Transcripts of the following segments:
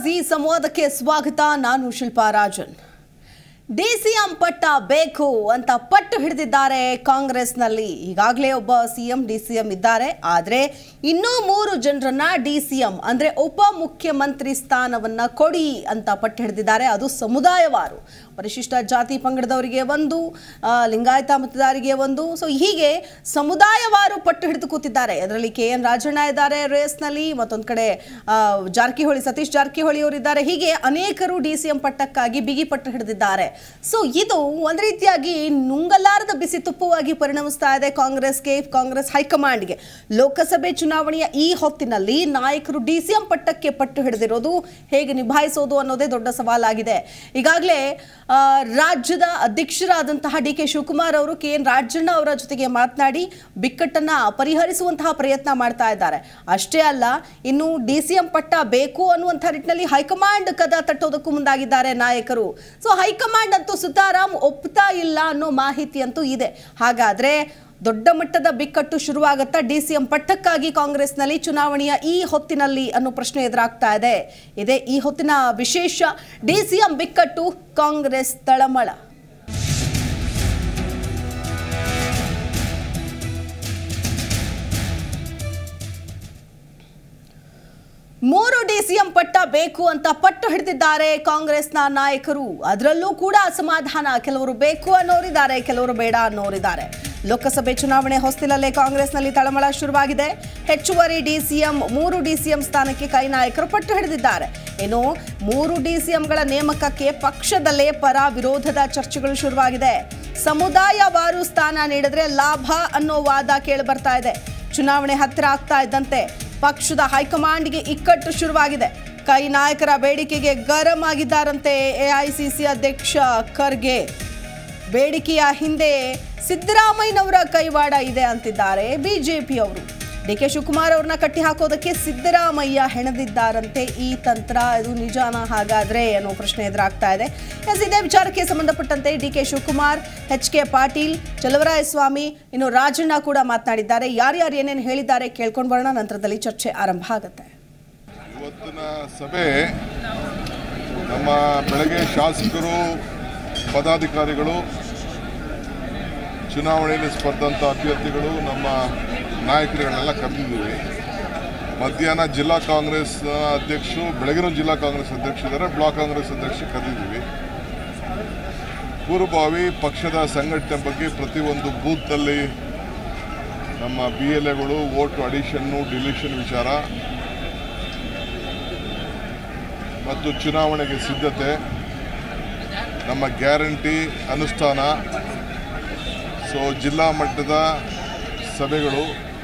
G ಸಂವಾದಕ್ಕೆ ಸ್ವಾಗತ ನಾನು Shilpa Rajan DCM ಪಟ್ಟ ಬೇಕು ಅಂತ ಪಟ್ಟು ಹಿಡಿದಿದ್ದಾರೆ ಕಾಂಗ್ರೆಸ್ನಲ್ಲಿ ಈಗಾಗಲೇ ಒಬ್ಬ ಸಿಎಂ ಡಿಸಿಎಂ ಇದ್ದಾರೆ ಆದರೆ ಇನ್ನೂ ಮೂರು ಜನರನ್ನ ಡಿಸಿಎಂ ಅಂದ್ರೆ ಉಪ ಮುಖ್ಯಮಂತ್ರಿ ಸ್ಥಾನವನ್ನ ಕೊಡಿ ಅಂತ ಪಟ್ಟು ಹಿಡಿದಿದ್ದಾರೆ ಅದು ಸಮುದಾಯವಾರು ಪರಿಶಿಷ್ಟ ಜಾತಿ ಪಂಗಡದವರಿಗೆ ಒಂದು ಆ, ಲಿಂಗಾಯತ ಮತದಾರರಿಗೆ ಒಂದು ಸೊ ಹೀಗೆ ಸಮುದಾಯವಾರು ಪಟ್ಟು ಹಿಡಿದು ಕೂತಿದ್ದಾರೆ ಅದರಲ್ಲಿ ಕೆ ಎನ್ ರಾಜಣ್ಣ ಇದ್ದಾರೆ ರೇಸ್ನಲ್ಲಿ ಮತ್ತೊಂದು ಕಡೆ ಆ, ಜಾರಕಿಹೊಳಿ ಸತೀಶ್ ಜಾರಕಿಹೊಳಿ ಅವರಿದ್ದಾರೆ ಹೀಗೆ ಅನೇಕರು ಡಿ ಸಿ ಎಂ ಪಟ್ಟಕ್ಕಾಗಿ ಬಿಗಿ ಪಟ್ಟು ಹಿಡಿದಿದ್ದಾರೆ ಸೊ ಇದು ಒಂದು ರೀತಿಯಾಗಿ ನುಂಗಲಾರದ ಬಿಸಿ ತುಪ್ಪವಾಗಿ ಪರಿಣಮಿಸ್ತಾ ಇದೆ ಕಾಂಗ್ರೆಸ್ಗೆ ಕಾಂಗ್ರೆಸ್ ಹೈಕಮಾಂಡ್ಗೆ ಲೋಕಸಭೆ ಚುನಾವಣೆಯ ಈ ಹೊತ್ತಿನಲ್ಲಿ ನಾಯಕರು ಡಿ ಸಿ ಎಂ ಪಟ್ಟಕ್ಕೆ ಪಟ್ಟು ಹಿಡಿದಿರೋದು ಹೇಗೆ ನಿಭಾಯಿಸೋದು ಅನ್ನೋದೇ ದೊಡ್ಡ ಸವಾಲಾಗಿದೆ ಈಗಾಗಲೇ ಆ, ರಾಜ್ಯದ ಅಧ್ಯಕ್ಷರಾದಂತಹ ಡಿ ಕೆ ಶಿವಕುಮಾರ್ ಅವರು ಕೆ ಎನ್ ರಾಜಣ್ಣ ಅವರ ಜೊತೆಗೆ ಮಾತನಾಡಿ ಬಿಕ್ಕಟ್ಟನ್ನ ಪರಿಹರಿಸುವಂತಹ ಪ್ರಯತ್ನ ಮಾಡ್ತಾ ಇದ್ದಾರೆ ಅಷ್ಟೇ ಅಲ್ಲ ಇನ್ನು ಡಿ ಸಿ ಎಂ ಪಟ್ಟ ಬೇಕು ಅನ್ನುವಂಥ ನಿಟ್ಟಿನಲ್ಲಿ ಹೈಕಮಾಂಡ್ ಕದ ತಟ್ಟೋದಕ್ಕೂ ಮುಂದಾಗಿದ್ದಾರೆ ನಾಯಕರು ಸೊ ಹೈಕಮಾಂಡ್ ಅಂತೂ ಸುತಾರಾಮ್ ಒಪ್ತಾ ಇಲ್ಲ ಅನ್ನೋ ಮಾಹಿತಿ ಅಂತೂ ಇದೆ ಹಾಗಾದ್ರೆ ದೊಡ್ಡ ಮಟ್ಟದ ಬಿಕ್ಕಟ್ಟು ಶುರುವಾಗುತ್ತಾ ಡಿ ಸಿ ಎಂ ಪಟ್ಟಕ್ಕಾಗಿ ಕಾಂಗ್ರೆಸ್ನಲ್ಲಿ ಚುನಾವಣೆಯ ಈ ಹೊತ್ತಿನಲ್ಲಿ ಅನ್ನೋ ಪ್ರಶ್ನೆ ಎದುರಾಗ್ತಾ ಇದೆ ಇದೇ ಈ ಹೊತ್ತಿನ ವಿಶೇಷ ಡಿ ಸಿ ಎಂ ಬಿಕ್ಕಟ್ಟು ಕಾಂಗ್ರೆಸ್ ತಳಮಳ ಮೂರು ಡಿಸಿಎಂ ಪಟ್ಟ ಬೇಕು ಅಂತ ಪಟ್ಟು ಹಿಡಿದಿದ್ದಾರೆ ಕಾಂಗ್ರೆಸ್ನ ನಾಯಕರು ಅದರಲ್ಲೂ ಕೂಡ ಅಸಮಾಧಾನ ಕೆಲವರು ಬೇಕು ಅನ್ನೋರಿದ್ದಾರೆ ಕೆಲವರು ಬೇಡ ಅನ್ನೋರಿದ್ದಾರೆ ಲೋಕಸಭೆ ಚುನಾವಣೆ ಹೊಸ್ತಿಲಲ್ಲೇ ಕಾಂಗ್ರೆಸ್ನಲ್ಲಿ ತಳಮಳ ಶುರುವಾಗಿದೆ ಹೆಚ್ಚುವರಿ ಡಿಸಿಎಂ ಮೂರು ಡಿಸಿಎಂ ಸ್ಥಾನಕ್ಕೆ ಕೈ ನಾಯಕರು ಪಟ್ಟು ಹಿಡಿದಿದ್ದಾರೆ ಇನ್ನು ಮೂರು ಡಿಸಿಎಂಗಳ ನೇಮಕಕ್ಕೆ ಪಕ್ಷದಲ್ಲೇ ಪರ ವಿರೋಧದ ಚರ್ಚೆಗಳು ಶುರುವಾಗಿದೆ ಸಮುದಾಯವಾರು ಸ್ಥಾನ ನೀಡಿದ್ರೆ ಲಾಭ ಅನ್ನೋ ವಾದ ಕೇಳಿ ಬರ್ತಾ ಇದೆ ಚುನಾವಣೆ ಹತ್ತಿರ ಆಗ್ತಾ ಇದ್ದಂತೆ ಪಕ್ಷದ ಹೈಕಮಾಂಡ್ಗೆ ಇಕ್ಕಟ್ಟು ಶುರುವಾಗಿದೆ ಕೈ ನಾಯಕರ ಬೇಡಿಕೆಗೆ ಗರಂ ಆಗಿದ್ದಾರಂತೆ ಎಐಸಿಸಿ ಅಧ್ಯಕ್ಷ ಖರ್ಗೆ ಬೇಡಿಕೆಯ ಹಿಂದೆ ಸಿದ್ದರಾಮಯ್ಯನವರ ಕೈವಾಡ ಇದೆ ಅಂತಿದ್ದಾರೆ ಬಿಜೆಪಿ ಅವರು ಡಿ ಕೆ ಶಿವಕುಮಾರ್ ಅವ್ರನ್ನ ಕಟ್ಟಿ ಹಾಕೋದಕ್ಕೆ ಸಿದ್ದರಾಮಯ್ಯ ಹೆಣದಿದ್ದಾರಂತೆ ಈ ತಂತ್ರ ಇದು ನಿಜಾನ ಹಾಗಾದ್ರೆ ಅನ್ನೋ ಪ್ರಶ್ನೆ ಎದುರಾಗ್ತಾ ಇದೆ ಎಸ್ ಇದೇ ವಿಚಾರಕ್ಕೆ ಸಂಬಂಧಪಟ್ಟಂತೆ D K Shivakumar H K Patil Chaluvarayaswamy ಇನ್ನು ರಾಜಣ್ಣ ಕೂಡ ಮಾತನಾಡಿದ್ದಾರೆ ಯಾರ್ಯಾರು ಏನೇನು ಹೇಳಿದ್ದಾರೆ ಕೇಳ್ಕೊಂಡು ಬರೋಣ ನಂತರದಲ್ಲಿ ಚರ್ಚೆ ಆರಂಭ ಆಗುತ್ತೆ ಇವತ್ತಿನ ಸಭೆ ನಮ್ಮ ಬೆಳಗ್ಗೆ ಶಾಸಕರು ಪದಾಧಿಕಾರಿಗಳು ಚುನಾವಣೆಯಲ್ಲಿ ಸ್ಪರ್ಧಂತ ಅಭ್ಯರ್ಥಿಗಳು ನಮ್ಮ ನಾಯಕರುಗಳನ್ನೆಲ್ಲ ಕರೆದಿದ್ದೀವಿ ಮಧ್ಯಾಹ್ನ ಜಿಲ್ಲಾ ಕಾಂಗ್ರೆಸ್ ಅಧ್ಯಕ್ಷರು ಬೆಳಗಿನ ಜಿಲ್ಲಾ ಕಾಂಗ್ರೆಸ್ ಅಧ್ಯಕ್ಷರಿದ್ದಾರೆ ಬ್ಲಾಕ್ ಕಾಂಗ್ರೆಸ್ ಅಧ್ಯಕ್ಷ ಕರೆದಿದ್ದೀವಿ ಪೂರ್ವಭಾವಿ ಪಕ್ಷದ ಸಂಘಟನೆ ಬಗ್ಗೆ ಪ್ರತಿಯೊಂದು ಬೂತ್ನಲ್ಲಿ ನಮ್ಮ ಬಿ ಎಲ್ ಎಗಳು ವೋಟ್ ಅಡಿಷನ್ನು ಡಿಲಿಷನ್ ವಿಚಾರ ಮತ್ತು ಚುನಾವಣೆಗೆ ಸಿದ್ಧತೆ ನಮ್ಮ ಗ್ಯಾರಂಟಿ ಅನುಷ್ಠಾನ ಸೊ ಜಿಲ್ಲಾ ಮಟ್ಟದ ಸಭೆಗಳು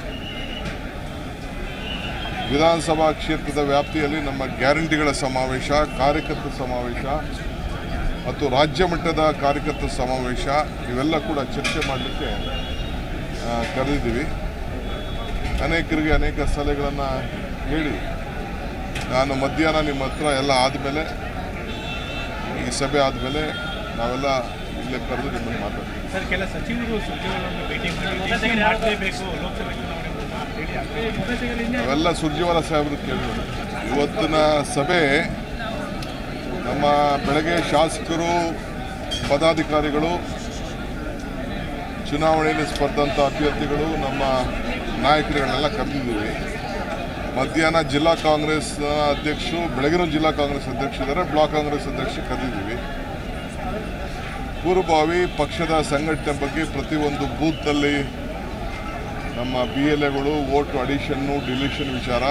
ವಿಧಾನಸಭಾ ಕ್ಷೇತ್ರದ ವ್ಯಾಪ್ತಿಯಲ್ಲಿ ನಮ್ಮ ಗ್ಯಾರಂಟಿಗಳ ಸಮಾವೇಶ ಕಾರ್ಯಕರ್ತರ ಸಮಾವೇಶ ಮತ್ತು ರಾಜ್ಯ ಮಟ್ಟದ ಕಾರ್ಯಕರ್ತರ ಸಮಾವೇಶ ಇವೆಲ್ಲ ಕೂಡ ಚರ್ಚೆ ಮಾಡಲಿಕ್ಕೆ ಆ, ಕರೆದಿದ್ದೀವಿ ಅನೇಕರಿಗೆ ಅನೇಕ ಸಲಹೆಗಳನ್ನು ಹೇಳಿ ನಾನು ಮಧ್ಯಾಹ್ನ ನಿಮ್ಮ ಹತ್ರ ಎಲ್ಲ ಆದಮೇಲೆ ಈ ಸಭೆ ಆದಮೇಲೆ ನಾವೆಲ್ಲ ಇಲ್ಲೇ ಕರೆದು ನಿಮ್ಮನ್ನು ಮಾತಾಡ್ತೀವಿ ಸರ್ ಕೆಲ ಸಚಿವರು ಸುದ್ದಿಗಳನ್ನು ಭೇಟಿ ಮಾಡಿ ಡಿಸಿಷನ್ ಮಾಡಲೇಬೇಕು ಲೋಕಸಭೆ ಚುನಾವಣೆ ಮುನ್ನ ಅಂತ ಹೇಳಿ ಅದೇ ಜೊತೆಗಳಲ್ಲಿ ನಾವೆಲ್ಲ ಸುರ್ಜಿವಾಲ ಸಾಹೇಬರು ಕೇಳಿದ್ರು ಇವತ್ತಿನ ಸಭೆ ನಮ್ಮ ಬೆಳಗ್ಗೆ ಶಾಸಕರು ಪದಾಧಿಕಾರಿಗಳು ಚುನಾವಣೆಯಲ್ಲಿ ಸ್ಪರ್ಧಂತ ಅಭ್ಯರ್ಥಿಗಳು ನಮ್ಮ ನಾಯಕರುಗಳನ್ನೆಲ್ಲ ಕರೆದಿದ್ದೀವಿ ಮಧ್ಯಾಹ್ನ ಜಿಲ್ಲಾ ಕಾಂಗ್ರೆಸ್ ಅಧ್ಯಕ್ಷರು ಬೆಳಗಿನ ಜಿಲ್ಲಾ ಕಾಂಗ್ರೆಸ್ ಅಧ್ಯಕ್ಷರಿದ್ದಾರೆ ಬ್ಲಾಕ್ ಕಾಂಗ್ರೆಸ್ ಅಧ್ಯಕ್ಷ ಕರೆದಿದ್ದೀವಿ ಪೂರ್ವಭಾವಿ ಪಕ್ಷದ ಸಂಘಟನೆ ಬಗ್ಗೆ ಪ್ರತಿಯೊಂದು ಬೂತ್ನಲ್ಲಿ ನಮ್ಮ ಬಿ ಎಲ್ ಎಗಳು ವೋಟ್ ಅಡಿಷನ್ನು ಡಿಲಿಷನ್ ವಿಚಾರ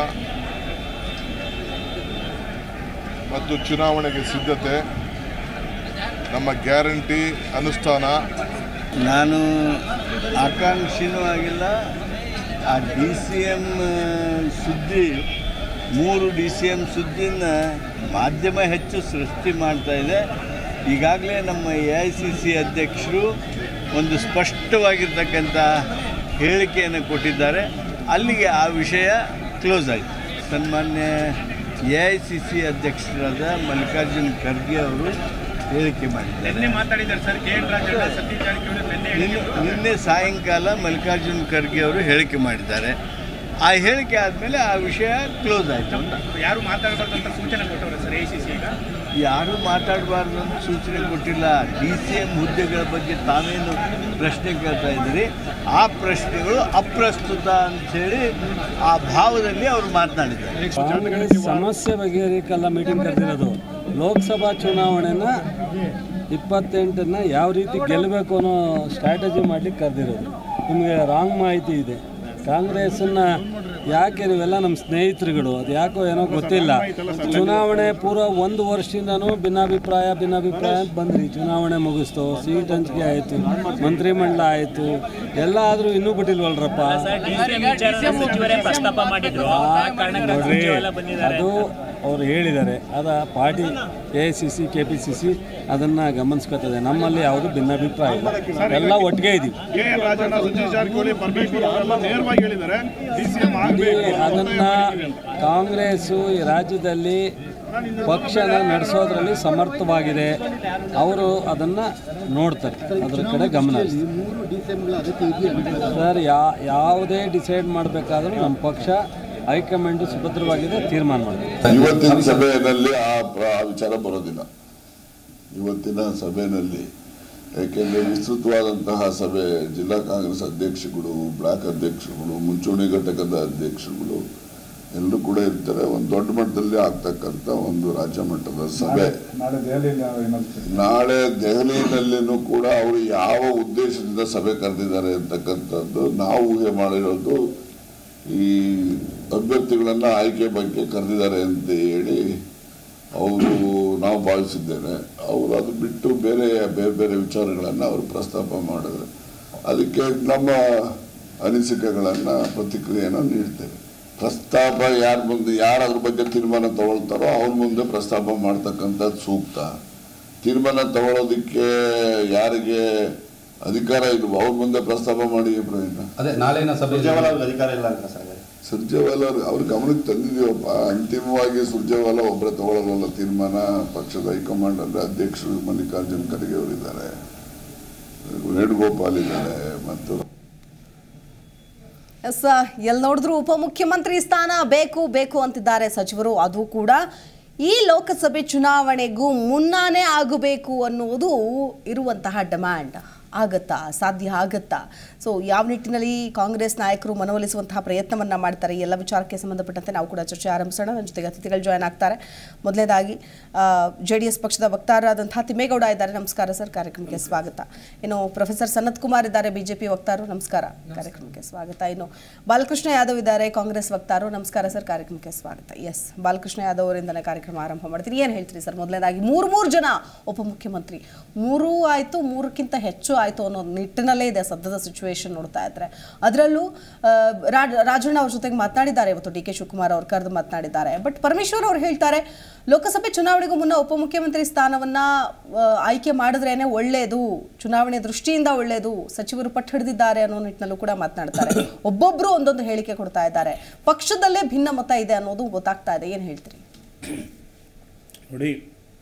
ಮತ್ತು ಚುನಾವಣೆಗೆ ಸಿದ್ಧತೆ ನಮ್ಮ ಗ್ಯಾರಂಟಿ ಅನುಷ್ಠಾನ ನಾನು ಆಕಾಂಕ್ಷಿನೂ ಆಗಿಲ್ಲ ಆ ಡಿ ಸಿ ಎಮ್ ಸುದ್ದಿ ಮೂರು ಡಿ ಸಿ ಎಮ್ ಸುದ್ದಿನ ಮಾಧ್ಯಮ ಹೆಚ್ಚು ಸೃಷ್ಟಿ ಮಾಡ್ತಾ ಇದೆ ಈಗಾಗಲೇ ನಮ್ಮ ಎ ಐ ಸಿ ಸಿ ಅಧ್ಯಕ್ಷರು ಒಂದು ಸ್ಪಷ್ಟವಾಗಿರ್ತಕ್ಕಂಥ ಹೇಳಿಕೆಯನ್ನು ಕೊಟ್ಟಿದ್ದಾರೆ ಅಲ್ಲಿಗೆ ಆ ವಿಷಯ ಕ್ಲೋಸ್ ಆಯಿತು ಸನ್ಮಾನ್ಯ ಎ ಐ ಸಿ ಸಿ ಅಧ್ಯಕ್ಷರಾದ ಮಲ್ಲಿಕಾರ್ಜುನ್ ಖರ್ಗೆ ಅವರು ಹೇಳಿಕೆ ಮಾಡಿದ್ದಾರೆ ನಿನ್ನೆ ಮಾತಾಡಿದ್ದಾರೆ sir K N Rajanna Satish Jarkiholi ನಿನ್ನೆ ನಿನ್ನೆ ನಿನ್ನೆ ಸಾಯಂಕಾಲ ಮಲ್ಲಿಕಾರ್ಜುನ್ ಖರ್ಗೆ ಅವರು ಹೇಳಿಕೆ ಮಾಡಿದ್ದಾರೆ ಆ ಹೇಳಿಕೆ ಆದಮೇಲೆ ಆ ವಿಷಯ ಕ್ಲೋಸ್ ಆಯಿತು ಯಾರು ಮಾತಾಡಬಾರ್ದು ಅಂತ ಸೂಚನೆ ಕೊಟ್ಟವ್ರೆ ಸರ್ ಎ ಸಿ ಸಿ ಈಗ ಯಾರೂ ಮಾತಾಡಬಾರ್ದು ಅಂತ ಸೂಚನೆ ಕೊಟ್ಟಿಲ್ಲ ಡಿ ಸಿ ಎಂ ಹುದ್ದೆಗಳ ಬಗ್ಗೆ ತಾವೇನು ಪ್ರಶ್ನೆ ಕೇಳ್ತಾ ಇದ್ದೀರಿ ಆ ಪ್ರಶ್ನೆಗಳು ಅಪ್ರಸ್ತುತ ಅಂಥೇಳಿ ಆ ಭಾವದಲ್ಲಿ ಅವರು ಮಾತನಾಡಿದ್ದಾರೆ ಕಾಂಗ್ರೆಸ್ ಸಮಸ್ಯೆ ಬಗೆಹರಿಕಲ್ಲ ಮೀಟಿಂಗ್ ಕರೆದಿರೋದು ಲೋಕಸಭಾ ಚುನಾವಣೆನ ಇಪ್ಪತ್ತೆಂಟನ್ನ ಯಾವ ರೀತಿ ಗೆಲ್ಲಬೇಕು ಅನ್ನೋ ಸ್ಟ್ರಾಟಜಿ ಮಾಡ್ಲಿಕ್ಕೆ ಕರೆದಿರೋದು ನಿಮಗೆ ರಾಂಗ್ ಮಾಹಿತಿ ಇದೆ ಕಾಂಗ್ರೆಸ್ಸನ್ನ ಯಾಕೆ ನೀವೆಲ್ಲ ನಮ್ಮ ಸ್ನೇಹಿತರುಗಳು ಅದು ಯಾಕೋ ಏನೋ ಗೊತ್ತಿಲ್ಲ ಚುನಾವಣೆ ಪೂರ್ವ ಒಂದು ವರ್ಷದಿಂದನೂ ಭಿನ್ನಾಭಿಪ್ರಾಯ ಭಿನ್ನಾಭಿಪ್ರಾಯ ಅಂತ ಬಂದ್ರಿ ಚುನಾವಣೆ ಮುಗಿಸ್ತು ಸೀಟ್ ಹಂಚಿಕೆ ಆಯಿತು ಮಂತ್ರಿಮಂಡಲ ಆಯಿತು ಎಲ್ಲ ಆದರೂ ಇನ್ನೂ ಬಿಟ್ಟಿಲ್ವಲ್ರಪ್ಪ ಸಚಿವರೇ ಪ್ರಸ್ತಾಪ ಮಾಡಿದ್ರು ಆ ಕಾರಣಕ್ಕಾಗಿ ನೋಡ್ರಿ ಸಚಿವರೆಲ್ಲ ಬಂದಿದ್ದಾರೆ ಅದು ಅವ್ರು ಹೇಳಿದ್ದಾರೆ ಅದ party A C C K P C C ಅದನ್ನು ಗಮನಿಸ್ಕೊತದೆ ನಮ್ಮಲ್ಲಿ ಯಾವುದು ಭಿನ್ನಾಭಿಪ್ರಾಯ ಇಲ್ಲ ಎಲ್ಲ ಒಟ್ಟಿಗೆ ಇದ್ದೀವಿ ಕೆ ಎನ್ ರಾಜಣ್ಣ ಸತೀಶ್ ಜಾರಕಿಹೊಳಿ ಪರಮೇಶ್ವರ್ ಅವರೆಲ್ಲ ನೇರವಾಗಿ ಹೇಳಿದ್ದಾರೆ ಡಿ ಸಿ ಎಂ ಇಲ್ಲಿ ಅದನ್ನು ಕಾಂಗ್ರೆಸ್ಸು ಈ ರಾಜ್ಯದಲ್ಲಿ ಪಕ್ಷನ ನಡೆಸೋದ್ರಲ್ಲಿ ಸಮರ್ಥವಾಗಿದೆ ಅವರು ಅದನ್ನು ನೋಡ್ತಾರೆ ಅದ್ರ ಕಡೆ ಗಮನ ಸರ್ ಯಾ ಯಾವುದೇ ಡಿಸೈಡ್ ಮಾಡಬೇಕಾದ್ರೂ ನಮ್ಮ ಪಕ್ಷ ಹೈಕಮಾಂಡ್ ಸುಭದ್ರವಾಗಿದೆ ತೀರ್ಮಾನ ಮಾಡ್ತಾರೆ ಇವತ್ತಿನ ಸಭೆಯಲ್ಲಿ ಆ ಪ್ರ- ಆ ವಿಚಾರ ಬರೋದಿಲ್ಲ ಇವತ್ತಿನ ಸಭೆಯಲ್ಲಿ ಯಾಕೆಂದರೆ ವಿಸ್ತೃತವಾದಂತಹ ಸಭೆ ಜಿಲ್ಲಾ ಕಾಂಗ್ರೆಸ್ ಅಧ್ಯಕ್ಷಗಳು ಬ್ಲಾಕ್ ಅಧ್ಯಕ್ಷರುಗಳು ಮುಂಚೂಣಿ ಘಟಕದ ಅಧ್ಯಕ್ಷರುಗಳು ಎಲ್ಲರೂ ಕೂಡ ಇರ್ತಾರೆ ಒಂದು ದೊಡ್ಡ ಮಟ್ಟದಲ್ಲಿ ಆಗ್ತಕ್ಕಂಥ ಒಂದು ರಾಜ್ಯ ಮಟ್ಟದ ಸಭೆ ನಾಳೆ ದೆಹಲಿಯಲ್ಲಿನೂ ಕೂಡ ಅವರು ಯಾವ ಉದ್ದೇಶದಿಂದ ಸಭೆ ಕರೆದಿದ್ದಾರೆ ಅಂತಕ್ಕಂಥದ್ದು ನಾವು ಊಹೆ ಮಾಡಿರೋದು ಈ ಅಭ್ಯರ್ಥಿಗಳನ್ನ ಆಯ್ಕೆ ಬಗ್ಗೆ ಕರೆದಿದ್ದಾರೆ ಅಂತ ಹೇಳಿ ಅವರು ನಾವು ಭಾವಿಸಿದ್ದೇನೆ ಅವರು ಅದು ಬಿಟ್ಟು ಬೇರೆ ಬೇರೆ ಬೇರೆ ವಿಚಾರಗಳನ್ನು ಅವರು ಪ್ರಸ್ತಾಪ ಮಾಡಿದ್ರೆ ಅದಕ್ಕೆ ನಮ್ಮ ಅನಿಸಿಕೆಗಳನ್ನು ಪ್ರತಿಕ್ರಿಯೆಯನ್ನು ನೀಡ್ತೇವೆ ಪ್ರಸ್ತಾಪ ಯಾರ ಮುಂದೆ ಯಾರು ಅದ್ರ ಬಗ್ಗೆ ತೀರ್ಮಾನ ತಗೊಳ್ತಾರೋ ಅವ್ರ ಮುಂದೆ ಪ್ರಸ್ತಾಪ ಮಾಡ್ತಕ್ಕಂಥದ್ದು ಸೂಕ್ತ ತೀರ್ಮಾನ ತಗೊಳ್ಳೋದಕ್ಕೆ ಯಾರಿಗೆ ಅಧಿಕಾರ ಇಲ್ವೋ ಅವ್ರ ಮುಂದೆ ಪ್ರಸ್ತಾಪ ಮಾಡಿ ಪ್ರಯೋಜನ ಅದೇ ನಾಳಿನ ಸಭೆ ಅಧಿಕಾರ ಇಲ್ಲ ಅಂತ ಸರ್ ಸುರ್ಜೇವಾಲ ಅವ್ರು- ಅವ್ರ ಗಮನಕ್ಕೆ ತಂದಿದೀವಪ್ಪ ಅಂತಿಮವಾಗಿ ಸುರ್ಜೇವಾಲ ಒಬ್ಬರೇ ತಗೊಳ್ಳೋದಲ್ಲ ತೀರ್ಮಾನ ಪಕ್ಷದ ಹೈಕಮಾಂಡ್ ಅಂದ್ರೆ ಅಧ್ಯಕ್ಷರು ಮಲ್ಲಿಕಾರ್ಜುನ್ ಖರ್ಗೆ ಅವರಿದ್ದಾರೆ ವೇಣುಗೋಪಾಲ್ ಇದ್ದಾರೆ ಮತ್ತು ಎಸ್ ಎಲ್ಲಿ ನೋಡಿದ್ರು ಉಪಮುಖ್ಯಮಂತ್ರಿ ಸ್ಥಾನ ಬೇಕು ಬೇಕು ಅಂತಿದ್ದಾರೆ ಸಚಿವರು ಅದು ಕೂಡ ಈ ಲೋಕಸಭೆ ಚುನಾವಣೆಗೂ ಮುನ್ನಾನೇ ಆಗಬೇಕು ಅನ್ನುವುದು ಇರುವಂತಹ ಡಿಮ್ಯಾಂಡ್ ಆಗತ್ತಾ ಸಾಧ್ಯ ಆಗತ್ತಾ ಸೊ ಯಾವ ನಿಟ್ಟಿನಲ್ಲಿ ಕಾಂಗ್ರೆಸ್ ನಾಯಕರು ಮನವೊಲಿಸುವಂತಹ ಪ್ರಯತ್ನವನ್ನ ಮಾಡ್ತಾರೆ ಈ ಎಲ್ಲ ವಿಚಾರಕ್ಕೆ ಸಂಬಂಧಪಟ್ಟಂತೆ ನಾವು ಕೂಡ ಚರ್ಚೆ ಆರಂಭಿಸೋಣ ನನ್ನ ಜೊತೆಗೆ ಅತಿಥಿಗಳು ಜಾಯ್ನ್ ಆಗ್ತಾರೆ ಮೊದಲನೇದಾಗಿ ಜೆ ಡಿ ಎಸ್ ಪಕ್ಷದ ವಕ್ತಾರರಾದಂತಹ ತಿಮ್ಮೇಗೌಡ ಇದ್ದಾರೆ ನಮಸ್ಕಾರ ಸರ್ ಕಾರ್ಯಕ್ರಮಕ್ಕೆ ಸ್ವಾಗತ ಇನ್ನು ಪ್ರೊಫೆಸರ್ ಸನತ್ ಕುಮಾರ್ ಇದ್ದಾರೆ ಬಿಜೆಪಿ ವಕ್ತಾರರು ನಮಸ್ಕಾರ ಕಾರ್ಯಕ್ರಮಕ್ಕೆ ಸ್ವಾಗತ ಇನ್ನು ಬಾಲಕೃಷ್ಣ ಯಾದವ್ ಇದ್ದಾರೆ ಕಾಂಗ್ರೆಸ್ ವಕ್ತಾರರು ನಮಸ್ಕಾರ ಸರ್ ಕಾರ್ಯಕ್ರಮಕ್ಕೆ ಸ್ವಾಗತ ಎಸ್ ಬಾಲಕೃಷ್ಣ ಯಾದವ್ ಅವರಿಂದಲೇ ಕಾರ್ಯಕ್ರಮ ಆರಂಭ ಮಾಡ್ತೀನಿ ಏನು ಹೇಳ್ತೀರಿ ಸರ್ ಮೊದಲನೇದಾಗಿ ಮೂರು ಮೂರು ಜನ ಉಪಮುಖ್ಯಮಂತ್ರಿ ಮೂರೂ ಆಯಿತು ಮೂರಕ್ಕಿಂತ ಹೆಚ್ಚು ಆಯಿತು ಅನ್ನೋ ನಿಟ್ಟಿನಲ್ಲೇ ಇದೆ ಸದ್ಯದ ಸಿಚುವೇಶನ್ ನೋಡ್ತಾ ಇದ್ರೆ ಅದರಲ್ಲೂ ರಾಜಣ್ಣ ಅವ್ರ ಜೊತೆಗೆ ಮಾತನಾಡಿದ್ದಾರೆ ಇವತ್ತು ಡಿ ಕೆ ಶಿವಕುಮಾರ್ ಅವ್ರು ಕರೆದು ಮಾತನಾಡಿದ್ದಾರೆ ಬಟ್ ಪರಮೇಶ್ವರ್ ಅವ್ರು ಹೇಳ್ತಾರೆ ಲೋಕಸಭೆ ಚುನಾವಣೆಗೂ ಮುನ್ನ ಉಪಮುಖ್ಯಮಂತ್ರಿ ಸ್ಥಾನವನ್ನ ಆ, ಆಯ್ಕೆ ಮಾಡಿದ್ರೇನೆ ಒಳ್ಳೆಯದು ಚುನಾವಣೆ ದೃಷ್ಟಿಯಿಂದ ಒಳ್ಳೆಯದು ಸಚಿವರು ಪಟ್ಟು ಹಿಡಿದಿದ್ದಾರೆ ಅನ್ನೋ ನಿಟ್ಟಿನಲ್ಲೂ ಕೂಡ ಮಾತನಾಡ್ತಾರೆ ಒಬ್ಬೊಬ್ರು ಒಂದೊಂದು ಹೇಳಿಕೆ ಕೊಡ್ತಾ ಇದ್ದಾರೆ ಪಕ್ಷದಲ್ಲೇ ಭಿನ್ನ ಮತ ಇದೆ ಅನ್ನೋದು ಗೊತ್ತಾಗ್ತಾ ಇದೆ ಏನು ಹೇಳ್ತೀರಿ ನೋಡಿ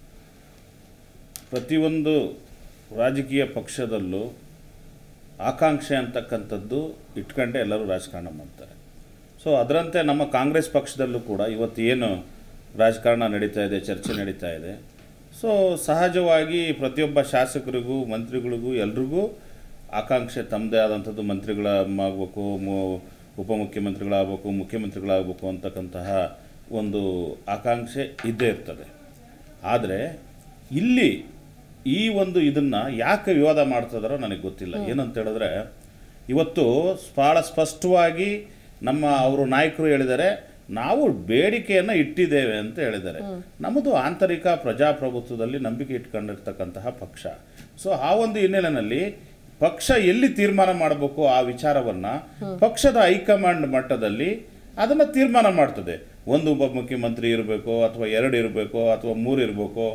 ಪ್ರತಿಯೊಂದು ರಾಜಕೀಯ ಪಕ್ಷದಲ್ಲೂ ಆಕಾಂಕ್ಷೆ ಅಂತಕ್ಕಂಥದ್ದು ಇಟ್ಕೊಂಡೆ ಎಲ್ಲರೂ ರಾಜಕಾರಣ ಮಾಡ್ತಾರೆ ಸೊ ಅದರಂತೆ ನಮ್ಮ ಕಾಂಗ್ರೆಸ್ ಪಕ್ಷದಲ್ಲೂ ಕೂಡ ಇವತ್ತು ಏನು ರಾಜಕಾರಣ ನಡೀತಾ ಇದೆ ಚರ್ಚೆ ನಡೀತಾ ಇದೆ ಸೊ ಸಹಜವಾಗಿ ಪ್ರತಿಯೊಬ್ಬ ಶಾಸಕರಿಗೂ ಮಂತ್ರಿಗಳಿಗೂ ಎಲ್ರಿಗೂ ಆಕಾಂಕ್ಷೆ ತಮ್ಮದೇ ಆದಂಥದ್ದು ಮಂತ್ರಿಗಳಾಗಬೇಕು ಮು ಉಪಮುಖ್ಯಮಂತ್ರಿಗಳಾಗಬೇಕು ಮುಖ್ಯಮಂತ್ರಿಗಳಾಗಬೇಕು ಅಂತಕ್ಕಂತಹ ಒಂದು ಆಕಾಂಕ್ಷೆ ಇದ್ದೇ ಇರ್ತದೆ ಆದರೆ ಇಲ್ಲಿ ಈ ಒಂದು ಇದನ್ನು ಯಾಕೆ ವಿವಾದ ಮಾಡ್ತಿದಾರೋ ನನಗೆ ಗೊತ್ತಿಲ್ಲ ಏನಂತ ಹೇಳಿದ್ರೆ ಇವತ್ತು ಭಾಳ ಸ್ಪಷ್ಟವಾಗಿ ನಮ್ಮ ಅವರು ನಾಯಕರು ಹೇಳಿದ್ದಾರೆ ನಾವು ಬೇಡಿಕೆಯನ್ನು ಇಟ್ಟಿದ್ದೇವೆ ಅಂತ ಹೇಳಿದ್ದಾರೆ ನಮ್ಮದು ಆಂತರಿಕ ಪ್ರಜಾಪ್ರಭುತ್ವದಲ್ಲಿ ನಂಬಿಕೆ ಇಟ್ಕೊಂಡಿರ್ತಕ್ಕಂತಹ ಪಕ್ಷ ಸೊ ಆ ಒಂದು ಹಿನ್ನೆಲೆಯಲ್ಲಿ ಪಕ್ಷ ಎಲ್ಲಿ ತೀರ್ಮಾನ ಮಾಡಬೇಕು ಆ ವಿಚಾರವನ್ನು ಪಕ್ಷದ ಹೈಕಮಾಂಡ್ ಮಟ್ಟದಲ್ಲಿ ಅದನ್ನು ತೀರ್ಮಾನ ಮಾಡ್ತದೆ ಒಂದು ಉಪಮುಖ್ಯಮಂತ್ರಿ ಇರಬೇಕು ಅಥವಾ ಎರಡು ಇರಬೇಕು ಅಥವಾ ಮೂರು ಇರಬೇಕು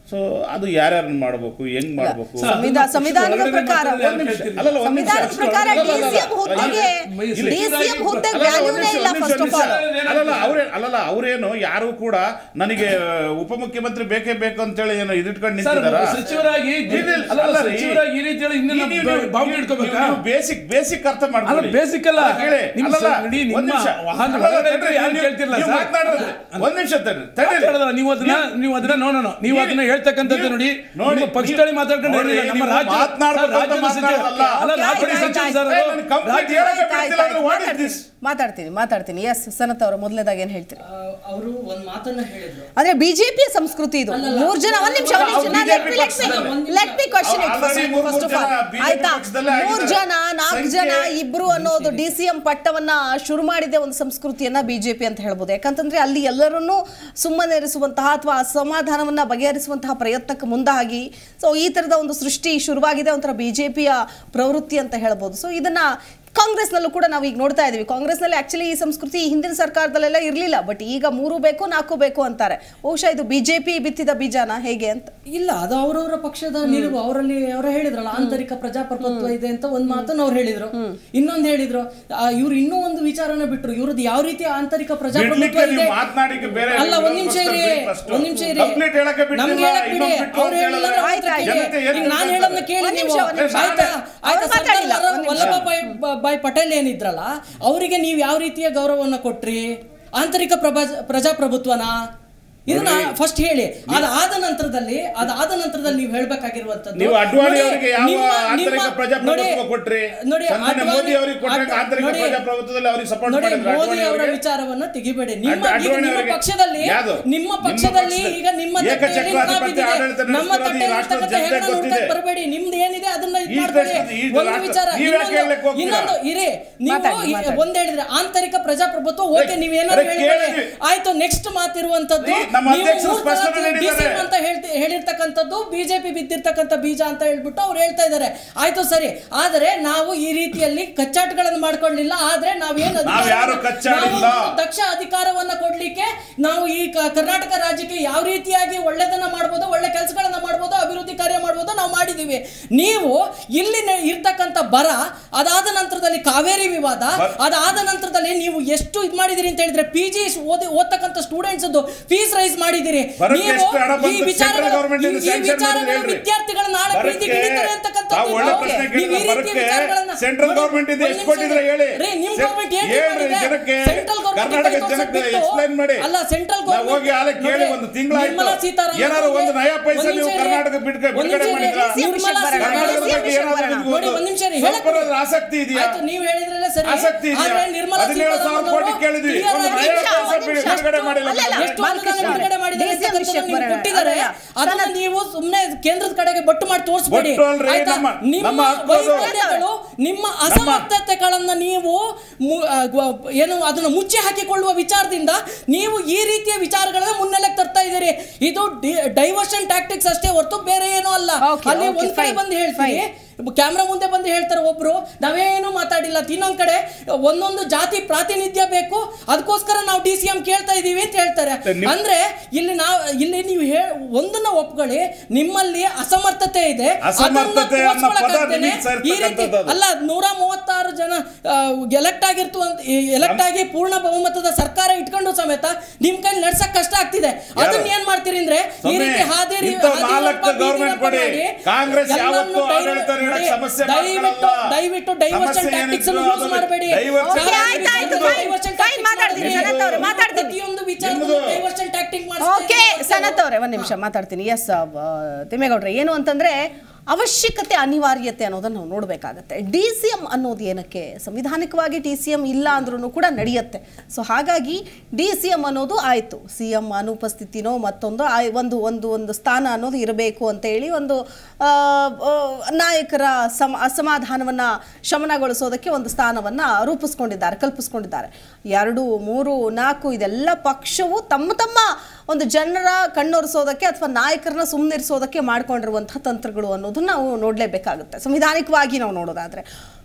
ಸೊ ಅದು ಯಾರ್ಯಾರನ್ನ ಮಾಡಬೇಕು ಹೆಂಗ್ ಮಾಡಬೇಕು ಸಂವಿಧಾನ ಸಂವಿಧಾನದ ಪ್ರಕಾರ ಒಂದ್ ನಿಮಿಷ. ಅಲ್ಲಲ್ಲ, ಒಂದ್ ನಿಮಿಷ. ಸಂವಿಧಾನದ ಪ್ರಕಾರ ಅಲ್ಲಲ್ಲ, ಅಲ್ಲಲ್ಲ. ಡಿಸಿಎಂ ಹುದ್ದೆಗೆ ಇಲ್ಲಿ- ಡಿಸಿಎಂ ಹುದ್ದೆಗೆ ಅಲ್ಲಲ್ಲ, ಒಂದ್ ವ್ಯಾಲ್ಯೂನೇ ನಿಮಿಷ, ಇಲ್ಲ ಒಂದ್ ನಿಮಿಷ, ಫಸ್ಟ್ ಆಫ್ ಆಲ್ ಒಂದ್ ನಿಮಿಷ. ಅಲ್ಲಲ್ಲ ಅವ್ರೇ ಅಲ್ಲಲ್ಲ ಅವ್ರೇನು ಯಾರು ಕೂಡ ನನಗೆ ಉಪಮುಖ್ಯಮಂತ್ರಿ ಬೇಕೇ ಬೇಕು ಅಂತೇಳಿ ಏನೋ ಇದಿಟ್ಕೊಂಡು ಸರ್ ನಿಂತಿದ್ದಾರಾ ಸಚಿವರಾಗಿ ಇಲ್ಲ, ಇಲ್ಲ, ಅಲ್ಲ, ಅಲ್ಲ ರೀ. ಸಚಿವರಾಗಿ ಈ ರೀತಿ ಹೇಳಿ ಇನ್ನೇನು ನೀವು- ನೀವು- ಬಾವುಟ ಇಟ್ಕೋಬೇಕಾ? ನೀವು ಬೇಸಿಕ್ ಬೇಸಿಕ್ ಅರ್ಥ ಮಾಡ್ಕೊಳ್ಳಿ ಅಲ್ಲ, basic ಅಲ್ಲ. ಕೇಳಿ ನಿಮ್ಮ ಅಲ್ಲಲ್ಲ, ಸ- ನೋಡಿ, ನಿಮ್ಮ ಒಂದ್ ನಿಮಿಷ. ವಾಹನ ಅಲ್ಲಲ್ಲ, ಹೊರಗಡೆ ತಡ್ರಿ, ಇದ್ರೆ ಯಾರು ನೀವು- ಕೇಳ್ತಿರಲ್ಲ ನೀವು ಸರ್? ಮಾತನಾಡೋದು. ಒಂದ್ ನಿಮಿಷ ತಡ್ರಿ, ತಡ್ರಿ. ಮಾತಾಡೋದಲ್ಲ, ನೀವು ಅದನ್ನ ನೀವು ಅದನ್ನ ನೋ ನೋ ನೋ, ನೀವು ಅದನ್ನ ಹೇಳ್ತಕ್ಕಂಥದ್ದು ನೋಡಿ ನಿಮ್ಮ ಪಕ್ಷದಲ್ಲಿ ಮಾತಾಡ್ಕೊಂಡು ನೋಡಿ, ಏನಿಲ್ಲ, ನಮ್ಮ ನೀವು ರಾಜ್ಯ ಮಾತನಾಡ್ಬೇಕು ಸರ್, ಅಂತ ರಾಜ್ಯದ ಸಚಿವ ಮಾತನಾಡೋದಲ್ಲ. ಅಲ್ಲ Okay, ರಾಜ್ಯದ ಆಯ್ತು, ಸಚಿವ ಆಯ್ತು, ಸರ್ ಏ, ಅವರು. ನನ್ complete ರಾಜ್ಯ- ಹೇಳಕ್ಕೆ ಆಯ್ತು, ಬಿಡ್ತಿಲ್ಲ ಅಂದ್ರೆ what is ಮಾತಾಡ್ತೀನಿ. this? ಮಾತಾಡ್ತೀನಿ ಮಾತಾಡ್ತೀನಿ ಎಸ್ ಸನತ್ ಅವರು ಮೊದಲನೇದಾಗಿ ಏನ್ ಹೇಳ್ತೀರಿ ಅವರು ಒಂದ್ ಮಾತನ್ನ ಹೇಳಿದ್ರು ಅಂದ್ರೆ ಬಿಜೆಪಿಯ ಸಂಸ್ಕೃತಿ ಇದು ಅಲ್ಲಲ್ಲ. ಮೂರ್ ಜನ ಒಂದ್ ನಿಮಿಷ ಒಂದ್ ನಿಮಿಷ ನಾನು BJP let me- let me- ಪಕ್ಷದಲ್ಲಿ. let me question it ಅವ್ರು first, already ಮೂರ್ first of all. ಜನ BJP ಆಯ್ತಾ ಪಕ್ಷದಲ್ಲೇ ಮೂರ್ ಆಗಿದ್ದಾರೆ. ಜನ ನಾಲ್ಕು ಸಂಖ್ಯೆ- ಜನ ಇಬ್ರು ಅನ್ನೋದು ಡಿ ಸಿ ಎಂ ಪಟ್ಟವನ್ನ ಶುರು ಮಾಡಿದೆ ಒಂದು ಸಂಸ್ಕೃತಿಯನ್ನ ಬಿಜೆಪಿ ಅಂತ ಹೇಳ್ಬೋದು ಯಾಕಂತಂದ್ರೆ ಅಲ್ಲಿ ಎಲ್ಲರನ್ನೂ ಸುಮ್ಮನಿರಿಸುವಂತಹ ಅಥವಾ ಅಸಮಾಧಾನವನ್ನ ಬಗೆಹರಿಸುವಂತಹ ಪ್ರಯತ್ನಕ್ಕೆ ಮುಂದಾಗಿ ಸೊ ಈ ತರದ ಒಂದು ಸೃಷ್ಟಿ ಶುರುವಾಗಿದೆ ಒಂಥರ ಬಿಜೆಪಿಯ ಪ್ರವೃತ್ತಿ ಅಂತ ಹೇಳ್ಬೋದು ಸೊ ಇದನ್ನ ಕಾಂಗ್ರೆಸ್ನಲ್ಲೂ ಕೂಡ ನಾವು ಈಗ ನೋಡ್ತಾ ಇದೀವಿ ಕಾಂಗ್ರೆಸ್ನಲ್ಲಿ ಆಕ್ಚುಲಿ ಈ ಸಂಸ್ಕೃತಿ ಈ ಹಿಂದಿನ ಸರ್ಕಾರದಲ್ಲೆಲ್ಲ ಇರಲಿಲ್ಲ ಬಟ್ ಈಗ ಮೂರು ಬೇಕು ನಾಲ್ಕು ಬೇಕು ಅಂತಾರೆ ಬಹುಶಃ ಇದು ಬಿಜೆಪಿ ಬಿತ್ತಿದ ಬೀಜನ ಹೇಗೆ ಅಂತ ಇಲ್ಲ ಅದು ಅವರವರ ಪಕ್ಷದ ನಿಲುವು ಅವರಲ್ಲಿ ಅವರ ಹೇಳಿದ್ರಲ್ಲ ಆಂತರಿಕ ಪ್ರಜಾಪ್ರಭುತ್ವ ಇದೆ ಅಂತ ಒಂದ್ ಮಾತನ್ನ ಅವ್ರು ಹೇಳಿದ್ರು ಇನ್ನೊಂದು ಹೇಳಿದ್ರು ಇವ್ರು ಇನ್ನೂ ಒಂದು ವಿಚಾರನ ಬಿಟ್ರು ಇವ್ರದ್ದು ಯಾವ ರೀತಿ ಆಂತರಿಕ ಪ್ರಜಾಪ್ರಭುತ್ವ ಬಿಡ್ಲಿಕ್ಕೆ ಇದೆ ನೀವು ಮಾತನಾಡಿಕ್ಕೆ ಬೇರೆ ಅಲ್ಲ ಒಂದ್ ನಿಮಿಷ ಇರಿ first. ಒಂದ್ ನಿಮಿಷ ಇರಿ Complete ಹೇಳಕ್ಕೆ ಬಿಟ್ಟಿಲ್ಲ, ನಮ್ಗೆ ಹೇಳಕ್ ಬಿಡಿ ಇನ್ನೊಂದ್ ಬಿಟ್ಟು ಅವ್ರು ಹೇಳಿಲ್ಲ ಹೇಳಿದ್ರೆ ಆಯ್ತು, ಆಯ್ತು. ಜನತೆ ಏನ್ ಈಗ ನಾನು ತಿಳ್ಕೊಳ್ತಾರೆ? ಹೇಳೋದನ್ನ ಕೇಳಿ ಒಂದ್ ನೀವು ನಿಮಿಷ, ಒಂದ್ ನಿಮಿಷ. ಆಯ್ತಾ ಆಯ್ತಾ ಅವ್ರು ಮಾತಾಡಿಲ್ಲ, ಸರ್ದಾರ್ ಒಂದ್ ನಿಮಿಷ. ವಲ್ಲಭಭಾಯ್ ಬ- ಭಾಯ್ ಪಟೇಲ್ ಏನಿದ್ರಲ್ಲ ಅವರಿಗೆ ನೀವು ಯಾವ ರೀತಿಯ ಗೌರವವನ್ನು ಕೊಟ್ರಿ ಆಂತರಿಕ ಪ್ರಭಾ ಪ್ರಜಾಪ್ರಭುತ್ವನ ಇದನ್ನ ಫಸ್ಟ್ ಹೇಳಿ ಅದಾದ ನಂತರದಲ್ಲಿ ಅದಾದ ನಂತರದಲ್ಲಿ ನೀವು ಹೇಳ್ಬೇಕಾಗಿರುವಂತದ್ದು ನೀವು ಅಡ್ವಾಣಿ ನೋಡಿ, ಅವರಿಗೆ ಯಾವ ನಿಮ್ಮ- ಆಂತರಿಕ ನಿಮ್ಮ- ಪ್ರಜಾಪ್ರಭುತ್ವ ನೋಡಿ, ಕೊಟ್ರಿ ನೋಡಿ ಸನ್ಮಾನ್ಯ ಅಡ್ವಾಣಿ- ಮೋದಿ ಅವರಿಗೆ ಕೊಟ್ಟಾಗ ಅಡ್- ಆಂತರಿಕ ನೋಡಿ, ಪ್ರಜಾಪ್ರಭುತ್ವದಲ್ಲಿ ಅವರಿಗೆ ಸಪೋರ್ಟ್ ನೋಡಿ ಮಾಡಿದ್ರು ಮೋದಿ ಅಡ್ವಾಣಿ ಅವರ ಅವರಿಗೆ ವಿಚಾರವನ್ನ ತೆಗಿಬೇಡಿ ನಿಮ್ಮ ಅಡ್- ಈಗ ಅಡ್ವಾಣಿ ನಿಮ್ಮ ಅವರಿಗೆ- ಪಕ್ಷದಲ್ಲಿ ಯಾವುದು? ನಿಮ್ಮ ನಿಮ್ಮ ಪಕ್ಷದಲ್ಲಿ ಪಕ್ಷದಲ್ಲಿ ಈಗ ನಿಮ್ಮ ತಟ್ಟೆಯಲ್ಲಿ ಏಕಚಕ್ರಾಧಿಪತ್ಯ ಹೆಣ ಬಿದ್ದಿದೆ. ಆಡಳಿತ ನಮ್ಮ ನಡೆಸ್ತಿರೋದು ಈ ತಟ್ಟೆಯಲ್ಲಿ ರಾಷ್ಟ್ರದ ಇರ್ತಕ್ಕಂಥ ಜನತೆಗೆ ಹೆಣ ನೋಡ್ತಾ ಗೊತ್ತಿದೆ. ಬರಬೇಡಿ ನಿಮ್ದು ಏನಿದೆ ಅದನ್ನ ಇದ್ ಈ ಮಾಡ್ಕೊಳ್ಳಿ ದೇಶದ- ಈ ಒಂದು ರಾಷ್ಟ್ರ- ವಿಚಾರ ನೀವ್ ಯಾಕೆ ಇನ್ನೊಂದು- ಹೇಳಕ್ ಹೋಗ್ತೀರಾ? ಇನ್ನೊಂದು ಇರಿ ನೀವು ಮಾತಾಡಿ, ಈ- ಮಾತಾಡಿ. ಒಂದ್ ಹೇಳಿದ್ರೆ ಆಂತರಿಕ ಪ್ರಜಾಪ್ರಭುತ್ವ ಓಕೆ ಅರೆ, ನೀವ್ ಏನಾದ್ರು ಅರೆ, ಹೇಳ್ಕೊಳ್ಳಿ ಕೇಳಿದ್ವಿ. ಆಯ್ತು ನೆಕ್ಸ್ಟ್ ಮಾತಿರುವಂತದ್ದು ಈ ನಮ್ಮ ನೀವು ಅಧ್ಯಕ್ಷರು ಮೂರ್ ತರ ಸ್ಪಷ್ಟನೆ ನೀಡಿದ್ದಾರೆ. DCM ಅಂತ ಹೇಳ್ತಿ ಹೇಳಿರ್ತಕ್ಕಂಥದ್ದು ಬಿಜೆಪಿ ಬಿದ್ದಿರ್ತಕ್ಕಂಥ ಬೀಜ ಅಂತ ಹೇಳ್ಬಿಟ್ಟು ಅವ್ರು ಹೇಳ್ತಾ ಇದ್ದಾರೆ ಆಯ್ತು ಸರಿ ಆದ್ರೆ ನಾವು ಈ ರೀತಿಯಲ್ಲಿ ಕಚ್ಚಾಟಗಳನ್ನು ಮಾಡ್ಕೊಳ್ಳಿಲ್ಲ ಆದ್ರೆ ನಾವೇನು ನಾವ್ ಯಾರು ಕಚ್ಚಾಡಿಲ್ಲ. ದಕ್ಷ ಅಧಿಕಾರವನ್ನ ಕೊಡ್ಲಿಕ್ಕೆ ನಾವು ಈ ಕ- ಕರ್ನಾಟಕ ರಾಜ್ಯಕ್ಕೆ ಯಾವ ರೀತಿಯಾಗಿ ಒಳ್ಳೆದನ್ನ ಮಾಡ್ಬೋದು ಒಳ್ಳೆ ಕೆಲಸಗಳನ್ನ ಮಾಡ್ಬೋದು ಅಭಿವೃದ್ಧಿ ಕಾರ್ಯ ಮಾಡ್ಬೋದು ನಾವು ಮಾಡಿದೀವಿ ನೀವು ಇಲ್ಲಿ ನೆ- ಇರ್ತಕ್ಕಂಥ ಬರ ಅದಾದ ನಂತರದಲ್ಲಿ ಕಾವೇರಿ ವಿವಾದ ಅದಾದ ನಂತರದಲ್ಲಿ ನೀವು ಎಷ್ಟು ಇದು ಮಾಡಿದಿರಿ ಅಂತ ಹೇಳಿದ್ರೆ ಪಿ ಜಿ ಓದಿ ಓದ್ತಕ್ಕಂಥ ಸ್ಟೂಡೆಂಟ್ಸ್ ಫೀಸ್ ರೈಸ್ ಮಾಡಿದಿರಿ ಬರಕ್ಕೆ ನೀವು ಎಷ್ಟು ಹಣ ಈ ಬಂತು? ವಿಚಾರಗಳು- Central government ಇಂದ ಈ- ಈ sanction ಮಾಡಿದ್ರೆ ವಿಚಾರಗಳು ಹೇಳ್ರಿ. ವಿದ್ಯಾರ್ಥಿಗಳ ನಾಳೆ ಬರಕ್ಕೆ ಬೀದಿಗೆ ಇಳಿತಾರೆ ಅಂತಕ್ಕಂಥದ್ದು ತಾವು ಒಳ್ಳೆ ನಾವು- ಪ್ರಶ್ನೆ ನೀವು ಈ ಕೇಳಿದ್ರೆ ರೀತಿಯ ಬರಕ್ಕೆ ವಿಚಾರಗಳನ್ನ- ಸೆಂಟ್ರಲ್ ನೋಡಿ, ಗೌರ್ಮೆಂಟ್ ಇಂದ ಒಂದ್ ಎಷ್ಟು ನಿಮಿಷ ಕೊಟ್ಟಿದ್ರೆ ಹೇಳಿ ರೀ, ನಿಮ್ ಸೆ- ಗೌರ್ಮೆಂಟ್ ಏನ್ ಹೇಳ್ರಿ ಮಾಡಿದೆ? ಜನಕ್ಕೆ ಸೆಂಟ್ರಲ್ ಗೌರ್ಮೆಂಟ್ ಕರ್ನಾಟಕ ಕೈ ಜನಕ್ಕೆ ತೋರ್ಸ್ಬಿಟ್ಟು- ಎಕ್ಸ್ಪ್ಲೈನ್ ಮಾಡಿ ಅಲ್ಲ ಸೆಂಟ್ರಲ್ ನಾವು ಗೌರ್ಮೆಂಟ್ ಹೋಗಿ ಆಲೆ ಕೇಳಿ ಒಂದು ತಿಂಗಳಾಯ್ತು ನಿರ್ಮಲಾ ಸೀತಾರಾಮನ್ ಏನಾದ್ರು ಒಂದು ಅವ್ರಿಗೆ- ನಯಾ ಪೈಸೆ ಒಂದ್ ನೀವು ನಿಮಿಷ ಕರ್ನಾಟಕ ಇರಿ. ಬಿಡುಗಡೆ ಒಂದ್ ಬಿಡುಗಡೆ ನಿಮಿಷ ಇರಿ. ಮಾಡಿದ್ರ ವಿಷಯಕ್ಕೆ ಬರೋಣ. ಕರ್ನಾಟಕದ ವಿಷಯ ಬಗ್ಗೆ ವಿಷಯಕ್ಕೆ ಏನಾದ್ರು ಬರೋಣ. ನಿಮ್ಗೆ ನೋಡಿ, ಒಂದು ಒಂದ್ ನಿಮಿಷ ಇರಿ. ಸ್ವಲ್ಪ ಹೇಳಕ್ ಬಿಡಿ. ಆಸಕ್ತಿ ಇದೆಯಾ ಆಯ್ತು, ನೀವು ಹೇಳಿದ್ರಲ್ಲ ಸರಿ ಆಸಕ್ತಿ ಇದೆಯಾ ಆದ್ರೆ ನಿರ್ಮಲಾ ಹದಿನೇಳು ಸಾವಿರ ಸೀತಾರಾಮನ್ ಕೋಟಿ ಅವರು ಕೇಳಿದ್ವಿ clear ಒಂದು ಆಗಿ ನಯಾ ನಿಮಿಷ, ಪೈಸೆ ಒಂದ್ ನಿಮಿಷ. ಬಿಡುಗಡೆ ಮಾಡಿಲ್ಲ ಅಲ್ಲ, ಅಲ್ಲ, ಎಷ್ಟು ಬಾಲಕೃಷ್ಣ ಅನುದಾನ ಬಿಡುಗಡೆ ಮಾಡಿದ್ದಾರೆ DCM ಅಂತಕ್ಕಂಥದ್ದನ್ನ ವಿಷಯಕ್ಕೆ ನಿಮ್ಗೆ ಬರೋಣ. ಕೊಟ್ಟಿದ್ದಾರೆ ಅಲ್ಲ, ಅದನ್ನ ಸನತ್- ನೀವು ಸುಮ್ಮನೆ ಕೇಂದ್ರದ ಕಡೆಗೆ ಬಟ್ಟು ಮಾಡಿ ತೋರಿಸ್ಬೇಡಿ ಬಟ್ಟು ಅಲ್ರಿ, ಆಯ್ತಾ? ನಮ್ಮ- ನಿಮ್ಮ ನಮ್ಮ ಹಕ್ಕು ಅದು. ವೈಫಲ್ಯಗಳು ನಿಮ್ಮ ಅಸಮರ್ಥತೆಗಳನ್ನ ನೀವು ಮು- ಆ, ಗ- ಏನು ಅದನ್ನ ಮುಚ್ಚಿ ಹಾಕಿಕೊಳ್ಳುವ ವಿಚಾರದಿಂದ ನೀವು ಈ ರೀತಿಯ ವಿಚಾರಗಳನ್ನ ಮುನ್ನೆಲೆಗೆ ತರ್ತಾ ಇದ್ದೀರಿ ಇದು ಡೈವರ್ಷನ್ ಟ್ಯಾಕ್ಟಿಕ್ಸ್ ಅಷ್ಟೇ ಹೊರತು ಬೇರೆ ಏನೂ ಅಲ್ಲ Okay, ಅಲ್ಲಿ okay, ಒಂದ್ ಕಡೆ fine, ಬಂದು ಹೇಳ್ತೀನಿ ಕ್ಯಾಮ್ರಾ ಮುಂದೆ ಬಂದು ಹೇಳ್ತಾರೆ ಒಬ್ರು ನಾವೇನು ಮಾತಾಡಿಲ್ಲ ಇನ್ನೊಂದ್ ಕಡೆ ಒಂದೊಂದು ಜಾತಿ ಪ್ರಾತಿನಿಧ್ಯ ಬೇಕು ಅದಕ್ಕೋಸ್ಕರ ನಾವು ಡಿ ಸಿ ಎಂ ಕೇಳ್ತಾ ಇದೀವಿ ಅಂತ ಹೇಳ್ತಾರೆ ನಿಮ್- ಅಂದ್ರೆ ಇಲ್ಲಿ ನಾವು ಇಲ್ಲಿ ನೀವು ಹೇ ಒಂದನ್ನ ಒಪ್ಕೊಳ್ಳಿ ನಿಮ್ಮಲ್ಲಿ ಅಸಮರ್ಥತೆ ಇದೆ ಅಸಮರ್ಥತೆ ಅದನ್ನ ಅನ್ನೋ ಪದ ತೋರ್ಸ್ಕೊಳಕ್ಕಾಗ್ದೇನೆ ನಿಮಗೆ ಈ ರೀತಿ ಸೇರ್ತಕ್ಕಂಥದ್ದು ಅದು. ಅಲ್ಲ ನೂರ ಮೂವತ್ತಾರು ಜನ ಎಲೆಕ್ಟ್ ಆಗಿರ್ತು ಅಂತ ಎಲೆಕ್ಟ್ ಆಗಿ ಪೂರ್ಣ ಬಹುಮತದ ಸರ್ಕಾರ ಇಟ್ಕೊಂಡು ಸಮೇತ ನಿಮ್ ಕೈ ನಡ್ಸಕ್ ಕಷ್ಟ ಆಗ್ತಿದೆ ಅದನ್ನ ಏನ್ ಮಾಡ್ತೀರಿ ಅಂದ್ರೆ ಈ ಸ್ವಾಮಿ, ರೀತಿ ಹಾದಿ ಇಂಥ ನಾಲ್ಕು government ಕೊಡಿ. ಕಾಂಗ್ರೆಸ್ ಯಾವತ್ತೂ ಆಡಳಿತ ನೀಡಕ್ ಸಮಸ್ಯೆ ದಯವಿಟ್ಟು ಮಾಡ್ಕೊಳಲ್ಲ. ದಯವಿಟ್ಟು ಡೈವರ್ಷನ್ ಸಮಸ್ಯೆ ಟ್ಯಾಕ್ಟಿಕ್ಸ್ ಏನಿದ್ರು ಯೂಸ್ ಅದನ್ನ ಮಾಡಬೇಡಿ divert- Okay, ಆಯ್ತು, ಆಯ್ತು, fine, fine, ಮಾತಾಡ್ತೀನಿ, ಸನತ್ ಅವ್ರೆ, ಮಾತಾಡ್ತೀನಿ. ಪ್ರತಿಯೊಂದು ವಿಚಾರ ನಿಮ್ದು- ಡೈವರ್ಷನ್ ಟ್ಯಾಕ್ಟಿಂಗ್ ಓಕೆ ಸನತ್ ಅವರೇ ಒಂದ್ ನಿಮಿಷ ಮಾತಾಡ್ತೀನಿ ಎಸ್ ತಿಮ್ಮೇಗೌಡ್ರೆ ಏನು ಅಂತಂದ್ರೆ ಅವಶ್ಯಕತೆ ಅನಿವಾರ್ಯತೆ ಅನ್ನೋದನ್ನ ನಾವು ನೋಡಬೇಕಾಗತ್ತೆ ಡಿ ಸಿ ಎಂ ಅನ್ನೋದು ಏನಕ್ಕೆ ಸಂವಿಧಾನಿಕವಾಗಿ ಡಿ ಸಿ ಎಂ ಇಲ್ಲ ಅಂದ್ರೂ ಕೂಡ ನಡೆಯುತ್ತೆ ಸೊ ಹಾಗಾಗಿ ಡಿ ಸಿ ಎಂ ಅನ್ನೋದು ಆಯಿತು ಸಿ ಎಂ ಅನುಪಸ್ಥಿತಿನೋ ಮತ್ತೊಂದು ಆಯ್- ಒಂದು ಒಂದು ಒಂದು ಸ್ಥಾನ ಅನ್ನೋದು ಇರಬೇಕು ಅಂತ ಹೇಳಿ ಒಂದು ಆ, ಆ, ನಾಯಕರ ಸಮ ಅಸಮಾಧಾನವನ್ನು ಶಮನಗೊಳಿಸೋದಕ್ಕೆ ಒಂದು ಸ್ಥಾನವನ್ನು ರೂಪಿಸ್ಕೊಂಡಿದ್ದಾರೆ ಕಲ್ಪಿಸ್ಕೊಂಡಿದ್ದಾರೆ ಎರಡು ಮೂರು ನಾಲ್ಕು ಇದೆಲ್ಲ ಪಕ್ಷವು ತಮ್ಮ ತಮ್ಮ ಒಂದು ಜನರ ಕಣ್ಣೊರೆಸೋದಕ್ಕೆ ಅಥವಾ ನಾಯಕರನ್ನ ಸುಮ್ಮನಿರಿಸೋದಕ್ಕೆ ಮಾಡ್ಕೊಂಡಿರುವಂತಹ ತಂತ್ರಗಳು ಅನ್ನೋದನ್ನ ನಾವು ನೋಡಲೇಬೇಕಾಗುತ್ತೆ ಸಂವಿಧಾನಿಕವಾಗಿ ನಾವು ನೋಡೋದಾದ್ರೆ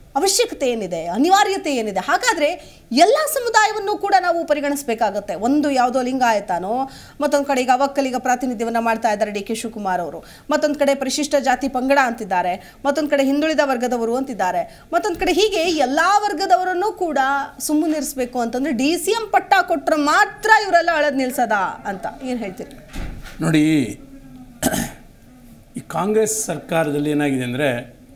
ಅವಶ್ಯಕತೆ ಏನಿದೆ ಅನಿವಾರ್ಯತೆ ಏನಿದೆ ಹಾಗಾದ್ರೆ ಎಲ್ಲ ಸಮುದಾಯವನ್ನು ಕೂಡ ನಾವು ಪರಿಗಣಿಸಬೇಕಾಗತ್ತೆ ಒಂದು ಯಾವುದೋ ಲಿಂಗಾಯತನೋ ಮತ್ತೊಂದು ಕಡೆ ಈಗ ಒಕ್ಕಲಿಗ ಪ್ರಾತಿನಿಧ್ಯವನ್ನ ಮಾಡ್ತಾ ಇದ್ದಾರೆ ಡಿ ಕೆ ಶಿವಕುಮಾರ್ ಅವರು ಮತ್ತೊಂದು ಕಡೆ ಪರಿಶಿಷ್ಟ ಜಾತಿ ಪಂಗಡ ಅಂತಿದ್ದಾರೆ ಮತ್ತೊಂದು ಕಡೆ ಹಿಂದುಳಿದ ವರ್ಗದವರು ಅಂತಿದ್ದಾರೆ ಮತ್ತೊಂದು ಕಡೆ ಹೀಗೆ ಎಲ್ಲಾ ವರ್ಗದವರನ್ನು ಕೂಡ ಸುಮ್ಮನಿರಿಸಬೇಕು ಅಂತಂದ್ರೆ ಡಿ ಸಿ ಎಂ ಪಟ್ಟ ಕೊಟ್ರೆ ಮಾತ್ರ ಇವರೆಲ್ಲ ಅಳದ್ ನಿಲ್ಸದ ಅಂತ ಏನ್ ಹೇಳ್ತೀರಿ ನೋಡಿ ಈ ಕಾಂಗ್ರೆಸ್ ಸರ್ಕಾರದಲ್ಲಿ ಏನಾಗಿದೆ ಅಂದರೆ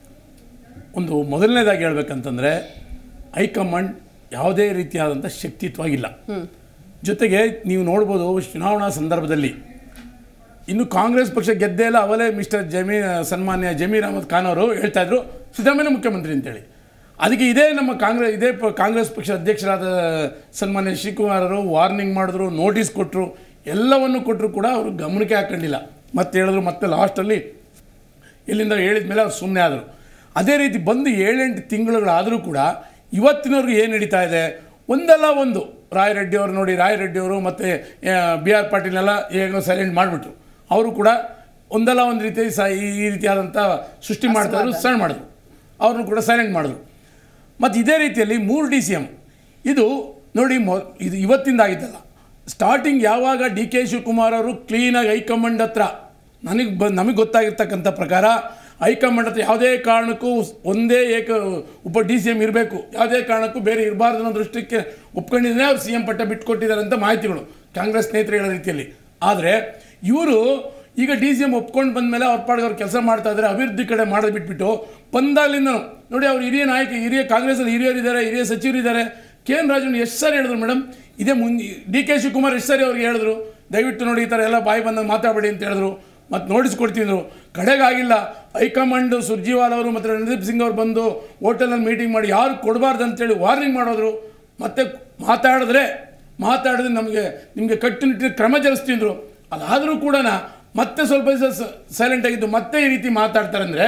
ಒಂದು ಮೊದಲನೇದಾಗಿ ಹೇಳ್ಬೇಕಂತಂದರೆ ಹೈಕಮಾಂಡ್ ಯಾವುದೇ ರೀತಿಯಾದಂಥ ಶಕ್ತಿತ್ವಾಗಿಲ್ಲ ಜೊತೆಗೆ ನೀವು ನೋಡ್ಬೋದು ಚುನಾವಣಾ ಸಂದರ್ಭದಲ್ಲಿ ಇನ್ನು ಕಾಂಗ್ರೆಸ್ ಪಕ್ಷ ಗೆದ್ದೇ ಇಲ್ಲ ಅವಲೇ ಮಿಸ್ಟರ್ ಜಮೀ ಸನ್ಮಾನ್ಯ ಜಮೀರ್ ಅಹಮದ್ ಖಾನ್ ಅವರು ಹೇಳ್ತಾ ಇದ್ರು ಸಿದ್ದರಾಮಯ್ಯ ಮುಖ್ಯಮಂತ್ರಿ ಅಂತೇಳಿ ಅದಕ್ಕೆ ಇದೇ ನಮ್ಮ ಕಾಂಗ್ರೆಸ್ ಇದೇ ಪ- ಕಾಂಗ್ರೆಸ್ ಪಕ್ಷದ ಅಧ್ಯಕ್ಷರಾದ ಸನ್ಮಾನ್ಯ ಶಿವಕುಮಾರ್ ಅವರು ವಾರ್ನಿಂಗ್ ಮಾಡಿದ್ರು ನೋಟಿಸ್ ಕೊಟ್ಟರು ಎಲ್ಲವನ್ನು ಕೊಟ್ಟರು ಕೂಡ ಅವರು ಗಮನಕ್ಕೆ ಹಾಕೊಂಡಿಲ್ಲ ಮತ್ತೆ ಹೇಳಿದ್ರು ಮತ್ತೆ ಲಾಸ್ಟಲ್ಲಿ ಇಲ್ಲಿಂದ ಹೇಳಿದ ಮೇಲೆ ಅವ್ರು ಸುಮ್ಮನೆ ಆದರು ಅದೇ ರೀತಿ ಬಂದು ಏಳೆಂಟು ತಿಂಗಳುಗಳಾದರೂ ಕೂಡ ಇವತ್ತಿನವ್ರಿಗೆ ಏನು ನಡೀತಾ ಇದೆ ಒಂದಲ್ಲ ಒಂದು ರಾಯರೆಡ್ಡಿ ಅವರು ನೋಡಿ ರಾಯರೆಡ್ಡಿ ಅವರು ಮತ್ತು ಬಿ ಆರ್ ಪಾಟೀಲ್ನೆಲ್ಲ ಹೇಗೋ ಸೈಲೆಂಟ್ ಮಾಡಿಬಿಟ್ರು ಅವರು ಕೂಡ ಒಂದಲ್ಲ ಒಂದು ರೀತಿ ಸ ಈ- ಈ ರೀತಿಯಾದಂಥ ಸೃಷ್ಟಿ ಮಾಡ್ತಾ ಇದ್ರು ಸಣ್ಣ ಮಾಡಿದ್ರು ಅವ್ರನ್ನೂ ಕೂಡ ಸೈಲೆಂಟ್ ಮಾಡಿದ್ರು ಮತ್ತು ಇದೇ ರೀತಿಯಲ್ಲಿ ಮೂರು ಡಿ ಸಿ ಎಮ್ ಇದು ನೋಡಿ ಮೊ ಇದು ಇವತ್ತಿಂದ ಆಗಿದ್ದಲ್ಲ ಸ್ಟಾರ್ಟಿಂಗ್ ಯಾವಾಗ ಡಿ ಕೆ ಶಿವಕುಮಾರ್ ಅವರು ಕ್ಲೀನಾಗಿ ಹೈಕಮಾಂಡ್ ಹತ್ರ ನನಗೆ ಬ ನಮಗೆ ಗೊತ್ತಾಗಿರ್ತಕ್ಕಂಥ ಪ್ರಕಾರ ಹೈಕಮಾಂಡ್ ಹತ್ರ ಯಾವುದೇ ಕಾರಣಕ್ಕೂ ಒಂದೇ ಏಕ ಉಪ ಡಿ ಸಿ ಎಮ್ ಇರಬೇಕು ಯಾವುದೇ ಕಾರಣಕ್ಕೂ ಬೇರೆ ಇರಬಾರ್ದು ಅನ್ನೋ ದೃಷ್ಟಿಗೆ ಒಪ್ಕೊಂಡಿದ್ರೆ ಅವ್ರು ಸಿ ಎಂ ಪಟ್ಟ ಬಿಟ್ಕೊಟ್ಟಿದ್ದಾರೆ ಅಂತ ಮಾಹಿತಿಗಳು ಕಾಂಗ್ರೆಸ್ ಸ್ನೇಹಿತರು ಹೇಳೋ ರೀತಿಯಲ್ಲಿ ಆದರೆ ಇವರು ಈಗ ಡಿ ಸಿ ಎಮ್ ಒಪ್ಕೊಂಡು ಬಂದಮೇಲೆ ಅವ್ರ ಪಾಡಿಗೆ ಅವ್ರು ಕೆಲಸ ಮಾಡ್ತಾ ಇದ್ದಾರೆ ಅಭಿವೃದ್ಧಿ ಕಡೆ ಮಾಡೋದು ಬಿಟ್ಬಿಟ್ಟು ಬಂದಾಗಲಿಂದ ನೋಡಿ ಅವ್ರು ಹಿರಿಯ ನಾಯಕ ಹಿರಿಯ ಕಾಂಗ್ರೆಸ್ಸಲ್ಲಿ ಹಿರಿಯರಿದ್ದಾರೆ ಹಿರಿಯ ಸಚಿವರಿದ್ದಾರೆ ಕೆ ಎನ್ ರಾಜನ್ ಎಷ್ಟು ಸಾರಿ ಹೇಳಿದ್ರು ಮೇಡಮ್ ಇದೇ ಮುಂದೆ ಡಿ ಕೆ ಶಿವಕುಮಾರ್ ಎಷ್ಟು ಸಾರಿ ಅವ್ರಿಗೆ ಹೇಳಿದ್ರು ದಯವಿಟ್ಟು ನೋಡಿ ಈ ಥರ ಎಲ್ಲ ಬಾಯಿ ಬಂದಾಗ ಮಾತಾಡಬೇಡಿ ಅಂತ ಹೇಳಿದ್ರು ಮತ್ತು ನೋಟಿಸ್ ಕೊಡ್ತಿದ್ರು ಕಡೆಗಾಗಿಲ್ಲ ಹೈಕಮಾಂಡ್ ಸುರ್ಜಿವಾಲ್ ಅವರು ಮತ್ತು ರಣದೀಪ್ ಸಿಂಗ್ ಅವರು ಬಂದು ಹೋಟೆಲಲ್ಲಿ ಮೀಟಿಂಗ್ ಮಾಡಿ ಯಾರು ಕೊಡಬಾರ್ದು ಅಂತೇಳಿ ವಾರ್ನಿಂಗ್ ಮಾಡೋದ್ರು ಮತ್ತೆ ಮಾತಾಡಿದ್ರೆ ಮಾತಾಡಿದ್ರೆ ನಮಗೆ ನಿಮಗೆ ಕಟ್ಟುನಿಟ್ಟಿನ ಕ್ರಮ ಜರುಗಿಸ್ತಿದ್ರು ಅದಾದರೂ ಕೂಡ ಮತ್ತೆ ಸ್ವಲ್ಪ ದಿವಸ ಸೈಲೆಂಟ್ ಆಗಿದ್ದು ಮತ್ತೆ ಈ ರೀತಿ ಮಾತಾಡ್ತಾರೆ ಅಂದರೆ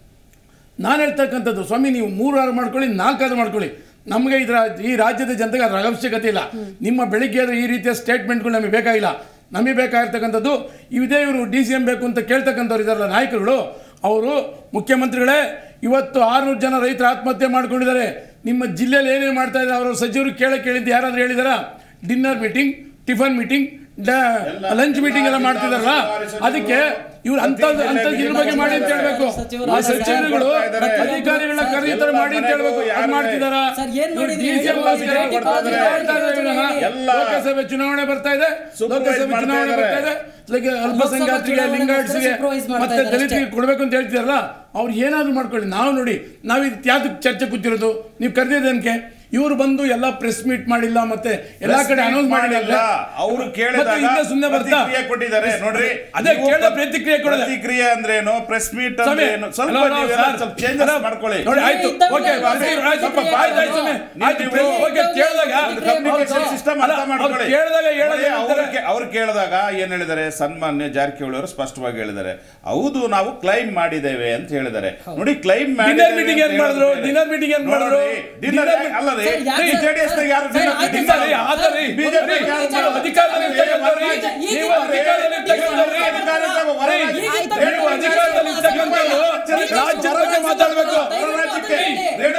ನಾನು ಹೇಳ್ತಕ್ಕಂಥದ್ದು ಸ್ವಾಮಿ ನೀವು ಮೂರು ಆರು ಮಾಡ್ಕೊಳ್ಳಿ ನಾಲ್ಕಾದ್ರು ಮಾಡ್ಕೊಳ್ಳಿ ನಮಗೆ ಇದರ ಈ ರಾಜ್ಯದ ಜನತೆಗೆ ಅದರ ಅವಶ್ಯಕತೆ ಇಲ್ಲ ನಿಮ್ಮ ಬೆಳಿಗ್ಗೆ ಆದ್ರೆ ಈ ರೀತಿಯ ಸ್ಟೇಟ್ಮೆಂಟ್ಗಳು ನಮಗೆ ಬೇಕಾಗಿಲ್ಲ ನಮಗೆ ಬೇಕಾಗಿರ್ತಕ್ಕಂಥದ್ದು ಇದೇ ಇವರು ಡಿ ಸಿ ಎಂ ಬೇಕು ಅಂತ ಕೇಳ್ತಕ್ಕಂಥವ್ರು ಇದಾರಲ್ಲ ನಾಯಕರುಗಳು ಅವರು ಮುಖ್ಯಮಂತ್ರಿಗಳೇ ಇವತ್ತು ಆರುನೂರು ಜನ ರೈತರು ಆತ್ಮಹತ್ಯೆ ಮಾಡ್ಕೊಂಡಿದ್ದಾರೆ ನಿಮ್ಮ ಜಿಲ್ಲೆಯಲ್ಲಿ ಏನೇನು ಮಾಡ್ತಾ ಇದ್ದಾರೆ ಅವರು ಸಚಿವರು ಕೇಳಕ್ಕೆ ಕೇಳಿದ್ದು ಯಾರಾದ್ರೂ ಹೇಳಿದಾರಾ dinner meeting tiffin meeting lunch meeting ಎಲ್ಲ ಮಾಡ್ತಿದಾರಲ್ಲ ಅದಕ್ಕೆ ಇವ್ರು ಅಂತ ಅಂತ ಇದ್ರ ಬಗ್ಗೆ ಮಾಡಿ ಅಂತ ಹೇಳ್ಬೇಕು ಆ ಸಚಿವರುಗಳು ಅಧಿಕಾರಿಗಳನ್ನ ಕರೆದು ಈ ಥರ ಮಾಡಿ ಅಂತ ಹೇಳ್ಬೇಕು ಅದು ಮಾಡ್ತಿದಾರ ಸರ್, ಏನ್ ಮಾಡಿದ್ರಿ? DCM ಗೋಸ್ಕರ ಭೇಟಿ ಕೊಡ್ತಾರೆ. ಮಾಡ್ತಾ ಇದ್ದಾರೆ ಇವ್ರನ್ನ. ಎಲ್ಲ ಲೋಕಸಭೆ ಚುನಾವಣೆ ಬರ್ತಾ ಇದೆ ಲೋಕಸಭೆ ಮಾಡ್ತಾ ಚುನಾವಣೆ ಇದ್ದಾರೆ. ಬರ್ತಾ ಇದೆ like ಅಲ್ಪಸಂಖ್ಯಾತರಿಗೆ ಚುನಾವಣೆ ಲಿಂಗಾಯಟ್ಸ್ಗೆ supervise ಮಾಡ್ತಾ ಮತ್ತೆ ಇದ್ದಾರೆ ದಲಿತರಿಗೆ ಕೊಡಬೇಕು ಅಂತ ಹೇಳ್ತಿದಾರಲ್ಲ ಅವ್ರು ಏನಾದ್ರು ಮಾಡ್ಕೊಳ್ಳಿ ನಾವು ನೋಡಿ ನಾವು ಇದು ಯಾವ್ದಕ್ಕೆ ಚರ್ಚೆ ಕೂತಿರೋದು ನೀವು ಕರೆದಿದ್ದನ್ಕೆ ಇವರು ಬಂದು ಎಲ್ಲ ಪ್ರೆಸ್ ಮೀಟ್ ಮಾಡಿಲ್ಲ ಮತ್ತೆ ಎಲ್ಲಾ ಕಡೆ ಅನೌನ್ಸ್ ಮಾಡಿಲ್ಲ ಅವರು ಕೇಳಿದಾಗ ಮತ್ತೆ ಸುಮ್ಮನೆ ಬರ್ತಾ ಪ್ರತಿಕ್ರಿಯೆ ಕೊಟ್ಟಿದ್ದಾರೆ ನೋಡ್ರಿ ಅದೇ ನೀವು ಕೇಳಿದ ಪ್ರ- ಪ್ರತಿಕ್ರಿಯೆ ಕೊಡೋದು. ಪ್ರತಿಕ್ರಿಯೆ ಅಂದ್ರೇನು ಪ್ರೆಸ್ ಮೀಟ್ ಸ್ವಾಮಿ, ಅಂದ್ರೇನು ಸ್ವಲ್ಪ ಅಲ್ಲ, ಅಲ್ಲ, ನೀವೆಲ್ಲ ಸರ್. ಸ್ವಲ್ಪ ಚೇಂಜಸ್ ಅಲ್ಲ, ಮಾಡ್ಕೊಳ್ಳಿ ನೋಡಿ ಆಯ್ತು ಇದ್ದಾಗ ಓಕೆ ನಾವು ಆಯ್ತು, ಆಯ್ತು, ಸ್ವಲ್ಪ ಪ್ರತಿಕ್ರಿಯೆ ಆಯ್ತು, ಆಯ್ತು, ಸ್ವಾಮಿ. ಆಯ್ತು, ನೀವು- ಪ್ರೆಸ್- ಓಕೆ, ಕೇಳಿದಾಗ ಕಮ್ಯುನಿಕೇಶನ್ ಸಿಸ್ಟಮ್ ಅಲ್ಲ, ಅರ್ಥ ಅವ್ರು ಮಾಡ್ಕೊಳ್ಳಿ ಕೇಳಿದಾಗ ಹೇಳೋದು ನೋಡಿ, ಅವ್ರು ಏನಂತಾರೆ? ಕೇ- ಅವ್ರು ಕೇಳಿದಾಗ ಏನ್ ಹೇಳಿದ್ದಾರೆ ಸನ್ಮಾನ್ಯ ಜಾರಕಿಹೊಳಿ ಅವರು ಸ್ಪಷ್ಟವಾಗಿ ಹೇಳಿದ್ದಾರೆ ಹೌದು ನಾವು ಕ್ಲೈಮ್ ಮಾಡಿದ್ದೇವೆ ಅಂತ ಹೇಳಿದ್ದಾರೆ ನೋಡಿ ಕ್ಲೈಮ್ Dinner meeting ಏನ್ ಮಾಡಿದ್ರು? Dinner meeting ಏನ್ ಮಾಡಿದ್ರು? ಡಿನ್ನರ್ Dinner meeting- ಅಲ್ಲ ರೀ ಸರ್, ಯಾಕೆ ಸರ್? ಜೆಡಿಎಸ್ ಯಾರು ಸರ್, dinner ಆಯ್ತು meeting ಸರ್, ಮಾಡಿಲ್ಲ? ಆದ್ರೆ ಈ- BJP ರೀ, ಯಾರು ನೀವು ಮಾಡಿಲ್ಲ? ಅಧಿಕಾರದಲ್ಲಿ ಇರ್ತಕ್ಕಂಥವ್ರು, ಈಗ- ಈಗ ನೀವು ಇರ್ತಕ್ಕಂಥವ್ರು, ಅಧಿಕಾರದಲ್ಲಿ ಇರ್ತಕ್ಕಂಥವ್ರು, ಈಗ ಅಧಿಕಾರದಲ್ಲಿ ಹೊರ ರೀ, ರಾಜ್ಯ- ಈಗ ನೀವು ಅಧಿಕಾರದಲ್ಲಿ ಇರ್ತಕ್ಕಂಥವ್ರು ರಾಜ್ಯದ ಬಗ್ಗೆ ಮಾತಾಡಬೇಕು ಹೊರ ರಾಜ್ಯಕ್ಕೆ ರೇಡಿಯೋ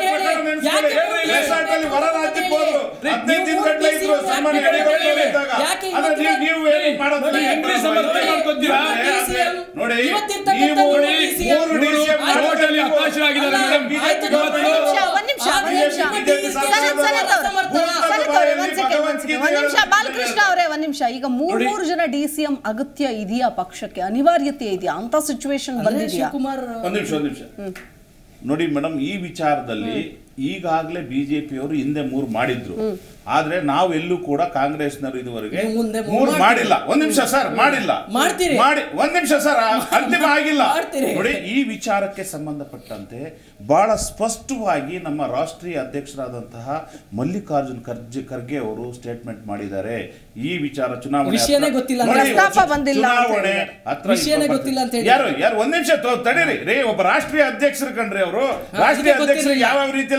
ಯಾಕೆ ರೆಸಾರ್ಟ್ ಅಲ್ಲಿ ಹೊರ ರಾಜ್ಯಕ್ಕೆ ಹೋದ್ರು ಹದಿನೈದು ದಿನ ಗಂಟೆ ಇದ್ರು ಸನ್ಮಾನ್ಯ ಯಾಕೆ ಯಡಿಯೂರಪ್ಪ ಇದ್ದಾಗ. ಯಾಕೆ ಆದ್ರೆ ನೀವು- ನೀವು ಏನು ಮಾಡೋದು ನೋಡಿ, ಹೆಂಗ್ರಿ ಸಮರ್ಥನೆ ಮಾಡ್ಕೊತೀರಾ? ನೋಡಿ ಇವತ್ತಿರ್ತಕ್ಕಂಥ ನೀವು ನೋಡಿ, ಮೂರು DCM ಟೋಟಲಿ ಹತಾಶರಾಗಿದ್ದಾರೆ ಮೇಡಮ್ ಆಯ್ತು, ಇವತ್ತು ಒಂದ್ ನಿಮಿಷ ಒಂದ್ ನಿಮಿಷ ಒಂದ್ ನಿಮಿಷ ಸನತ್ ಸನತ್ ಅವ್ರೆ. ಸನತ್ ಅವ್ರೆ, ಒಂದ್ ಸೆಕೆಂಡ್ ಒಂದ್ ಸೆಕೆಂಡ್ ಒಂದ್ ನಿಮಿಷ ಬಾಲಕೃಷ್ಣ ಅವರೇ ಒಂದ್ ನಿಮಿಷ ಈಗ ಮೂರ್ ಮೂರು ಜನ ಡಿ ಸಿ ಎಂ ಅಗತ್ಯ ಇದೆಯಾ ಪಕ್ಷಕ್ಕೆ ಅನಿವಾರ್ಯತೆ ಇದೆಯಾ ಅಂತ ಸಿಚುವೇಶನ್ ಬಂದಿದೆಯಾ ಶಿವಕುಮಾರ್ ಒಂದ್ ನಿಮಿಷ ಒಂದ್ ನಿಮಿಷ ನೋಡಿ ಮೇಡಮ್ ಈ ವಿಚಾರದಲ್ಲಿ ಈಗಾಗಲೇ ಬಿಜೆಪಿಯವರು ಹಿಂದೆ ಮೂರು ಮಾಡಿದ್ರು ಆದ್ರೆ ನಾವು ಎಲ್ಲೂ ಕೂಡ ಕಾಂಗ್ರೆಸ್ನವರು ಇದುವರೆಗೆ ನೀವು ಮುಂದೆ ಮೂರು ಮೂರು ಮಾಡ್ತೀರಿ. ಮಾಡಿಲ್ಲ ಒಂದ್ ನಿಮಿಷ ಸರ್ ಮಾಡಿಲ್ಲ ಮಾಡ್ತೀರಿ. ಮಾಡಿ ಒಂದ್ ನಿಮಿಷ ಸರ್ ಅಂತಿಮ ಆಗಿಲ್ಲ ಮಾಡ್ತೀರಿ. ನೋಡಿ ಈ ವಿಚಾರಕ್ಕೆ ಸಂಬಂಧಪಟ್ಟಂತೆ ಬಹಳ ಸ್ಪಷ್ಟವಾಗಿ ನಮ್ಮ ರಾಷ್ಟ್ರೀಯ ಅಧ್ಯಕ್ಷರಾದಂತಹ ಮಲ್ಲಿಕಾರ್ಜುನ್ ಖರ್ಗೆ ಖರ್ಗೆ ಅವರು ಸ್ಟೇಟ್ಮೆಂಟ್ ಮಾಡಿದ್ದಾರೆ ಈ ವಿಚಾರ ಚುನಾವಣೆ ವಿಷಯನೇ ಹತ್ರ- ಗೊತ್ತಿಲ್ಲ ಅಂತ ನೋಡಿ, ಪ್ರಸ್ತಾಪ ಬಂದಿಲ್ಲ ಅಂತ ಚುನಾವಣೆ ಹೇಳಿದ್ದಾರೆ. ಹತ್ರ ವಿಷಯನೇ ಇಪ್ಪತ್ತು- ಗೊತ್ತಿಲ್ಲ ಅಂತ ಹೇಳಿ. ಯಾರು ಯಾರು ಒಂದ್ ನಿಮಿಷ ತೋ- ತಡೀರಿ ರೀ ಒಬ್ಬ ರಾಷ್ಟ್ರೀಯ ಅಧ್ಯಕ್ಷರು ಕಣ್ರಿ ಅವರು ರಾಷ್ಟ್ರೀಯ ಅದಕ್ಕೆ ಅಧ್ಯಕ್ಷರು ಗೊತ್ತಿರಲಿಲ್ಲ. ಯಾವ ರೀತಿಯಲ್ಲಿ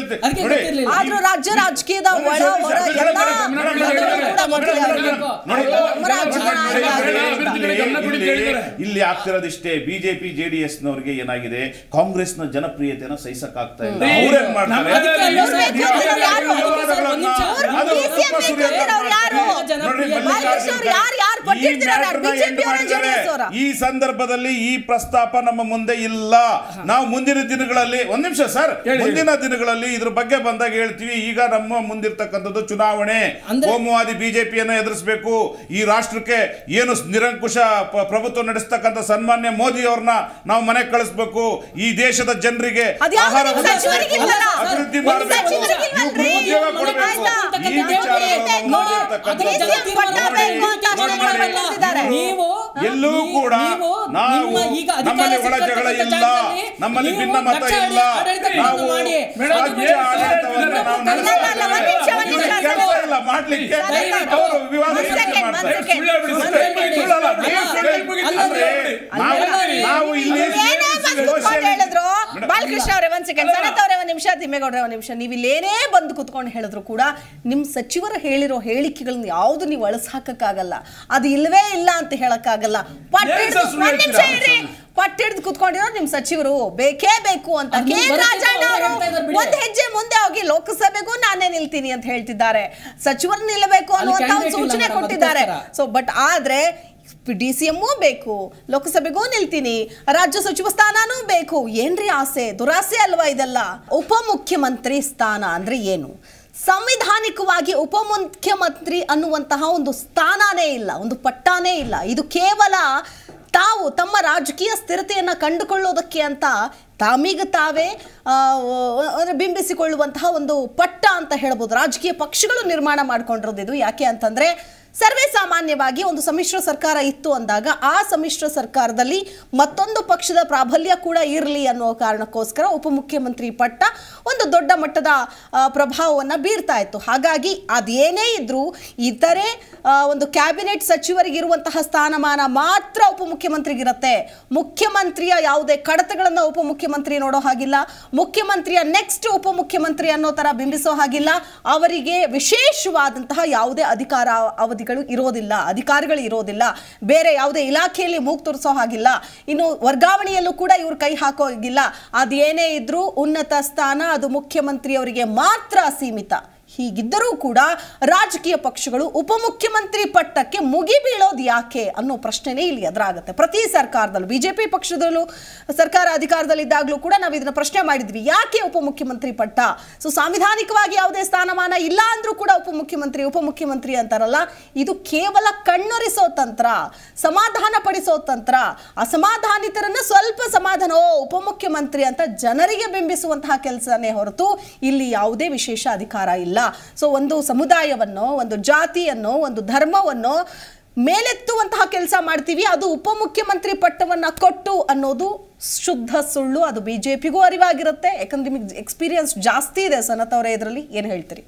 ಹೇಳ್ತೀನಿ. ಅದಕ್ಕೆ ನೋಡಿ, ಗೊತ್ತಿರ್ಲಿಲ್ಲ. ಆದ್ರೂ ರಾಜ್ಯ ರಾಜಕೀಯದ ಒಳ ಹೊರ ಎಲ್ಲ ಎಲ್ಲವೂ ಕೂಡ ಗೊತ್ತಿದೆ ಅವರಿಗೆ. ನೋಡಿ, ನಮ್ಮ ರಾಜ್ಯ ನೋಡಿ, ನಾಯಕ ಇಲ್ಲಿ- ಗಮನ ಕೊಡಿ ಇಲ್ಲಿ- ಕೇಳಿದ್ದಾರೆ. ಇಲ್ಲಿ ಆಗ್ತಿರೋದಿಷ್ಟೇ ಬಿಜೆಪಿ ಜೆಡಿಎಸ್ ನವರಿಗೆ ಏನಾಗಿದೆ ಕಾಂಗ್ರೆಸ್ನ ಜನಪ್ರಿಯತೆನ ಸಹಿಸಕ್ಕಾಗ್ತಾ ಇಲ್ಲ ಏ, ಅವ್ರೇನ್ ಮಾಡ್ತಾರೆ ಅದಕ್ಕೆ ಅಲ್ವಾ ಸರ್ ನೀವು ಬೇಕು ಯಾರು? ವಿವಾದಗಳನ್ನ- ಅವ್ರು ಅದು BCM ಸ್ವಲ್ಪ ಸುರಿಯೋದನ್ನ ಬೇಕು ಯಾರು? ಮಾಡಿ. ನೋಡಿ, ಜನಪ್ರಿಯ ಮಲ್ಲಿಕಾರ್ಜುನ ಅವ್ರು ಯಾರು- ಯಾರು ಪಟ್ಟಿರ್ತಾರೆ? ಈ ಮ್ಯಾಟರ್ನ BJP ಅವರ, ಎಂಡ್ ಮಾಡಿದ್ದಾರೆ. JDS ಅವರ? ಈ ಸಂದರ್ಭದಲ್ಲಿ ಈ ಪ್ರಸ್ತಾಪ ನಮ್ಮ ಮುಂದೆ ಇಲ್ಲ ನಾವು ಮುಂದಿನ ದಿನಗಳಲ್ಲಿ ಒಂದ್ ನಿಮಿಷ ಸರ್ ಹೇಳಿ. ಮುಂದಿನ ದಿನಗಳಲ್ಲಿ ಇದ್ರ ಬಗ್ಗೆ ಬಂದಾಗ ಹೇಳ್ತೀವಿ ಈಗ ನಮ್ಮ ಮುಂದಿರ್ತಕ್ಕಂಥದ್ದು ಚುನಾವಣೆ ಅಂದ್ರೆ- ಕೋಮುವಾದಿ ಬಿಜೆಪಿಯನ್ನು ಎದುರಿಸಬೇಕು ಈ ರಾಷ್ಟ್ರಕ್ಕೆ ಏನು ನಿರಂಕುಶ ಪ- ಪ್ರಭುತ್ವ ನಡೆಸ್ತಕ್ಕಂಥ ಸನ್ಮಾನ್ಯ ಮೋದಿ ಅವ್ರನ್ನ ನಾವು ಮನೆಗೆ ಕಳಿಸ್ಬೇಕು ಈ ದೇಶದ ಜನರಿಗೆ ಅದ್ಯಾವ್ದು ಆಹಾರ ನಿಮ್ಮ ಒದಗಿಸ್ಬೇಕು, ಸಚಿವರಿಗಿಲ್ವಲ್ಲ? ಅಭಿವೃದ್ಧಿ ಒಂದು ಮಾಡಬೇಕು ಸಚಿವರಿಗಿಲ್ವಲ್ರಿ? ಉದ್ಯೋಗ ಕೊಡಬೇಕು ಆಯ್ತಾ? ಈ ವಿಚಾರಗಳನ್ನು ನೋಡಿ, ಮಾಡ್ತಕ್ಕಂಥದ್ದು ಅದರ ಜನ ಪಟ್ಟ ಬೇಕು ಅಂತ ಅಷ್ಟೇ ನೋಡಿ, ಹೇಳ್ತಿದ್ದಾರೆ. ನೀವು ಎಲ್ಲೂ ನೀವು- ಕೂಡ ನೀವು ನಾವು ನಿಮ್ಮ ಈಗ ಅಧಿಕಾರ ನಮ್ಮಲ್ಲಿ ಒಳ ಜಗಳ ಸಿಕ್ಕಂತ ಇಲ್ಲ ಜಾಗದಲ್ಲಿ ನಮ್ಮಲ್ಲಿ ನೀವು ಭಿನ್ನ ಮತ ದಕ್ಷ ಇಲ್ಲ ಆಡಳಿತವನ್ನು ನಾವು ಮಾಡಿ. ರಾಜ್ಯ ಆಡಳಿತವನ್ನು ನಾವು ಅಲ್ಲ, ಅಲ್ಲ, ಒಂದ್ ನಿಮಿಷ, ಒಂದ್ ನಿಮಿಷ, ನಡೆಸ್ತಾ ಕೆಲಸ ಇಲ್ಲ ಮಾಡ್ಲಿಕ್ಕೆ ದಯವಿಟ್ಟು ಅವರು ವಿವಾದ ಒಂದ್ ಸೃಷ್ಟಿ second, ಒಂದ್ ಮಾಡ್ತಾರೆ. second. ಸುಳ್ಳು ಹೇಳ್ಬಿಡಿ, ಒಂದ್ ಸುಳ್ಳು second. ಸುಳ್ಳಲ್ಲ, ನೀವು ಅಲ್ಲ, ಸುಳ್ಳು ಅಲ್ಲ, ಅಂದ್ರೆ ಅಲ್ಲ, ನಾವು ಅಲ್ಲ, ನಾವು ಇಲ್ಲಿ ಏನೇ ಬಂದು ಕುತ್ಕೊಂಡು ಹೇಳಿದ್ರು ಬಾಲಕೃಷ್ಣ ಅವರೇ ಒಂದ್ ಸೆಕೆಂಡ್ ಸನತ್ ಅವರೇ ಒಂದ್ ನಿಮಿಷ ತಿಮ್ಮೇಗೌಡ್ರೆ ಒಂದ್ ನಿಮಿಷ ನೀವು ಇಲ್ಲೇನೇ ಬಂದು ಕುತ್ಕೊಂಡು ಹೇಳಿದ್ರು ಕೂಡ ನಿಮ್ ಸಚಿವರು ಹೇಳಿರೋ ಹೇಳಿಕೆಗಳನ್ನ ಯಾವ್ದು ನೀವು ಅಳಸಾಕಕ್ಕಾಗಲ್ಲ ಅದು ಇಲ್ವೇ ಇಲ್ಲ ಅಂತ ಹೇಳಕ್ಕಾಗಲ್ಲ ಪಟ್ ಏನ್ ಹಿಡ್ದು ಸರ್ ಸುಳ್ಳು ಒಂದ್ ನಿಮಿಷ ಹೇಳ್ತೀರಾ? ಇರ್ರಿ ಪಟ್ ಹಿಡ್ದು ಕುತ್ಕೊಂಡಿರೋ ನಿಮ್ ಸಚಿವರು ಬೇಕೇ ಬೇಕು ಅಂತ ಅದು ಕೆ ಬರುತ್ತೆ ರಾಜಣ್ಣ ಅವ್ರು ಅವರು ಹೇಳ್ತಾ ಇದ್ದಾರೆ ಬಿಡಿ. ಒಂದ್ ಹೆಜ್ಜೆ ಮುಂದೆ ಹೋಗಿ ಲೋಕಸಭೆಗೂ ನಾನೇ ನಿಲ್ತೀನಿ ಅಂತ ಹೇಳ್ತಿದ್ದಾರೆ ಸಚಿವರು ನಿಲ್ಲಬೇಕು ಅನ್ನುವಂತ ಒಂದು candidate ಇಲ್ಲ ಸೂಚನೆ madam, ಕೊಟ್ಟಿದ್ದಾರೆ ಅದಕ್ಕೋಸ್ಕರ. ಸೊ ಬಟ್ ಆದ್ರೆ ಡಿ ಸಿ ಎಮ್ಮೂ ಬೇಕು ಲೋಕಸಭೆಗೂ ನಿಲ್ತೀನಿ ರಾಜ್ಯ ಸಚಿವ ಸ್ಥಾನನೂ ಬೇಕು ಏನ್ರಿ ಆಸೆ ದುರಾಸೆ ಅಲ್ವಾ ಇದೆಲ್ಲ ಉಪಮುಖ್ಯಮಂತ್ರಿ ಸ್ಥಾನ ಅಂದ್ರೆ ಏನು ಸಂವಿಧಾನಿಕವಾಗಿ ಉಪಮುಖ್ಯಮಂತ್ರಿ ಅನ್ನುವಂತಹ ಒಂದು ಸ್ಥಾನನೇ ಇಲ್ಲ ಒಂದು ಪಟ್ಟಾನೇ ಇಲ್ಲ ಇದು ಕೇವಲ ತಾವು ತಮ್ಮ ರಾಜಕೀಯ ಸ್ಥಿರತೆಯನ್ನು ಕಂಡುಕೊಳ್ಳೋದಕ್ಕೆ ಅಂತ ತಮಿಗೆ ತಾವೇ ಆ, ಅಂದ್ರೆ ಬಿಂಬಿಸಿಕೊಳ್ಳುವಂತಹ ಒಂದು ಪಟ್ಟ ಅಂತ ಹೇಳ್ಬೋದು ರಾಜಕೀಯ ಪಕ್ಷಗಳು ನಿರ್ಮಾಣ ಮಾಡ್ಕೊಂಡಿರೋದು ಇದು ಯಾಕೆ ಅಂತಂದ್ರೆ ಸರ್ವೇ ಸಾಮಾನ್ಯವಾಗಿ ಒಂದು ಸಮ್ಮಿಶ್ರ ಸರ್ಕಾರ ಇತ್ತು ಅಂದಾಗ ಆ ಸಮ್ಮಿಶ್ರ ಸರ್ಕಾರದಲ್ಲಿ ಮತ್ತೊಂದು ಪಕ್ಷದ ಪ್ರಾಬಲ್ಯ ಕೂಡ ಇರಲಿ ಅನ್ನೋ ಕಾರಣಕ್ಕೋಸ್ಕರ ಉಪಮುಖ್ಯಮಂತ್ರಿ ಪಟ್ಟ ಒಂದು ದೊಡ್ಡ ಮಟ್ಟದ ಆ, ಪ್ರಭಾವವನ್ನು ಬೀರ್ತಾ ಇತ್ತು ಹಾಗಾಗಿ ಅದೇನೇ ಇದ್ರೂ ಇತರೆ ಆ, ಒಂದು ಕ್ಯಾಬಿನೆಟ್ ಸಚಿವರಿಗಿರುವಂತಹ ಸ್ಥಾನಮಾನ ಮಾತ್ರ ಉಪಮುಖ್ಯಮಂತ್ರಿಗಿರುತ್ತೆ ಮುಖ್ಯಮಂತ್ರಿಯ ಯಾವುದೇ ಕಡತಗಳನ್ನು ಉಪಮುಖ್ಯಮಂತ್ರಿ ನೋಡೋ ಹಾಗಿಲ್ಲ ಮುಖ್ಯಮಂತ್ರಿಯ ನೆಕ್ಸ್ಟ್ ಉಪಮುಖ್ಯಮಂತ್ರಿ ಅನ್ನೋ ತರ ಬಿಂಬಿಸೋ ಹಾಗಿಲ್ಲ ಅವರಿಗೆ ವಿಶೇಷವಾದಂತಹ ಯಾವುದೇ ಅಧಿಕಾರ ಅವಧಿಗಳು ಇರೋದಿಲ್ಲ ಅಧಿಕಾರಿಗಳು ಇರೋದಿಲ್ಲ ಬೇರೆ ಯಾವುದೇ ಇಲಾಖೆಯಲ್ಲಿ ಮೂಗು ತೋರಿಸೋ ಹಾಗಿಲ್ಲ ಇನ್ನು ವರ್ಗಾವಣೆಯಲ್ಲೂ ಕೂಡ ಇವ್ರು ಕೈ ಹಾಕೋ ಹಾಗಿಲ್ಲ ಅದೇನೇ ಇದ್ರೂ ಉನ್ನತ ಸ್ಥಾನ ಅದು ಮುಖ್ಯಮಂತ್ರಿಯವರಿಗೆ ಮಾತ್ರ ಸೀಮಿತ ಹೀಗಿದ್ದರೂ ಕೂಡ ರಾಜಕೀಯ ಪಕ್ಷಗಳು ಉಪಮುಖ್ಯಮಂತ್ರಿ ಪಟ್ಟಕ್ಕೆ ಮುಗಿ ಬೀಳೋದು ಯಾಕೆ ಅನ್ನೋ ಪ್ರಶ್ನೆನೇ ಇಲ್ಲಿ ಎದುರಾಗುತ್ತೆ ಪ್ರತಿ ಸರ್ಕಾರದಲ್ಲೂ ಬಿಜೆಪಿ ಪಕ್ಷದಲ್ಲೂ ಸರ್ಕಾರ ಅಧಿಕಾರದಲ್ಲಿದ್ದಾಗಲೂ ಕೂಡ ನಾವು ಇದನ್ನ ಪ್ರಶ್ನೆ ಮಾಡಿದ್ವಿ ಯಾಕೆ ಉಪಮುಖ್ಯಮಂತ್ರಿ ಪಟ್ಟ ಸೊ ಸಾಂವಿಧಾನಿಕವಾಗಿ ಯಾವುದೇ ಸ್ಥಾನಮಾನ ಇಲ್ಲ ಅಂದ್ರೂ ಕೂಡ ಉಪಮುಖ್ಯಮಂತ್ರಿ ಉಪಮುಖ್ಯಮಂತ್ರಿ ಅಂತಾರಲ್ಲ ಇದು ಕೇವಲ ಕಣ್ಣೊರೆಸೋ ತಂತ್ರ ಸಮಾಧಾನ ಪಡಿಸೋ ತಂತ್ರ ಅಸಮಾಧಾನಿತರನ್ನ ಸ್ವಲ್ಪ ಸಮಾಧಾನ ಓ ಉಪಮುಖ್ಯಮಂತ್ರಿ ಅಂತ ಜನರಿಗೆ ಬಿಂಬಿಸುವಂತಹ ಕೆಲಸನೇ ಹೊರತು ಇಲ್ಲಿ ಯಾವುದೇ ವಿಶೇಷ ಅಧಿಕಾರ ಇಲ್ಲ ಸೊ ಒಂದು ಸಮುದಾಯವನ್ನು ಒಂದು ಜಾತಿಯನ್ನು ಒಂದು ಧರ್ಮವನ್ನು ಮೇಲೆತ್ತುವಂತಹ ಕೆಲಸ ಮಾಡ್ತೀವಿ ಅದು ಉಪಮುಖ್ಯಮಂತ್ರಿ ಪಟ್ಟವನ್ನ ಕೊಟ್ಟು ಅನ್ನೋದು ಶುದ್ಧ ಸುಳ್ಳು ಅದು ಬಿಜೆಪಿಗೂ ಅರಿವಾಗಿರುತ್ತೆ ಯಾಕಂದ್ರೆ ನಿಮಗೆ ಎಕ್ಸ್ಪೀರಿಯನ್ಸ್ ಜಾಸ್ತಿ ಇದೆ ಸನತ್ ಅವರೇ ಇದರಲ್ಲಿ ಏನು ಹೇಳ್ತೀರಿ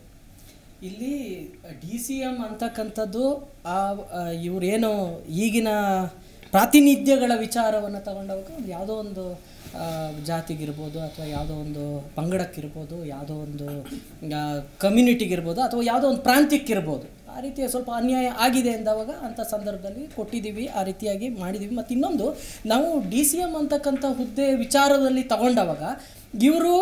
ಇಲ್ಲಿ ಡಿ ಸಿ ಎಂ ಅಂತಕ್ಕಂಥದ್ದು ಆ ಆ, ಇವ್ರೇನು ಈಗಿನ ಪ್ರಾತಿನಿಧ್ಯಗಳ ವಿಚಾರವನ್ನು ತಗೊಂಡವಾಗ ಒಂದು ಯಾವುದೋ ಒಂದು ಆ, ಜಾತಿಗಿರ್ಬೋದು ಅಥವಾ ಯಾವುದೋ ಒಂದು ಪಂಗಡಕ್ಕಿರ್ಬೋದು ಯಾವುದೋ ಒಂದು ಕಮ್ಯುನಿಟಿಗಿರ್ಬೋದು ಅಥವಾ ಯಾವುದೋ ಒಂದು ಪ್ರಾಂತ್ಯಕ್ಕಿರ್ಬೋದು ಆ ರೀತಿಯ ಸ್ವಲ್ಪ ಅನ್ಯಾಯ ಆಗಿದೆ ಎಂದವಾಗ ಅಂಥ ಸಂದರ್ಭದಲ್ಲಿ ಕೊಟ್ಟಿದ್ದೀವಿ ಆ ರೀತಿಯಾಗಿ ಮಾಡಿದ್ದೀವಿ ಮತ್ತು ಇನ್ನೊಂದು ನಾವು ಡಿ ಸಿ ಎಮ್ ಅಂತಕ್ಕಂಥ ಹುದ್ದೆ ವಿಚಾರದಲ್ಲಿ ತಗೊಂಡವಾಗ ಇವರು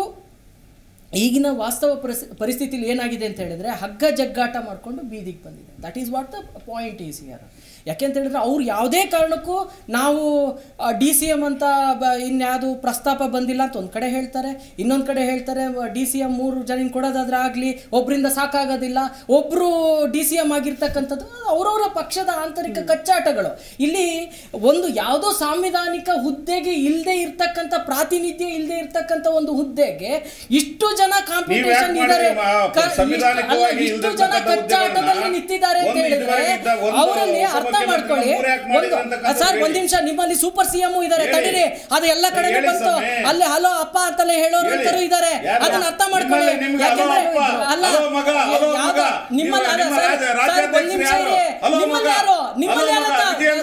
ಈಗಿನ ವಾಸ್ತವ ಪರಿಸ್ ಪರಿಸ್ಥಿತಿಲಿ ಏನಾಗಿದೆ ಅಂತ ಹೇಳಿದ್ರೆ ಹಗ್ಗ ಜಗ್ಗಾಟ ಮಾಡಿಕೊಂಡು ಬೀದಿಗೆ ಬಂದಿದೆ that is what the point is here ಯಾಕೆ ಅಂತ ಹೇಳಿದ್ರೆ ಅವ್ರು ಯಾವುದೇ ಕಾರಣಕ್ಕೂ ನಾವು ಡಿ ಸಿ ಎಮ್ ಅಂತ ಬ ಇನ್ಯಾವುದು ಪ್ರಸ್ತಾಪ ಬಂದಿಲ್ಲ ಅಂತ ಒಂದು ಕಡೆ ಹೇಳ್ತಾರೆ ಇನ್ನೊಂದು ಕಡೆ ಹೇಳ್ತಾರೆ ಡಿ ಸಿ ಎಮ್ ಮೂರು ಜನ ಕೊಡೋದಾದ್ರೆ ಆಗಲಿ ಒಬ್ಬರಿಂದ ಸಾಕಾಗೋದಿಲ್ಲ ಒಬ್ಬರು ಡಿ ಸಿ ಎಮ್ ಆಗಿರ್ತಕ್ಕಂಥದ್ದು ಅವರವರ ಪಕ್ಷದ ಆಂತರಿಕ ಕಚ್ಚಾಟಗಳು ಇಲ್ಲಿ ಒಂದು ಯಾವುದೋ ಸಾಂವಿಧಾನಿಕ ಹುದ್ದೆಗೆ ಇಲ್ಲದೆ ಇರ್ತಕ್ಕಂಥ ಪ್ರಾತಿನಿಧ್ಯ ಇಲ್ಲದೆ ಇರ್ತಕ್ಕಂಥ ಒಂದು ಹುದ್ದೆಗೆ ಇಷ್ಟು ಜನ ಕಾಂಪಿಟೇಷನ್ ನೀವ್ ಯಾಕ್ ಇದ್ದಾರೆ ಮಾಡಿದ್ರಿ? ಕ- ಸಂವಿಧಾನಿಕವಾಗಿ ಇಷ್ಟು- ಅಲ್ಲ, ಇಷ್ಟು ಜನ ಇಲ್ದಿರ್ತಕ್ಕಂಥ ಕಚ್ಚಾಟದಲ್ಲಿ ಹುದ್ದೆಗಳನ್ನ ನಿಂತಿದ್ದಾರೆ ಅಂತ ಒಂದು ಹೇಳಿದ್ರೆ ಇದರಾಗಿದ್ದ ಒಂದು ಅವರಲ್ಲಿ ಅರ್ಥ ಉಪಮುಖ್ಯಮಂತ್ರಿ ಮಾಡ್ಕೊಳ್ಳಿ ಮೂರು ಯಾಕ್ ಒಂದು ಮಾಡಿದ್ರು ಅಂತಕ್ಕಂಥದ್ದು ಸರ್ ಒಂದ್ ಹೇಳಿ. ನಿಮಿಷ ನಿಮ್ಮಲ್ಲಿ ಸೂಪರ್ ಸಿ ಎಂ ಇದ್ದಾರೆ ಹೇಳಿ. ತಡೀರಿ ಅದು ಎಲ್ಲ ಕಡೆ ಹೇಳಿ ಬಂತು ಸ್ವಾಮಿ. ಅಲ್ಲಿ ಹಲೋ ಅಪ್ಪ ಅಂತಲೇ ಹೇಳೋರು ಹೇಳಿ. ಅಂತರೂ ಇದ್ದಾರೆ ಯಾರು? ಅದನ್ನ ಅರ್ಥ ಮಾಡ್ಕೊಳ್ಳಿ ನಿಮ್ಮಲ್ಲಿ ನಿಮ್ಗೆ ಹಲೋ ಯಾಕೆಂದ್ರೆ ಅಪ್ಪ, ಅಲ್ಲ ಹಲೋ ಮಗ, ಹಲೋ ಯಾವ್ದು- ಮಗ. ನಿಮ್ಮಲ್ಲಿ ನೀವು ಅಲ್ಲ ನಿಮ್ಮ ಸರ್, ರಾಜ್ಯ- ಸರ್, ಒಂದ್ ರಾಜ್ಯಾಧ್ಯಕ್ಷರು ನಿಮಿಷ ಯಾರು? ಇರಿ. ಹಲೋ ನಿಮ್ಮಲ್ಲಿ ಮಗ. ಯಾರು ನಿಮ್ಮಲ್ಲಿ ಹಲೋ ಯಾರು ಮಗ. ಅಂತ? ವಿಜೇಂದ್ರ ಅವರಿಗೆ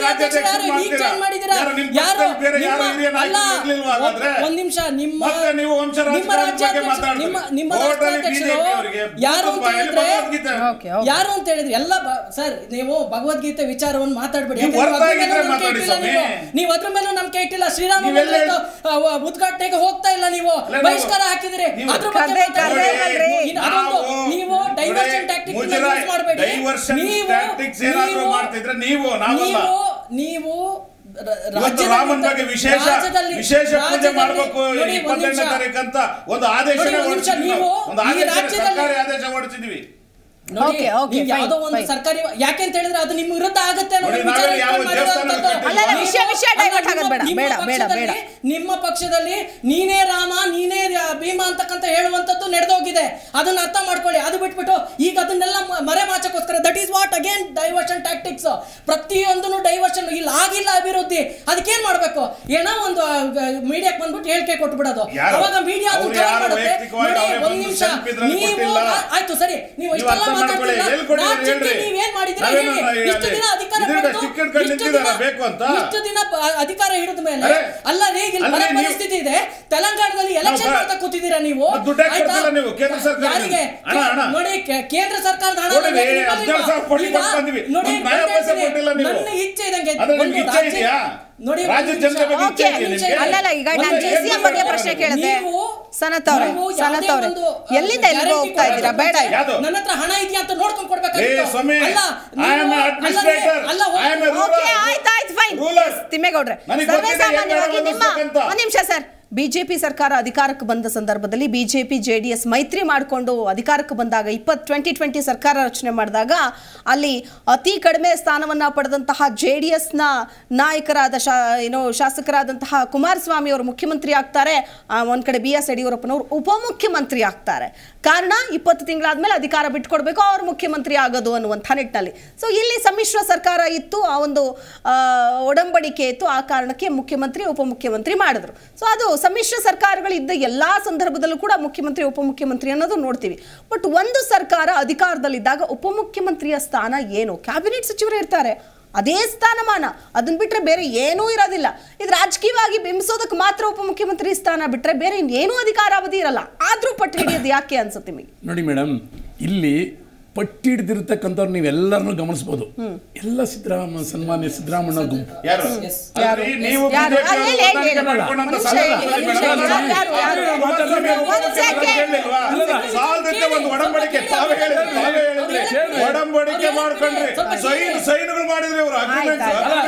ರಾಜ್ಯಾಧ್ಯಕ್ಷರು ಯಾರು? ಈಗ ಮಾಡ್ತೀರಾ? change ಮಾಡಿದ್ದೀರಾ? ಯಾರು ನಿಮ್ಮ ಯಾರು? ಪಕ್ಷದಲ್ಲಿ ಬೇರೆ ಯಾರು ನಿಮ್ಮ- ಹಿರಿಯ ನಾಯಕರು ಅಲ್ಲ, ಇರ್ಲಿಲ್ವಾ ಹಾಗಾದ್ರೆ? ಒಂದ್- ಒಂದ್ ನಿಮಿಷ ನಿಮ್ಮ ಮತ್ತೆ ನೀವು ವಂಶ ನಿಮ್ಮ ರಾಜಕಾರಣದ ಬಗ್ಗೆ ರಾಜ್ಯಾಧ್ಯಕ್ಷರು- ಮಾತಾಡ್ತೀರಿ. ನಿಮ್ಮ ನಿಮ್ಮ ಹೋಟೆಲ್ ರಾಷ್ಟ್ರಾಧ್ಯಕ್ಷರು BJP ಅವರಿಗೆ ಯಾರು ಅಂತ ಬಾಯಲ್ಲಿ ಹೇಳಿದ್ರೆ ಭಗವದ್ಗೀತೆ. ಯಾರು ಅಂತ ಹೇಳಿದ್ರೆ ಎಲ್ಲ ಬ- ಸರ್ ನೀವು ಭಗವದ್ಗೀತೆ ವಿಚಾರವನ್ನು ಮಾತಾಡ್ಬೇಡಿ ನೀವು ಯಾಕಂದ್ರೆ ಹೊರ್ತಾಗಿದ್ರೆ ಅದ್ರ ಮೇಲೂ ನಂಬಿಕೆ ಮಾತಾಡಿ ಇಟ್ಟಿಲ್ಲ ಸ್ವಾಮಿ. ನೀವು. ನೀವು ಅದ್ರ ಮೇಲೂ ನಂಬಿಕೆ ಇಟ್ಟಿಲ್ಲ ಶ್ರೀರಾಮ ನೀವೆಲ್ಲ ಮಂದಿರದ, ಆ, ವ- ಉದ್ಘಾಟನೆಗೆ ಹೋಗ್ತಾ ಇಲ್ಲ ನೀವು ಅಲ್ಲ, ನಾವು- ಬಹಿಷ್ಕಾರ ಹಾಕಿದಿರಿ ನೀವು- ಅದ್ರ ಬಗ್ಗೆ ಕರ್ದೆ- ಮಾತಾಡಿ. ಕರ್ದೆ ಅಲ್ರಿ. ಇನ್ನು ಅದೊಂದು ನಾವು ನೀವು ಡೈವರ್ಷನ್ ಟ್ಯಾಕ್ಟಿಕ್ ಮುಜರಾಯಿ- ಯೂಸ್ ಮಾಡಬೇಡಿ diversion ನೀವು tactics ಏನಾದ್ರೂ ನೀವು- ಮಾಡ್ತಿದ್ರೆ ನೀವು, ನಾವಲ್ಲ. ನೀವು ನೀವು ರ- ಇವತ್ತು ರಾಜ್ಯದಲ್ಲಿ- ರಾಮನ್ ಬಗ್ಗೆ ವಿಶೇಷ ರಾಜ್ಯದಲ್ಲಿ- ವಿಶೇಷ ಪೂಜೆ ರಾಜ್ಯದಲ್ಲಿ- ಮಾಡಬೇಕು ನೋಡಿ, ಒಂದ್ ಇಪ್ಪತ್ತೆಂಟನೇ ನಿಮಿಷ. ತಾರೀಕು ಅಂತ ಒಂದು ಆದೇಶನೇ ನೋಡಿ, ಒಂದ್ ನಿಮಿಷ, ಹೊರಡಿಸಿದ್ವಿ ನಾವು. ನೀವು ಒಂದು ಈ ಆದೇಶ ರಾಜ್ಯದಲ್ಲಿ- ಸರ್ಕಾರಿ ಆದೇಶ ಹೊರಡಿಸಿದ್ವಿ ನೋಡಿ Okay, okay, ನೀವು ಯಾವುದೋ fine, ಒಂದು fine. ಸರ್ಕಾರಿ ಯಾಕೆ ಅಂತ ಹೇಳಿದ್ರೆ ಅದು ನಿಮ್ಮ ವಿರುದ್ಧ ಆಗುತ್ತೆ ಅನ್ನೋ ನೋಡಿ, ಒಂದು ನಾವೇನು ವಿಚಾರ ಯಾವ ಇಟ್ಕೊಂಡು ದೇವಸ್ಥಾನದ ಮಾಡಿರುವಂಥದ್ದು. ಕಟ್ಟಿಲ್ಲ. ಅಲ್ಲ, ಅಲ್ಲ, ವಿಷಯ- ವಿಷಯ ಅಲ್ಲ, divert ನಿಮ್ಮ- ಆಗೋದು ಬೇಡ, ನಿಮ್ಮ ಬೇಡ, ಬೇಡ, ಪಕ್ಷದಲ್ಲಿ- ಬೇಡ. ನಿಮ್ಮ ಪಕ್ಷದಲ್ಲಿ ನೀನೇ ರಾಮ ನೀನೇ ಭೀಮ ಅಂತಕ್ಕಂತ ಹೇಳುವಂತದ್ದು ನಡೆದೋಗಿದೆ ಅದನ್ನ ಅರ್ಥ ಮಾಡ್ಕೊಳ್ಳಿ ಅದು ಬಿಟ್ಬಿಟ್ಟು ಈಗ ಅದನ್ನೆಲ್ಲ ಮ- ಮರೆ ಮಾಚಕ್ಕೋಸ್ಕರ that is what again diversion tactics ಪ್ರತಿಯೊಂದನ್ನು ಡೈವರ್ಷನ್ ಇಲ್ಲ ಆಗಿಲ್ಲ ಅಭಿವೃದ್ಧಿ ಅದಕ್ಕೇನ್ ಮಾಡ್ಬೇಕು ಏನೋ ಒಂದು ಮೀಡಿಯಾಕ್ ಬಂದ್ಬಿಟ್ಟು ಹೇಳಿಕೆ ಕೊಟ್ಬಿಡೋದು ಯಾರು? ಅವಾಗ ಮೀಡಿಯಾ ಅವ್ರು ಯಾರು ವೈಯಕ್ತಿಕವಾಗಿ ಅವರೇ ಬಂದು selfie ಇದ್ರಲ್ಲಿ ನೀವು ಕೊಟ್ಟಿಲ್ಲ. ಆಯ್ತು ಸರಿ ನೀವು ನೀವು ಇಷ್ಟೆಲ್ಲ ಅರ್ಥ ಮಾಡ್ಕೊಳ್ಳಿ, ಮಾತಾಡ್ತಿಲ್ಲ ಎಲ್ಲಿ ಕೊಟ್ಟಿದ್ದೀರಿ ರಾಜ್ಯಕ್ಕೆ ಹೇಳ್ರಿ. ನೀವೇನ್ ಮಾಡಿದ್ದೀರಾ ನಾವೇನು ಹೇಳಿ ಹೇಳಿ. ಇಷ್ಟು ದಿನ ಅಧಿಕಾರ ಇದರಿಂದ ಪಡೆದು, stick ಹಿಡ್ಕೊಂಡು ಇಷ್ಟು ನಿಂತಿದ್ದಾರಾ ದಿನ- ಬೇಕು ಅಂತ? ಇಷ್ಟು ದಿನ ಪ- ಅಧಿಕಾರ ಹಿಡಿದ ಮೇಲೆ ಅರೆ, ಅಲ್ಲ ರೀ ಇಲ್ಲಿ ಅಲ್ರಿ ಬರೋ ನೀವು- ಪರಿಸ್ಥಿತಿ ಇದೆ ತೆಲಂಗಾಣದಲ್ಲಿ ಎಲೆಕ್ಷನ್ ನಾವು- ಮಾಡ್ತಾ ಕೂತಿದ್ದೀರಾ ನೀವು ಮತ್ತೆ ದುಡ್ಡು ಯಾಕೆ ಆಯ್ತಾ? ಕೊಡ್ತಿಲ್ಲ ನೀವು? ಕೇಂದ್ರ ಸರ್ಕಾರ ಯಾರಿಗೆ ಹಣ, ಹಣ. ನೋಡಿ ಕೇ- ಕೇಂದ್ರ ಸರ್ಕಾರದ ಹಣ ಕೊಡಿ, ನಮಗೆ ನಿಮ್ಮಲ್ಲಿ ಹದಿನೇಳು ಸಾವಿರ ಕೋಟಿ ಈಗ ಕೊಟ್ಟು ಬಂದ್ವಿ. ನೋಡಿ ಒಂದು ನಯ ಪೈಸೆ ಹೇಳ್ತೀನಿ, ಕೊಟ್ಟಿಲ್ಲ ನೀವು. ನನ್ನ ಇಚ್ಛೆ ಇದಂಗೆ ಅದು ಒಂದು ನಿಮ್ಗೆ ಇಚ್ಛೆ ರಾಜ್ಯ- ಇದೆಯಾ? ನೋಡಿ ರಾಜ್ಯ ಒಂದು ಜನತೆ ಬಗ್ಗೆ ನಿಮಿಷ. ಇಚ್ಛೆ ಓಕೆ ಇದೆಯಾ ನಿಮ್ಗೆ? ಅಲ್ಲಲ್ಲ ಈಗ ನಾನು ಒಂದು ಜೆ ಸಿ ಎಂ ಬಗ್ಗೆ ಪ್ರಶ್ನೆ ಕೇಳಿದೆ ನೀವು- ಸನತ್ ಅವ್ರೆ ನೀವು ಸನತ್ ಯಾವುದೇ ಅವ್ರೆ ಒಂದು, ಆ, ಎಲ್ಲಿಂದ ಎಲ್ಲಿಗೆ guarantee ಹೋಗ್ತಾ ಇದ್ದೀರಾ ಬೇಡ ಕೊಡೋದು. ಯಾವ್ದು? ನನ್ನ ಹತ್ರ ಹಣ ಇದೆಯಾ ಅಂತ ನೋಡ್ಕೊಂಡು ಏ ಕೊಡ್ಬೇಕಾಗಿತ್ತು ಸ್ವಾಮಿ ಅಲ್ಲ ಐ ಆಮ್ ನೀವು- ಅಡ್ಮಿನಿಸ್ಟ್ರೇಟರ್ ಅಲ್ಲ, ಅಲ್ಲ, ಐ ಆಮ್ ಎ ಓಕೆ ಆಯ್ತು ಆಯ್ತು ಫೈನ್ ರೂಲರ್ ತಿಮ್ಮೇಗೌಡ್ರೆ ನನಗೆ ಸರ್ವೇ ಗೊತ್ತಿದೆ ಏನ್ ಸಾಮಾನ್ಯವಾಗಿ ಮಾಡೋದು ನಿಮ್ಮ ಅನ್ನಿಸ್ಬೇಕಂತ. ಒಂದ್ ನಿಮಿಷ ಸರ್ ಬಿಜೆಪಿ ಸರ್ಕಾರ ಅಧಿಕಾರಕ್ಕೆ ಬಂದ ಸಂದರ್ಭದಲ್ಲಿ ಬಿಜೆಪಿ ಜೆ ಡಿ ಎಸ್ ಮೈತ್ರಿ ಮಾಡಿಕೊಂಡು ಅಧಿಕಾರಕ್ಕೆ ಬಂದಾಗ ಇಪ್ಪತ್ತು ಟ್ವೆಂಟಿ ಟ್ವೆಂಟಿ ಸರ್ಕಾರ ರಚನೆ ಮಾಡಿದಾಗ ಅಲ್ಲಿ ಅತಿ ಕಡಿಮೆ ಸ್ಥಾನವನ್ನ ಪಡೆದಂತಹ ಜೆ ಡಿ ಎಸ್ನ ನಾಯಕರಾದ ಶಾ ಏನೋ ಶಾಸಕರಾದಂತಹ ಕುಮಾರಸ್ವಾಮಿ ಅವರು ಮುಖ್ಯಮಂತ್ರಿ ಆಗ್ತಾರೆ ಆ, ಒಂದ್ ಕಡೆ ಬಿ ಎಸ್ ಯಡಿಯೂರಪ್ಪನವರು ಉಪಮುಖ್ಯಮಂತ್ರಿ ಆಗ್ತಾರೆ ಕಾರಣ ಇಪ್ಪತ್ತು ತಿಂಗಳಾದ್ಮೇಲೆ ಅಧಿಕಾರ ಬಿಟ್ಕೊಡ್ಬೇಕು ಅವ್ರು ಮುಖ್ಯಮಂತ್ರಿ ಆಗೋದು ಅನ್ನುವಂಥ ನಿಟ್ಟಿನಲ್ಲಿ ಸೊ ಇಲ್ಲಿ ಸಮ್ಮಿಶ್ರ ಸರ್ಕಾರ ಇತ್ತು ಆ ಒಂದು ಆ, ಒಡಂಬಡಿಕೆ ಇತ್ತು ಆ ಕಾರಣಕ್ಕೆ ಮುಖ್ಯಮಂತ್ರಿ ಉಪಮುಖ್ಯಮಂತ್ರಿ ಮಾಡಿದ್ರು ಸೊ ಅದು ಸಮ್ಮಿಶ್ರ ಸರ್ಕಾರಗಳಿದ್ದ ಎಲ್ಲಾ ಸಂದರ್ಭದಲ್ಲೂ ಕೂಡ ಮುಖ್ಯಮಂತ್ರಿ ಉಪಮುಖ್ಯಮಂತ್ರಿ ಅನ್ನೋದು ನೋಡ್ತೀವಿ ಬಟ್ ಒಂದು ಸರ್ಕಾರ ಅಧಿಕಾರದಲ್ಲಿದ್ದಾಗ ಉಪಮುಖ್ಯಮಂತ್ರಿಯ ಸ್ಥಾನ ಏನು ಕ್ಯಾಬಿನೆಟ್ ಸಚಿವರು ಇರ್ತಾರೆ ಅದೇ ಸ್ಥಾನಮಾನ ಅದನ್ನ ಬಿಟ್ರೆ ಬೇರೆ ಏನೂ ಇರೋದಿಲ್ಲ ಇದು ರಾಜಕೀಯವಾಗಿ ಬಿಂಬಿಸೋದಕ್ಕೆ ಮಾತ್ರ ಉಪಮುಖ್ಯಮಂತ್ರಿ ಸ್ಥಾನ ಬಿಟ್ರೆ ಬೇರೆ ಇನ್ನೇನೂ ಅಧಿಕಾರಾವಧಿ ಇರಲ್ಲ ಆದ್ರೂ ಪಟ್ಟು ಹಿಡಿಯೋದು ಯಾಕೆ ಅನ್ಸುತ್ತೆ ನಿಮಗೆ ನೋಡಿ ಮೇಡಮ್ ಇಲ್ಲಿ ಪಟ್ಟಿ ಹಿಡಿದಿರ್ತಕ್ಕಂಥವ್ರು ನೀವೆಲ್ಲರನ್ನೂ ಗಮನಿಸ್ಬೋದು ಎಲ್ಲ ಸಿದ್ದರಾಮ ಸನ್ಮಾನ್ಯ ಸಿದ್ದರಾಮಣ್ಣ ಗುಂಪು ಯಾರು ಯಾರು? ಅಲ್ರಿ, ನೀವು ಯಾರು? BJP ಅಲ್ಲಿ ಹೇಳಿ, ಹೇಳಿ, ಹೇಳಿ. ಮಾಡ್ಕೊಂಡಂತ ಒಂದು ಸಾಲ ನಿಮಿಷ, ಒಂದು ನಿಮಿಷ, ಬೇಡ. ಯಾರು, ಯಾರು? ಕುಮಾರಸ್ವಾಮಿ ಅವರು ಒಂದು second. ಕೇಳಿಲ್ವಾ? ಸಾಲದಿದ್ದ ಒಂದು ಒಡಂಬಡಿಕೆ ತಾವೇ ಹೇಳಿದ್ರಿ ತಾವೇ ಹೇಳಿದ್ರಿ ಒಡಂಬಡಿಕೆ ಮಾಡ್ಕೊಂಡ್ರಿ ಸೈನ್ ಸೈನ್ಗಳು ಮಾಡಿದ್ರಿ ಇವರು ಅಗ್ರಿಮೆಂಟ್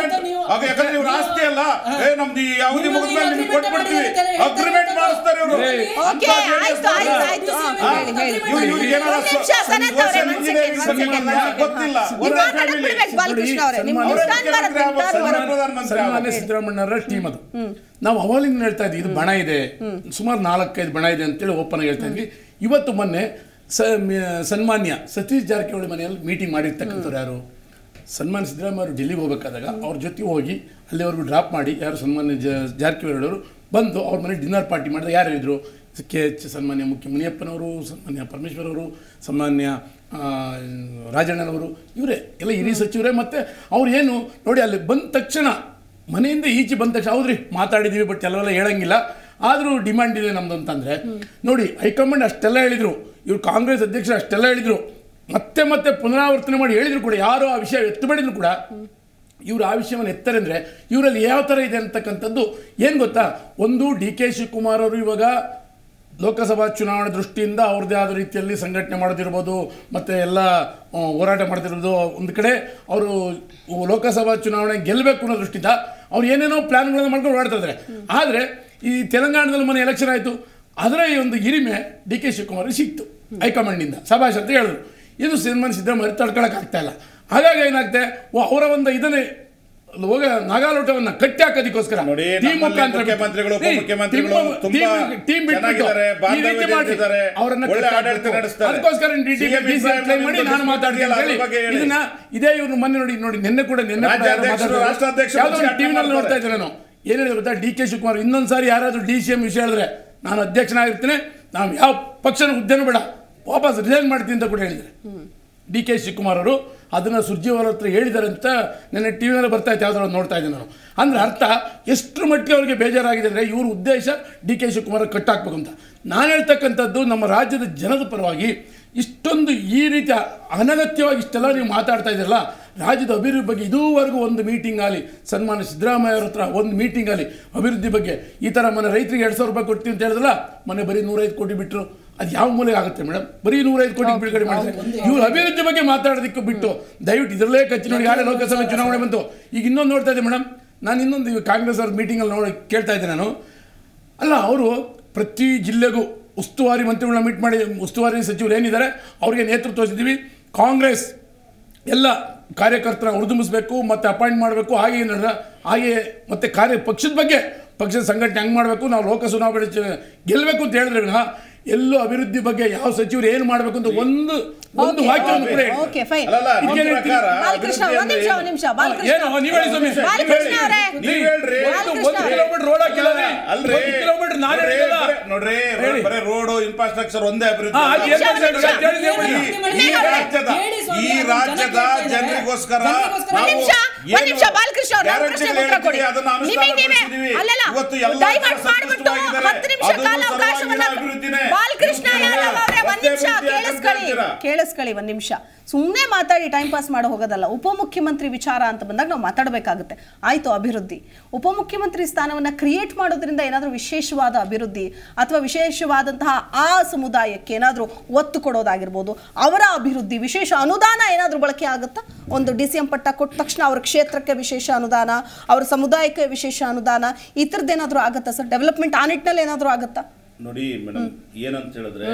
ಆಗ ಯಾಕಂದ್ರೆ ಇವ್ರ ಆಸ್ತಿ ಅಲ್ಲ ಏ ನಮ್ದು ಈ ಅವಧಿ ಮುಗಿದ್ಮೇಲೆ ನಿಮ್ಗೆ ಕೊಟ್ಬಿಡ್ತೀವಿ ಅಗ್ರಿಮೆಂಟ್ ಮಾಡಿಸ್ತಾರೆ ಇವರು ಓಕೆ ಆಯ್ತು ಆಯ್ತು ಆಯ್ತು ಹಾ, ಹೇಳಿ ಹೇಳಿ ಇವ್ರು ಇವ್ರಿಗೆ ಏನಾರ ಒಂದ್ ನಿಮಿಷ, ಸನತ್ ಅವ್ರೆ, ಒಂದ್ second, ಒಂದ್ second, ಒಂದ್ second. ಗೊತ್ತಿಲ್ಲ ನೀವು ಒಂದೇ ಮಾತಾಡಕ್ family. ಬಿಡ್ಬೇಕು, ಬಾಲಕೃಷ್ಣ ಅವರೇ ನಿಮ್ಮ ಸನ್ಮಾನ್ಯ ಟರ್ನ್ ಬರುತ್ತೆ, ನಿಮ್ಮ turn ಬರುತ್ತೆ. ಪ್ರಧಾನಮಂತ್ರಿ ಸನ್ಮಾನ್ಯ ಸಿದ್ದರಾಮಣ್ಣವರ ಟೀಮ್ ಅದು ನಾವು ಅವಾಗಲಿಂದ ಹೇಳ್ತಾ ಇದ್ವಿ ಇದು ಬಣ ಇದೆ ಸುಮಾರು ನಾಲ್ಕೈದು ಬಣ ಇದೆ ಅಂತೇಳಿ ಓಪನ್ ಆಗಿ ಹೇಳ್ತಾ ಇದ್ವಿ ಇವತ್ತು ಮೊನ್ನೆ ಸ ಮ- ಸನ್ಮಾನ್ಯ ಸತೀಶ್ ಜಾರಕಿಹೊಳಿ ಮನೆಯಲ್ಲಿ ಮೀಟಿಂಗ್ ಮಾಡಿರ್ತಕ್ಕಂಥವ್ರು ಯಾರು ಸನ್ಮಾನ್ಯ ಸಿದ್ದರಾಮಯ್ಯ ಅವರು ಡೆಲ್ಲಿಗೆ ಹೋಗಬೇಕಾದಾಗ ಅವ್ರ ಜೊತೆ ಹೋಗಿ ಅಲ್ಲಿವರೆಗೂ ಡ್ರಾಪ್ ಮಾಡಿ ಯಾರು ಸನ್ಮಾನ್ಯ ಜ ಜಾರಕಿಹೊಳಿ ಅವರು ಬಂದು ಅವ್ರ ಮನೆ ಡಿನ್ನರ್ ಪಾರ್ಟಿ ಮಾಡಿದಾಗ ಯಾರು ಇದ್ರು ಕೆ ಎಚ್ ಸನ್ಮಾನ್ಯ ಮುಖ್ಯ ಮುನಿಯಪ್ಪನವರು ಸನ್ಮಾನ್ಯ ಪರಮೇಶ್ವರ್ ಅವರು ಸನ್ಮಾನ್ಯ ಆ, ರಾಜಣ್ಣನವರು ಇವರೇ ಎಲ್ಲ ಹಿರಿಯ ಸಚಿವರೇ ಮತ್ತು ಅವ್ರು ಏನು ನೋಡಿ ಅಲ್ಲಿ ಬಂದ ತಕ್ಷಣ ಮನೆಯಿಂದ ಈಚೆ ಬಂದ ತಕ್ಷಣ ಹೌದ್ರಿ ಮಾತಾಡಿದ್ದೀವಿ ಬಟ್ ಎಲ್ಲವೆಲ್ಲ ಹೇಳಂಗಿಲ್ಲ ಆದರೂ ಡಿಮ್ಯಾಂಡ್ ಇದೆ ನಮ್ದು ಅಂತಂದರೆ ನೋಡಿ ಹೈಕಮಾಂಡ್ ಅಷ್ಟೆಲ್ಲ ಹೇಳಿದರು ಇವ್ರು ಕಾಂಗ್ರೆಸ್ ಅಧ್ಯಕ್ಷರು ಅಷ್ಟೆಲ್ಲ ಹೇಳಿದರು ಮತ್ತೆ ಮತ್ತೆ ಪುನರಾವರ್ತನೆ ಮಾಡಿ ಹೇಳಿದ್ರು ಕೂಡ ಯಾರು ಆ ವಿಷಯ ಎತ್ತುಬಡಿದ್ರು ಕೂಡ ಇವರು ಆ ವಿಷಯವನ್ನು ಎತ್ತಾರೆ ಅಂದರೆ ಇವರಲ್ಲಿ ಯಾವ ಥರ ಇದೆ ಅಂತಕ್ಕಂಥದ್ದು ಏನು ಗೊತ್ತಾ ಒಂದು ಡಿ ಕೆ ಶಿವಕುಮಾರ್ ಅವರು ಇವಾಗ ಲೋಕಸಭಾ ಚುನಾವಣೆ ದೃಷ್ಟಿಯಿಂದ ಅವ್ರದ್ದೇ ಆದ ರೀತಿಯಲ್ಲಿ ಸಂಘಟನೆ ಮಾಡೋದಿರ್ಬೋದು ಮತ್ತು ಎಲ್ಲ ಆ, ಹೋರಾಟ ಮಾಡ್ತಿರೋದು ಒಂದು ಕಡೆ ಅವರು ಲೋಕಸಭಾ ಚುನಾವಣೆ ಗೆಲ್ಲಬೇಕು ಅನ್ನೋ ದೃಷ್ಟಿಯಿಂದ ಅವ್ರು ಏನೇನೋ ಪ್ಲ್ಯಾನ್ಗಳನ್ನು ಮಾಡ್ಕೊಂಡು ಓಡಾಡ್ತಾ ಇದ್ದಾರೆ ಆದರೆ ಈ ತೆಲಂಗಾಣದಲ್ಲಿ ಮೊನ್ನೆ ಎಲೆಕ್ಷನ್ ಆಯಿತು ಅದರ ಈ ಒಂದು ಹಿರಿಮೆ ಡಿ ಕೆ ಶಿವಕುಮಾರ್ ಸಿಕ್ತು ಹೈಕಮಾಂಡಿಂದ ಸಭಾಷ್ ಅಂತ ಹೇಳಿದ್ರು ಇದು ಸನ್ಮಾನ ಸಿದ್ದರಾಮಯ್ಯ ತಡ್ಕೊಳಕ್ ಆಗ್ತಾ ಇಲ್ಲ ಹಾಗಾಗಿ ಏನಾಗ್ತದೆ ಓ ಅವರ ಒಂದು ಇದನ್ನೇ ಹೋಗ ನಾಗಾಲೋಟವನ್ನ ಕಟ್ಟಿ ಹಾಕೋದಕ್ಕೋಸ್ಕರ ನೋಡಿ, ಟೀಮ್ ನಮ್ಮಲ್ಲಿ ಮುಖಾಂತರ ಮುಖ್ಯಮಂತ್ರಿಗಳು, ಏ, ಉಪಮುಖ್ಯಮಂತ್ರಿಗಳು ಟೀಮ್- ತುಂಬಾ ಟೀಮ್- ಟೀಮ್ ಬಿಟ್ಬಿಟ್ಟು ಚೆನ್ನಾಗಿದ್ದಾರೆ, ಈ ರೀತಿ ಬಾಂಧವ್ಯ ಮಾಡಿ ಇದ್ದಾರೆ, ಅವರನ್ನ ಒಳ್ಳೆ ಕಟ್ಟಿ ಆಡಳಿತ ಹಾಕ್ಬೇಕು. ನಡೆಸ್ತಾರೆ. ಅದಕ್ಕೋಸ್ಕರ ಡಿ ಟಿ CM ಕ್ಲೈಮ್ ಮಾಡಿ ಇಬ್ರಾಹಿಂ ನಾನು ಮಾತಾಡ್ತೀನಿ ಅದ್ರ ಹೇಳಿ ಬಗ್ಗೆ ಹೇಳಿ. ಇದನ್ನ ಇದೇ ಇವ್ರು ಮೊನ್ನೆ ನೋಡಿ ನೋಡಿ ನಿನ್ನೆ ಕೂಡ ನಿನ್ನೆ ಕೂಡ ಯಾರೋ ರಾಜ್ಯಾಧ್ಯಕ್ಷರು, ಮಾತಾಡಿದ್ರು. ರಾಷ್ಟ್ರಾಧ್ಯಕ್ಷರು ಯಾವುದೋ ಒಂದು ಉಚ್ಚಾಟನೆ ಟಿವಿನಲ್ಲಿ ನೋಡ್ತಾ ಮಾಡ್ತಾರೆ. ಇದ್ದೆ ನಾನು ಏನು ಹೇಳಿದ್ರು ಗೊತ್ತಾ ಡಿ ಕೆ ಶಿವಕುಮಾರ್ ಇನ್ನೊಂದ್ಸಾರಿ ಯಾರಾದ್ರೂ ಡಿ ಸಿ ಎಂ ವಿಷಯ ಹೇಳಿದ್ರೆ ನಾನು ಅಧ್ಯಕ್ಷನಾಗಿರ್ತೀನಿ ನಾವು ಯಾವ ಪಕ್ಷನ ಹುದ್ದೆನೂ ಬೇಡ ವಾಪಸ್ ರಿಸೈನ್ ಮಾಡ್ತೀನಿ ಅಂತ ಕೂಡ ಹೇಳಿದ್ರೆ ಡಿ ಕೆ ಶಿವಕುಮಾರ್ ಅವರು ಅದನ್ನು ಸುರ್ಜಿವಾಲ ಹತ್ರ ಹೇಳಿದ್ದಾರೆ ಅಂತ ನೆನ್ನೆ ಟಿ ವಿನಲ್ಲಿ ಬರ್ತಾ ಇತ್ತು ಯಾವ್ದಾದ್ರು ನೋಡ್ತಾ ಇದ್ದೀನಿ ನಾನು ಅಂದರೆ ಅರ್ಥ ಎಷ್ಟರ ಮಟ್ಟಿಗೆ ಅವ್ರಿಗೆ ಬೇಜಾರಾಗಿದೆ ಅಂದರೆ ಇವ್ರ ಉದ್ದೇಶ ಡಿ ಕೆ ಶಿವಕುಮಾರ್ ಕಟ್ಟಾಕ್ಬೇಕು ಅಂತ ನಾನು ಹೇಳ್ತಕ್ಕಂಥದ್ದು ನಮ್ಮ ರಾಜ್ಯದ ಜನದ ಪರವಾಗಿ ಇಷ್ಟೊಂದು ಈ ರೀತಿಯ ಅನಗತ್ಯವಾಗಿ ಇಷ್ಟೆಲ್ಲ ನೀವು ಮಾತಾಡ್ತಾ ಇದ್ದೀರಲ್ಲ ರಾಜ್ಯದ ಅಭಿವೃದ್ಧಿ ಬಗ್ಗೆ ಇದುವರೆಗೂ ಒಂದು ಮೀಟಿಂಗ್ ಆಗಲಿ ಸನ್ಮಾನ್ಯ ಸಿದ್ದರಾಮಯ್ಯ ಅವ್ರ ಹತ್ರ ಒಂದು ಮೀಟಿಂಗ್ ಆಗಲಿ ಅಭಿವೃದ್ಧಿ ಬಗ್ಗೆ ಈ ಥರ ಮೊನ್ನೆ ರೈತರಿಗೆ ಎರಡು ಸಾವಿರ ರೂಪಾಯಿ ಕೊಡ್ತೀವಿ ಅಂತ ಹೇಳಿದ್ರಲ್ಲ ಮೊನ್ನೆ ಬರೀ ನೂರೈದು ಕೋಟಿ ಬಿಟ್ಟರು ಅದು ಯಾವ ಮೂಲೆಗೆ ಆಗುತ್ತೆ ಮೇಡಮ್ ಬರೀ ನೂರೈದು ಕೋಟಿ ಬಿಡುಗಡೆ ಮಾಡಿದ್ರೆ ಇವ್ರು ಅಭಿವೃದ್ಧಿ ಬಗ್ಗೆ ಮಾತಾಡೋದಕ್ಕೆ ಬಿಟ್ಟು ದಯವಿಟ್ಟು ಇದರಲ್ಲೇ ಕಚ್ಚಿ ನೋಡಿ ಯಾರೇ ಲೋಕಸಭೆ ಚುನಾವಣೆ ಬಂತು ಈಗ ಇನ್ನೊಂದು ನೋಡ್ತಾ ಇದ್ದೆ ಮೇಡಮ್ ನಾನು ಇನ್ನೊಂದು ಇವಾಗ ಕಾಂಗ್ರೆಸ್ ಅವ್ರ ಮೀಟಿಂಗಲ್ಲಿ ನೋಡಿ ಕೇಳ್ತಾ ಇದ್ದೆ ನಾನು ಅಲ್ಲ ಅವರು ಪ್ರತಿ ಜಿಲ್ಲೆಗೂ ಉಸ್ತುವಾರಿ ಮಂತ್ರಿಗಳನ್ನ ಮೀಟ್ ಮಾಡಿ ಉಸ್ತುವಾರಿ ಸಚಿವರು ಏನಿದ್ದಾರೆ ಅವರಿಗೆ ನೇತೃತ್ವ ವಹಿಸಿದ್ದೀವಿ ಕಾಂಗ್ರೆಸ್ ಎಲ್ಲ ಕಾರ್ಯಕರ್ತರ ಹುರಿದುಂಬಿಸ್ಬೇಕು ಮತ್ತು ಅಪಾಯಿಂಟ್ ಮಾಡಬೇಕು ಹಾಗೆ ನಡೆದ ಹಾಗೆ ಮತ್ತು ಕಾರ್ಯ ಪಕ್ಷದ ಬಗ್ಗೆ ಪಕ್ಷದ ಸಂಘಟನೆ ಹೆಂಗೆ ಮಾಡಬೇಕು ನಾವು ಲೋಕ ಚುನಾವಣೆ ಚ- ಗೆಲ್ಲಬೇಕು ಅಂತ ಹೇಳಿದ್ರೆ ವಿನಃ ಎಲ್ಲೂ ಅಭಿವೃದ್ಧಿ ಬಗ್ಗೆ ಯಾವ ಸಚಿವರು ಏನು ಮಾಡಬೇಕು ಅಂತ ಒಂದು ಒಂದು ವಾಕ್ಯವನ್ನು ಕೂಡ ಹೇಳಿಲ್ಲ. ಓಕೆ ಫೈನ್ ಅಲ್ಲಲ್ಲ, ನಿಮ್ಮ ಇದಕ್ಕೆ ಹೇಳ್ತೀನಿ. ಪ್ರಕಾರ ಬಾಲಕೃಷ್ಣ ಒಂದ್ ನಿಮಿಷ ಒಂದ್ ನಿಮಿಷ ಬಾಲಕೃಷ್ಣ ಏನು ನೀವು ಹೇಳಿ ಸ್ವಾಮಿ ಬಾಲಕೃಷ್ಣ ಅವರೇ ನೀವ್ ಹೇಳ್ರಿ. ಒಂದು ಒಂದು ಕಿಲೋಮೀಟರ್ ರೋಡ್ ಹಾಕಿಲ್ಲ ರೀ. ಅಲ್ರಿ ಒಂದು ಕಿಲೋಮೀಟರ್ ನಾನು ನೋಡ್ರಿ, ಹೇಳಿಲ್ಲ. ಬರೇ- ನೋಡ್ರಿ ಹೇಳಿ. ಬರೇ ರೋಡ್ ಇನ್ಫ್ರಾಸ್ಟ್ರಕ್ಚರ್ ಒಂದೇ ಅಭಿವೃದ್ಧಿ ಹಾ, ಅಲ್ಲ. ಅದು ಏನ್ ಮಾಡ್ತಾರೆ? ಅದು ಹೇಳಿ, ಹೇಳಿ, ಹೇಳಿ. ಈ ರಾಜ್ಯದ ಹೇಳಿ ಸ್ವಾಮಿ, ಈ ಅದನ್ನ ರಾಜ್ಯದ ಜನ ಕೇಳ್ತಾ ಇದ್ದಾರೆ. ಜನರಿಗೋಸ್ಕರ ಜನರಿಗೋಸ್ಕರ ನಾವು ಒಂದ್ ನಿಮಿಷ ಒಂದ್ ಏನು ನಿಮಿಷ ಬಾಲಕೃಷ್ಣ ಅವ್ರು ನನ್ನ ಗ್ಯಾರಂಟಿಗಳು ಪ್ರಶ್ನೆಗೆ ಉತ್ತರ ಕೊಡಿ ಹೇಳ್ತೀವಿ, ಅದನ್ನ ನಿಮಗೆ ನೀವೇ ಅನುಷ್ಠಾನಗೊಳಿಸಿದ್ದೀವಿ. ಅಲ್ಲಲ್ಲ ಇವತ್ತು ಎಲ್ಲ ಡೈವರ್ಟ್ ಜನ ಮಾಡ್ಬಿಟ್ಟು ಸಂತುಷ್ಟವಾಗಿದ್ದಾರೆ. ಹತ್ತು ನಿಮಿಷ ಅದು ಕಾಲ ಅವಕಾಶವನ್ನ ಸರ್ವಾಂಗೀಣ ಅಭಿವೃದ್ಧಿನೇ. ಬಾಲಕೃಷ್ಣ ನೀವು ಯಾದವ್ ಅವರೇ ಒಂದ್ ನಿಮಿಷ ಅಭಿವೃದ್ಧಿ ಅಂತ ಕೇಳಿಸ್ಕೊಳ್ಳಿ ಹೇಳ್ತೀರಾ? ಕೇಳಿಸ್ಕೊಳ್ಳಿ ಒಂದ್ ನಿಮಿಷ ಸುಮ್ಮನೆ ಮಾತಾಡಿ ಟೈಮ್ ಪಾಸ್ ಮಾಡೋ ಹೋಗೋದಲ್ಲ ಉಪಮುಖ್ಯಮಂತ್ರಿ ವಿಚಾರ ಅಂತ ಬಂದಾಗ ನಾವು ಮಾತಾಡಬೇಕಾಗುತ್ತೆ ಆಯ್ತು ಅಭಿವೃದ್ಧಿ ಉಪಮುಖ್ಯಮಂತ್ರಿ ಸ್ಥಾನವನ್ನ ಕ್ರಿಯೇಟ್ ಮಾಡೋದ್ರಿಂದ ಏನಾದರೂ ವಿಶೇಷವಾದ ಅಭಿವೃದ್ಧಿ ಅಥವಾ ವಿಶೇಷವಾದಂತಹ ಆ ಸಮುದಾಯಕ್ಕೆ ಏನಾದರೂ ಒತ್ತು ಕೊಡೋದಾಗಿರ್ಬೋದು ಅವರ ಅಭಿವೃದ್ಧಿ ವಿಶೇಷ ಅನುದಾನ ಏನಾದರೂ ಬಳಕೆ ಆಗುತ್ತಾ ಒಂದು ಡಿ ಸಿ ಎಂ ಪಟ್ಟ ಕೊಟ್ಟ ತಕ್ಷಣ ಅವ್ರ ಕ್ಷೇತ್ರಕ್ಕೆ ವಿಶೇಷ ಅನುದಾನ ಅವ್ರ ಸಮುದಾಯಕ್ಕೆ ವಿಶೇಷ ಅನುದಾನ ಈ ಥರದ್ದು ಏನಾದರೂ ಆಗುತ್ತಾ ಸರ್ ಡೆವಲಪ್ಮೆಂಟ್ ಆ ನಿಟ್ಟಿನಲ್ಲಿ ಏನಾದರೂ ಆಗುತ್ತಾ ನೋಡಿ ಮೇಡಮ್ ಏನಂತ ಹೇಳಿದ್ರೆ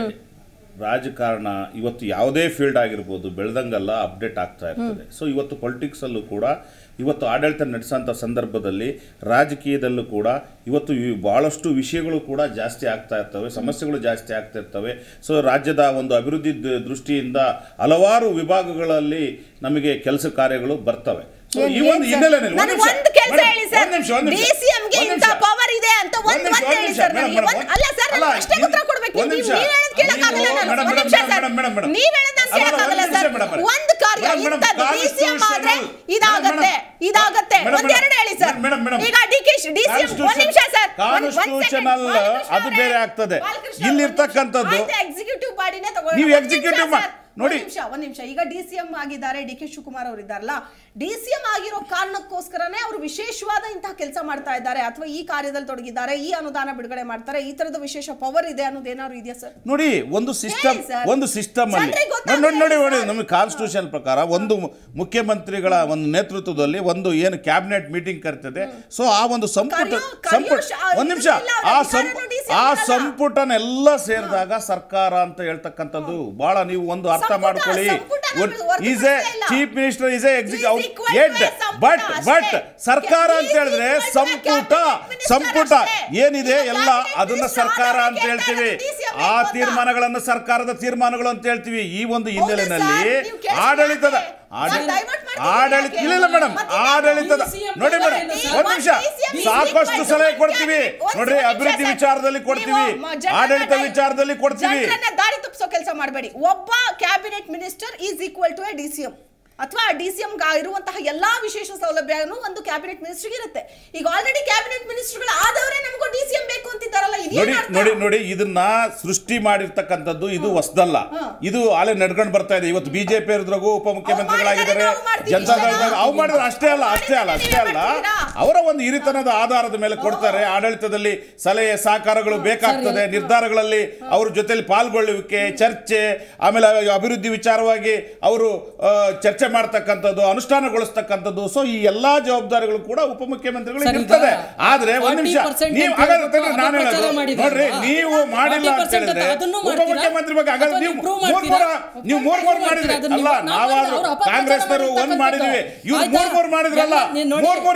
ರಾಜಕಾರಣ ಇವತ್ತು ಯಾವುದೇ ಫೀಲ್ಡ್ ಆಗಿರ್ಬೋದು ಬೆಳೆದಂಗೆಲ್ಲ ಅಪ್ಡೇಟ್ ಆಗ್ತಾ ಇರ್ತದೆ ಸೊ ಇವತ್ತು politics ಅಲ್ಲೂ ಕೂಡ ಇವತ್ತು ಆಡಳಿತ ನಡೆಸೋಂಥ ಸಂದರ್ಭದಲ್ಲಿ ರಾಜಕೀಯದಲ್ಲೂ ಕೂಡ ಇವತ್ತು ಈ ಭಾಳಷ್ಟು ವಿಷಯಗಳು ಕೂಡ ಜಾಸ್ತಿ ಆಗ್ತಾ ಇರ್ತವೆ ಸಮಸ್ಯೆಗಳು ಜಾಸ್ತಿ ಆಗ್ತಾ ಇರ್ತವೆ ಸೊ ರಾಜ್ಯದ ಒಂದು ಅಭಿವೃದ್ಧಿ ದ- ದೃಷ್ಟಿಯಿಂದ ಹಲವಾರು ವಿಭಾಗಗಳಲ್ಲಿ ನಮಗೆ ಕೆಲಸ ಕಾರ್ಯಗಳು ಬರ್ತವೆ ಸೊ ಈ ಒಂದು ಹಿನ್ನೆಲೆಯಲ್ಲಿ ಒಂದ್ ನನಗೆ ನಿಮಿಷ, ಒಂದು ಕೆಲಸ ಮೇಡಮ್, ಹೇಳಿ ಸರ್ ಒಂದ್ ನಿಮಿಷ, ಒಂದ್ ನಿಮಿಷ, DCM ಗೆ ಒಂದ್ ಇಂಥ ನಿಮಿಷ. ಪವರ್ ಇದೆ ಅಂತ ಒಂದ್ ಒಂದು ನಿಮಿಷ, ಒಂದು ಒಂದ್ ಹೇಳಿ ನಿಮಿಷ, ಸರ್ ಮೇಡಮ್, ನನಗೆ ಮೇಡಮ್, ಒಂದ್- ಅಲ್ಲ ಸರ್ ಅಲ್ಲ, ಅಷ್ಟೇ ನೀವು- ಉತ್ತರ ಕೊಡ್ಬೇಕು ಒಂದ್ ನೀವು ನಿಮಿಷ. ನೀವ್ ಹೇಳೋದ್ ಕೇಳಕ್ಕಾಗಲ್ಲ ನೀವು- ನಾನು ಮೇಡಮ್, ಒಂದ್ ಮೇಡಮ್, ನಿಮಿಷ ಮೇಡಮ್, ಸರ್ ಮೇಡಮ್, ಮೇಡಮ್. ನೀವ್ ಹೇಳೋದ್ ನಾನು ಅಲ್ಲ, ಅಲ್ಲ, ಕೇಳಕ್ಕಾಗಲ್ಲ ಒಂದ್ ಸರ್ ನಿಮಿಷ, ಮೇಡಮ್, ಮೇಡಮ್. ಒಂದು ಕಾರ್ಯ ಮೇಡಮ್, ಮೇಡಮ್, ಇಂಥದ್ದು ಡಿಸಿಎಂ ಆದ್ರೆ constitutional- ಇದಾಗತ್ತೆ ಮೇಡಮ್, ಇದಾಗತ್ತೆ ಮೇಡಮ್, ಒಂದೆರಡು ಹೇಳಿ ಸರ್ ಮೇಡಮ್, ಮೇಡಮ್. ಈಗ ಡಿ ಕೆ ಡಿಸಿಎಂ ಒಂದ್ ನಿಮಿಷ ಸರ್ ಕಾನ್ಸ್ಟಿಟ್ಯೂಷನಲ್ ಅದು ಬೇರೆ ಆಗ್ತದೆ ಇಲ್ಲಿರ್ತಕ್ಕಂಥದ್ದು ಎಕ್ಸಿಕ್ಯೂಟಿವ್ ಬಾಡಿನೇ ತಗೊಳ್ಳಿ ನೀವು ಒಂದ್ executive ನಿಮಿಷ ಮಾ- ಸರ್. ನೋಡಿ. ಒಂದ್ ನಿಮಿಷ ಒಂದ್ ನಿಮಿಷ ಈಗ ಡಿ ಸಿ ಎಂ ಆಗಿದ್ದಾರೆ ಡಿ ಕೆ ಶಿವಕುಮಾರ್ ಅವರು ಇದ್ದಾರಲ್ಲ ಡಿ ಸಿ ಎಂ ಆಗಿರೋ ಕಾರಣಕ್ಕೋಸ್ಕರನೇ ಅವರು ವಿಶೇಷವಾದ ಇಂತಹ ಕೆಲಸ ಮಾಡ್ತಾ ಇದ್ದಾರೆ ಅಥವಾ ಈ ಕಾರ್ಯದಲ್ಲಿ ತೊಡಗಿದ್ದಾರೆ ಈ ಅನುದಾನ ಬಿಡುಗಡೆ ಮಾಡ್ತಾರೆ ಈ ತರದ ವಿಶೇಷ ಪವರ್ ಇದೆ ಅನ್ನೋದು ಏನಾದ್ರು ಇದೆಯಾ ಸರ್ ನೋಡಿ ಒಂದು ಸಿಸ್ಟಮ್ ಹೇಳಿ ಸರ್. ಒಂದು ಸಿಸ್ಟಮ್ ಅಲ್ಲಿ ಜನರಿಗೆ ಗೊತ್ತಾಗ್ಲಿ ನೋಡಿ ನೋಡಿ ನೋಡಿ ಸರ್. ನಮಗೆ ಕಾನ್ಸ್ಟಿಟ್ಯೂಷನ್ ಪ್ರಕಾರ ಒಂದು ಮು- ಮುಖ್ಯಮಂತ್ರಿಗಳ ಒಂದು ನೇತೃತ್ವದಲ್ಲಿ ಒಂದು ಏನು ಕ್ಯಾಬಿನೆಟ್ ಮೀಟಿಂಗ್ ಕರ್ತದೆ ಸೊ ಆ ಒಂದು ಸಂಪುಟ ಕರೆಯೋ- ಕರೆಯೋ ಸಂಪುಟ ಶ- ಒಂದ್ ನಿಮಿಷ ಇದನ್ನ ಇಲ್ಲ, ಆ ಅವ್ರ ಸಂಪು ಅಧಿಕಾರನೂ DC ಆ ಅವರಲ್ಲ. ಸಂಪುಟನೆಲ್ಲ ಸೇರಿದಾಗ ಸರ್ಕಾರ ಅಂತ ಹೇಳ್ತಕ್ಕಂಥದ್ದು ಬಹಳ ನೀವು ಒಂದು ಅರ್ಥ ಸಂಪುಟ- ಮಾಡ್ಕೊಳ್ಳಿ ಸಂಪುಟ ನಮ್ಗೆ ಹೊರತು ಈಸ್ ಎ ಪಡಿಸ್ತಾ ಇಲ್ಲ. Chief minister is a He is executive equal to ಎಡ್ a ಸಂಪುಟ ಬಟ್ ಅಷ್ಟೇ. ಬಟ್ ಸರ್ಕಾರ He is ಅಂತ ಹೇಳಿದ್ರೆ equal to a ಸಂಪುಟ cabinet minister ಸಂಪುಟ ಅಷ್ಟೇ. ಏನಿದೆ ಈಗ ಎಲ್ಲ cabinet ಅದನ್ನ minister ಸರ್ಕಾರ ಆದವ್ರು ಅಂತ ಕೇಳ್ತಾ ಹೇಳ್ತೀವಿ ಇರೋದು DCM ಆ ಗೊತ್ತಾ? ತೀರ್ಮಾನಗಳನ್ನು ಸರ್ಕಾರದ ತೀರ್ಮಾನಗಳು ಅಂತ ಹೇಳ್ತೀವಿ ಈ ಒಂದು ಹಿನ್ನೆಲೆಯಲ್ಲಿ ಸರ್, ನೀವು ಕೇಳಿಸ್ಕೊಳ್ಳಿ. ಆಡಳಿತದ ಸರ್, ಆಡ- divert ಮಾಡ್ತಿದ್ದೀರಿ ಆಡಳಿತ ಯಾಕೆ? ಇಲ್ಲ ಇಲ್ಲ ಮೇಡಮ್ ಮತ್ತೆ ಆಡಳಿತದ DCM ನೋಡಿ ಮೇಡಮ್ ಏನು ಒಂದ್ ಸರ್? ನಿಮಿಷ DCM is ಸಾಕಷ್ಟು equal to ಸಲಹೆ one ಕೊಡ್ತೀವಿ cabinet. ನೋಡ್ರಿ ಒಂದ್ ಅಭಿವೃದ್ಧಿ ನಿಮಿಷ ವಿಚಾರದಲ್ಲಿ ಸರ್. ಕೊಡ್ತೀವಿ ನೀವು ಮ- ಜನರನ್ನ ಆಡಳಿತ ದೈ- ವಿಚಾರದಲ್ಲಿ ಕೊಡ್ತೀವಿ ಜನರನ್ನ ದಾರಿ ತಪ್ಪಿಸೋ ಕೆಲಸ ಮಾಡಬೇಡಿ ಒಬ್ಬ cabinet minister is equal to a D C M ಅಥವಾ ಡಿ ಸಿ ಎಂ ಇರುವಂತಹ ಎಲ್ಲಾ ವಿಶೇಷ ಸೌಲಭ್ಯನೂ ಒಂದು ಕ್ಯಾಬಿನೆಟ್ ಮಿನಿಸ್ಟರ್ಗೆ ಇರುತ್ತೆ ಈಗ ಆಲ್ರೆಡಿ ಕ್ಯಾಬಿನೆಟ್ ಮಿನಿಸ್ಟರ್ಗಳು ಆದವರೇ ನಮಗೂ ಡಿ ಸಿ ಎಂ ಬೇಕು ಅಂತಿದ್ದಾರಲ್ಲ ನೋಡಿ ಇದೇನ್ ಅರ್ಥ? ನೋಡಿ ನೋಡಿ ಇದನ್ನ ಸೃಷ್ಟಿ ಮಾಡಿರ್ತಕ್ಕಂಥದ್ದು ಇದು ಹೊಸದಲ್ಲ ಇದು ಆಲೆ ನಡ್ಕೊಂಡು ಬರ್ತಾ ಇದೆ ಇವತ್ತು ಬಿಜೆಪಿ ಇರೋದ್ರಾಗೂ ಉಪಮುಖ್ಯಮಂತ್ರಿಗಳಾಗಿದ್ದಾರೆ ನಾವು ಮಾಡ್ತೀವಿ. ಜನತಾ ದಳದಾಗ ಅವು ಮಾಡಿದ್ರೆ ಅಷ್ಟೇ ಅಲ್ಲ ಅಷ್ಟೇ ಅಲ್ಲ ಅಷ್ಟೇ ಅಲ್ಲ ಅವರ ಒಂದು ಹಿರಿತನದ ಆಧಾರದ ಮೇಲೆ ಕೊಡ್ತಾರೆ ಆಡಳಿತದಲ್ಲಿ ಸಲಹೆ ಸಹಕಾರಗಳು ಬೇಕಾಗ್ತದೆ ನಿರ್ಧಾರಗಳಲ್ಲಿ ಅವ್ರ ಜೊತೆಲಿ ಪಾಲ್ಗೊಳ್ಳುವಿಕೆ ಚರ್ಚೆ ಆಮೇಲೆ ಅಭಿವೃದ್ಧಿ ವಿಚಾರವಾಗಿ ಅವರು ಆ, ಚರ್ಚೆ ಮಾಡ್ತಕ್ಕಂಥದ್ದು ಅನುಷ್ಠಾನಗೊಳಿಸ್ತಕ್ಕಂಥದ್ದು ಸೊ ಈ ಎಲ್ಲಾ ಜವಾಬ್ದಾರಿಗಳು ಕೂಡ ಉಪಮುಖ್ಯಮಂತ್ರಿಗಳಿಗೆ ಸರ್, ಈಗ ಇರ್ತದೆ ಆದ್ರೆ ಒಂದ್ ನಿಮಿಷ 40% ನೀವು ಅಂತ ಹಾಗಾದ್ರೆ ಹೇಳ್ಬಿಟ್ಟು ತಡ್ರಿ, ನಾನು ಅಪಪ್ರಚಾರ ಹೇಳೋದು ಮಾಡಿದ್ರಲ್ವಾ? ನೋಡ್ರಿ ನೀವು ಮಾಡಿಲ್ಲ ಅಂತ 40% ಹೇಳಿದ್ರೆ ಅದನ್ನೂ ಮಾಡ್ತೀರಾ? ಉಪಮುಖ್ಯಮಂತ್ರಿ ಬಗ್ಗೆ ಹಾಗಾದ್ರೆ ಅಥವಾ ನೀವು ನೀವು prove ಮೂರ್ ಮಾಡ್ತೀರಾ? ಮೂರ ನೀವು ಮೂರ್ ಮೂರ್ ಮಾಡ್ತೀರಾ? ಮಾಡಿದ್ರಿ ಅದನ್ನ ಅಲ್ಲ ನೀವು- ನಾವು ನಾವಾದ್ರೂ ಅವ್ರು ಅಪಪ್ರಚಾರ ಕಾಂಗ್ರೆಸ್ನವರು ಒಂದ್ ಮಾಡಿದ್ವಿ ಮಾಡಿರ್ತಕ್ಕಂಥದ್ದು. ಇವ್ರು ಆಯ್ತಾ? ಮೂರ್ ಮೂರ್ ಮಾಡಿದ್ರಲ್ಲ ಎಲ್ಲ ನೀವ್ ನೋಡಿ, ಮೂರ್ ಮೂರ್ ಏನ್ ನೀವು ಕೆಲಸ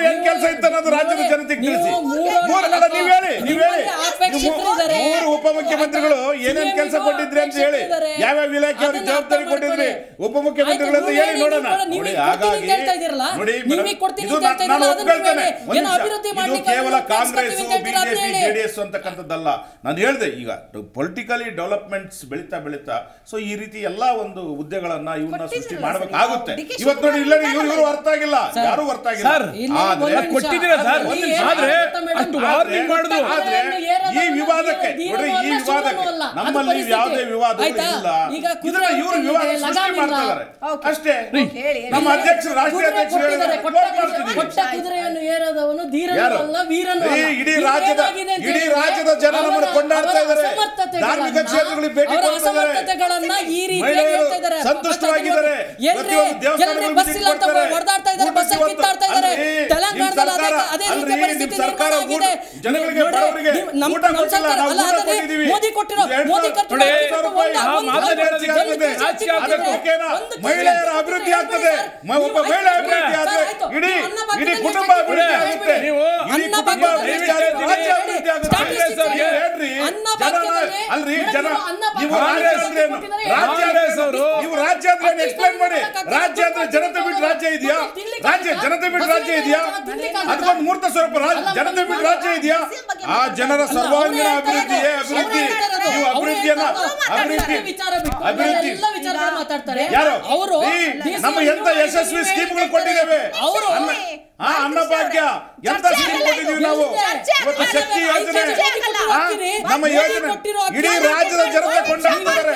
ಇತ್ತು ಅನ್ನೋದು ರಾಜ್ಯದ ಜನತೆಗೆ ನೀವು ತಿಳಿಸಿ ಮೂರು ಮೂರು ಅಲ್ಲ ನೀವು ಹೇಳಿ ನೀವು ಹೇಳಿ ನಿಮ್ಮಲ್ಲಿ ಅಪೇಕ್ಷಿತರಿದ್ದಾರೆ. ಮೂರು ಉಪಮುಖ್ಯಮಂತ್ರಿಗಳು ಏನೇನ್ ಕೆಲಸ CM ಕೊಟ್ಟಿದ್ರಿ ಅಂತ ಹೇಳಿ ಅಪೇಕ್ಷಿತರಿದ್ದಾರೆ. ಯಾವ್ಯಾವ ಇಲಾಖೆ ಅವ್ರಿಗೆ ಅದನ್ನ ಜವಾಬ್ದಾರಿ ಅರ್ಥ ಕೊಟ್ಟಿದ್ರಿ ಮಾಡ್ಕೊಳ್ಳಿ. ಉಪಮುಖ್ಯಮಂತ್ರಿಗಳು ಅಂತ ಆಯ್ತು, ಹೇಳಿ ನೀವು ನೋಡೋಣ ಹೇಳಿ, ನೀವು ನೋಡಿ ಕೊಡ್ತೀನಿ ಹಾಗಾಗಿ ಅಂತ ಹೇಳ್ತಾ ಇದ್ದೀರಲ್ಲ, ನೋಡಿ ನೀವೀಗ ಮೇಡಮ್, ಕೊಡ್ತೀನಿ ಇದು ಅಂತ ಹೇಳ್ತಾ ನಾನು ಇದ್ದೀರಲ್ಲ, ಅದನ್ನ ಒಪ್ಕೊಳ್ತೇನೆ ಹೇಳಿ. ಒಂದ್ ಏನೋ ನಿಮಿಷ. ಅಭಿವೃದ್ಧಿ ಇದು ಮಾಡ್ಲಿಕ್ಕೆ ಕೇವಲ ಅದನ್ನ ಕಾಂಗ್ರೆಸ್ ಕಳ್ಸ್ಕೊತೀವಿ ಅಂತ ಹೇಳ್ತೀರಾ, ಬಿಜೆಪಿ ಅದನ್ನ ಹೇಳಿ. ಜೆಡಿಎಸ್ ಅಂತಕ್ಕಂಥದ್ದಲ್ಲ ನಾನು ಹೇಳಿದೆ ಈಗ ಪೊಲಿಟಿಕಲಿ ಡೆವಲಪ್ಮೆಂಟ್ಸ್ ಬೆಳೀತಾ ಬೆಳೀತಾ ಸೊ ಈ ರೀತಿ ಎಲ್ಲಾ ಒಂದು ಹುದ್ದೆಗಳನ್ನ ಇವನ್ನ ಸೃಷ್ಟಿ ಮಾಡ್ಬೇಕಾಗುತ್ತೆ ಡಿ ಕೆ ಇವತ್ತು ನೋಡಿ ಇಲ್ಲ ಇವ್ರು ಇವರು ಅರ್ಥ ಆಗಿಲ್ಲ ಸರ್, ಯಾರು ಅರ್ಥ ಆಗಿಲ್ಲ ಸರ್, ಇಲ್ಲಿ ಆದ್ರೆ ಒಂದು ನಿಮಿಷ. ಕೊಟ್ಟಿದ್ದೀರಾ ಸರ್? ಅಲ್ಲಿ ಒಂದ್ ನಿಮಿಷ. ಏನು ಆದ್ರೆ ಗೊತ್ತಾ ಮೇಡಮ್? ಅಷ್ಟು warning ಮಾಡುದು. ಆದ್ರೆ ಈ ವಿವಾದಕ್ಕೆ ನೋಡ್ರಿ ಈ ವಿವಾದಕ್ಕೆ ನಮ್ಮಲ್ಲಿ ಯಾವುದೇ ವಿವಾದ ಇಲ್ಲ ಇದನ್ನ ಇವರು ವಿವಾದ ಸೃಷ್ಟಿ ಮಾಡ್ತಾ ಇದ್ದಾರೆ ಅಷ್ಟೇ ಹೇಳಿ, ನಮ್ಮ ಅಧ್ಯಕ್ಷರು ರಾಷ್ಟ್ರೀಯ ಅಧ್ಯಕ್ಷರು ಹೇಳಿದ್ದಾರೆ, vote ಮಾಡ್ತಿದ್ದೀವಿ. ಕೊಟ್ಟ ಕುದುರೆಯನ್ನು ಏರದವನು ಧೀರನೂ ಯಾರು? ಅಲ್ಲ ವೀರನೂ ಈ ಅಲ್ಲ. ಇಡೀ ಇಲ್ಲಿ ರಾಜ್ಯದ ಏನಾಗಿದೆ ಅಂತ ಇಡೀ ಹೇಳಿದ್ರೆ ರಾಜ್ಯದ ಜನ ನಮ್ಮನ್ನು ಅವರ- ಕೊಂಡಾಡ್ತಾ ಅವರ ಇದ್ದಾರೆ ಅಸಮರ್ಥತೆಗಳನ್ನ- ಧಾರ್ಮಿಕ ಕ್ಷೇತ್ರಗಳಿಗೆ ಭೇಟಿ ಅವರ ಕೊಡ್ತಾ ಇದ್ದಾರೆ ಅಸಮರ್ಥತೆಗಳನ್ನ ಈ ರೀತಿ ಮಹಿಳೆಯರು ಹೇಳ್ತಾ ಇದ್ದಾರೆ. ಸಂತುಷ್ಟವಾಗಿದ್ದಾರೆ ಎಲ್ರಿ- ಪ್ರತಿಯೊಂದು ಎಲ್ರಿ ದೇವಸ್ಥಾನಗಳಿಗೆ ಬಸ್ visit ಇಲ್ಲ ಅಂತ ಕೊಡ್ತಾರೆ. ಹೊಡೆದಾಡ್ತಾ ಇದ್ದಾರೆ, ಊಟಕ್ಕೆ ಬಸ್ಸಲ್ಲಿ ಇವತ್ತು- ಕಿತ್ತಾಡ್ತಾ ಇದ್ದಾರೆ. ಅಲ್ರಿ, ನಿಮ್ ತೆಲಂಗಾಣದಲ್ಲಿ ಅದೇ- ಸರ್ಕಾರ- ಅದೇ ಅಲ್ರಿ, ರೀತಿಯ ಪರಿಸ್ಥಿತಿ ನಿಮ್ ಸರ್ಕಾರ ನಿರ್ಮಾಣ ಆಗಿದೆ. ಊಟ- ಜನಗಳಿಗೆ ನೋಡಿ, ಬಡವರಿಗೆ ನಿಮ್- ನಮ್ಮ- ಊಟ ನಮ್ಮ ಕೊಟ್ಟಿಲ್ಲ, ಸರ್ಕಾರ- ನಾವು ಅಲ್ಲ, ಊಟ ಅದೇ ಕೊಟ್ಟಿದ್ದೀವಿ. ಮೋದಿ ಕೊಟ್ಟಿರೋ ಎರಡು ಮೋದಿ ಸಾವಿರ ಖರ್ಚು ನೋಡಿ, ಮಾಡಿದ್ದು ಸಾವಿರ ರೂಪಾಯಿ. ಒಂದು- ಆ ಒಂದು- ಮಾತನಾಡೋದಕ್ಕೆ ಒಂದು ಆಗ್ತದೆ. ಕೆಜಿ ಹಾಕಿದ್ರೆ ಅದಕ್ಕೆ ಓಕೆನಾ? ಒಂದು ಕೆಜಿ ಮಹಿಳೆಯರ ಹಾಕಿದ್ರೆ ಅಭಿವೃದ್ಧಿ ಹೇಳ್ಬೇಡಿ ಆಗ್ತದೆ ಸರ್. ಮ- ಒಬ್ಬ ನೀವು ಮಹಿಳೆ ಆಯ್ತು, ಅಭಿವೃದ್ಧಿ ಸರ್, ಆದ್ರೆ ಆಯ್ತು. ಇಡೀ ನೀವು ಅನ್ನ ಇಡೀ ಭಾಗ್ಯದಲ್ಲಿ ಕುಟುಂಬ ಎಷ್ಟು ಅಭಿವೃದ್ಧಿ ಹೇಳ್ಬೇಡಿ. ಆಗುತ್ತೆ ನೀವು ಇಡೀ ಅನ್ನ ಕುಟುಂಬ ಭಾಗ್ಯದಲ್ಲಿ ಅಭಿವೃದ್ಧಿ ಆಗುತ್ತೆ ಎಷ್ಟು ರಾಜ್ಯ ಹೇಳ್ಬೇಡಿ. ಅಭಿವೃದ್ಧಿ ಆಗುತ್ತೆ Statistics ಕಾಂಗ್ರೆಸ್ ಅವ್ರಿಗೆ ಹೇಳ್ರಿ ಅನ್ನ ಜನ ಭಾಗ್ಯದಲ್ಲಿ ಅಲ್ರಿ ಮೇಡಮ್ ಜನ ನೀವು ಅನ್ನ ನೀವು ಭಾಗ್ಯದಲ್ಲಿ ರಾಜ್ಯ ಅಂದ್ರೆ ಏನು? ಕೊಟ್ಟಿದ್ದಾರೆ. ರಾಜ್ಯ ಅಂದ್ರೆ ಕಾಂಗ್ರೆಸ್ ಏನು? ಅವರು ನೀವು ರಾಜ್ಯ ಅಂದ್ರೆ ಏನು ಎಕ್ಸ್ಪ್ಲೈನ್ ಮಾಡಿ ರಾಜ್ಯ ಅಂದ್ರೆ ಜನತೆ ಬಿಟ್ಟು ರಾಜ್ಯ ಇದೆಯಾ ರಾಜ್ಯ ಜನತೆ ಬಿಟ್ಟು ರಾಜ್ಯ ಇದೆಯಾ ಅದಕ್ಕೊಂದು ಮೂರ್ತ ಸ್ವರೂಪ ರಾಜ್ಯ ಜನತೆ ಬಿಟ್ಟು ರಾಜ್ಯ ಇದೆಯಾ ಆ ಜನರ ಸರ್ವಾಂಗೀಣ ಅಭಿವೃದ್ಧಿಯೇ ಅಭಿವೃದ್ಧಿ ನೀವು ಅಭಿವೃದ್ಧಿಯನ್ನ ಅಭಿವೃದ್ಧಿ ಅಭಿವೃದ್ಧಿ ಎಲ್ಲ ವಿಚಾರಗಳು ಮಾತಾಡ್ತಾರೆ ಯಾರು ಅವರು ಈ ನಮ್ಮ ಎಂತ ಯಶಸ್ವಿ ಸ್ಕೀಮ್ಗಳು ಕೊಟ್ಟಿದ್ದೇವೆ ಅವರು ಅನ್ನ ಆ ಅನ್ನಭಾಗ್ಯ ಎಂತ ಸ್ಕೀಮ್ ಕೊಟ್ಟಿದ್ದೀವಿ ನಾವು ಇವತ್ತು ಶಕ್ತಿ ಯೋಜನೆ ಆ, ನಮ್ಮ ಯೋಜನೆ ಇಡೀ ರಾಜ್ಯದ ಜನತೆ ಕೊಂಡಾಡ್ತಾರೆ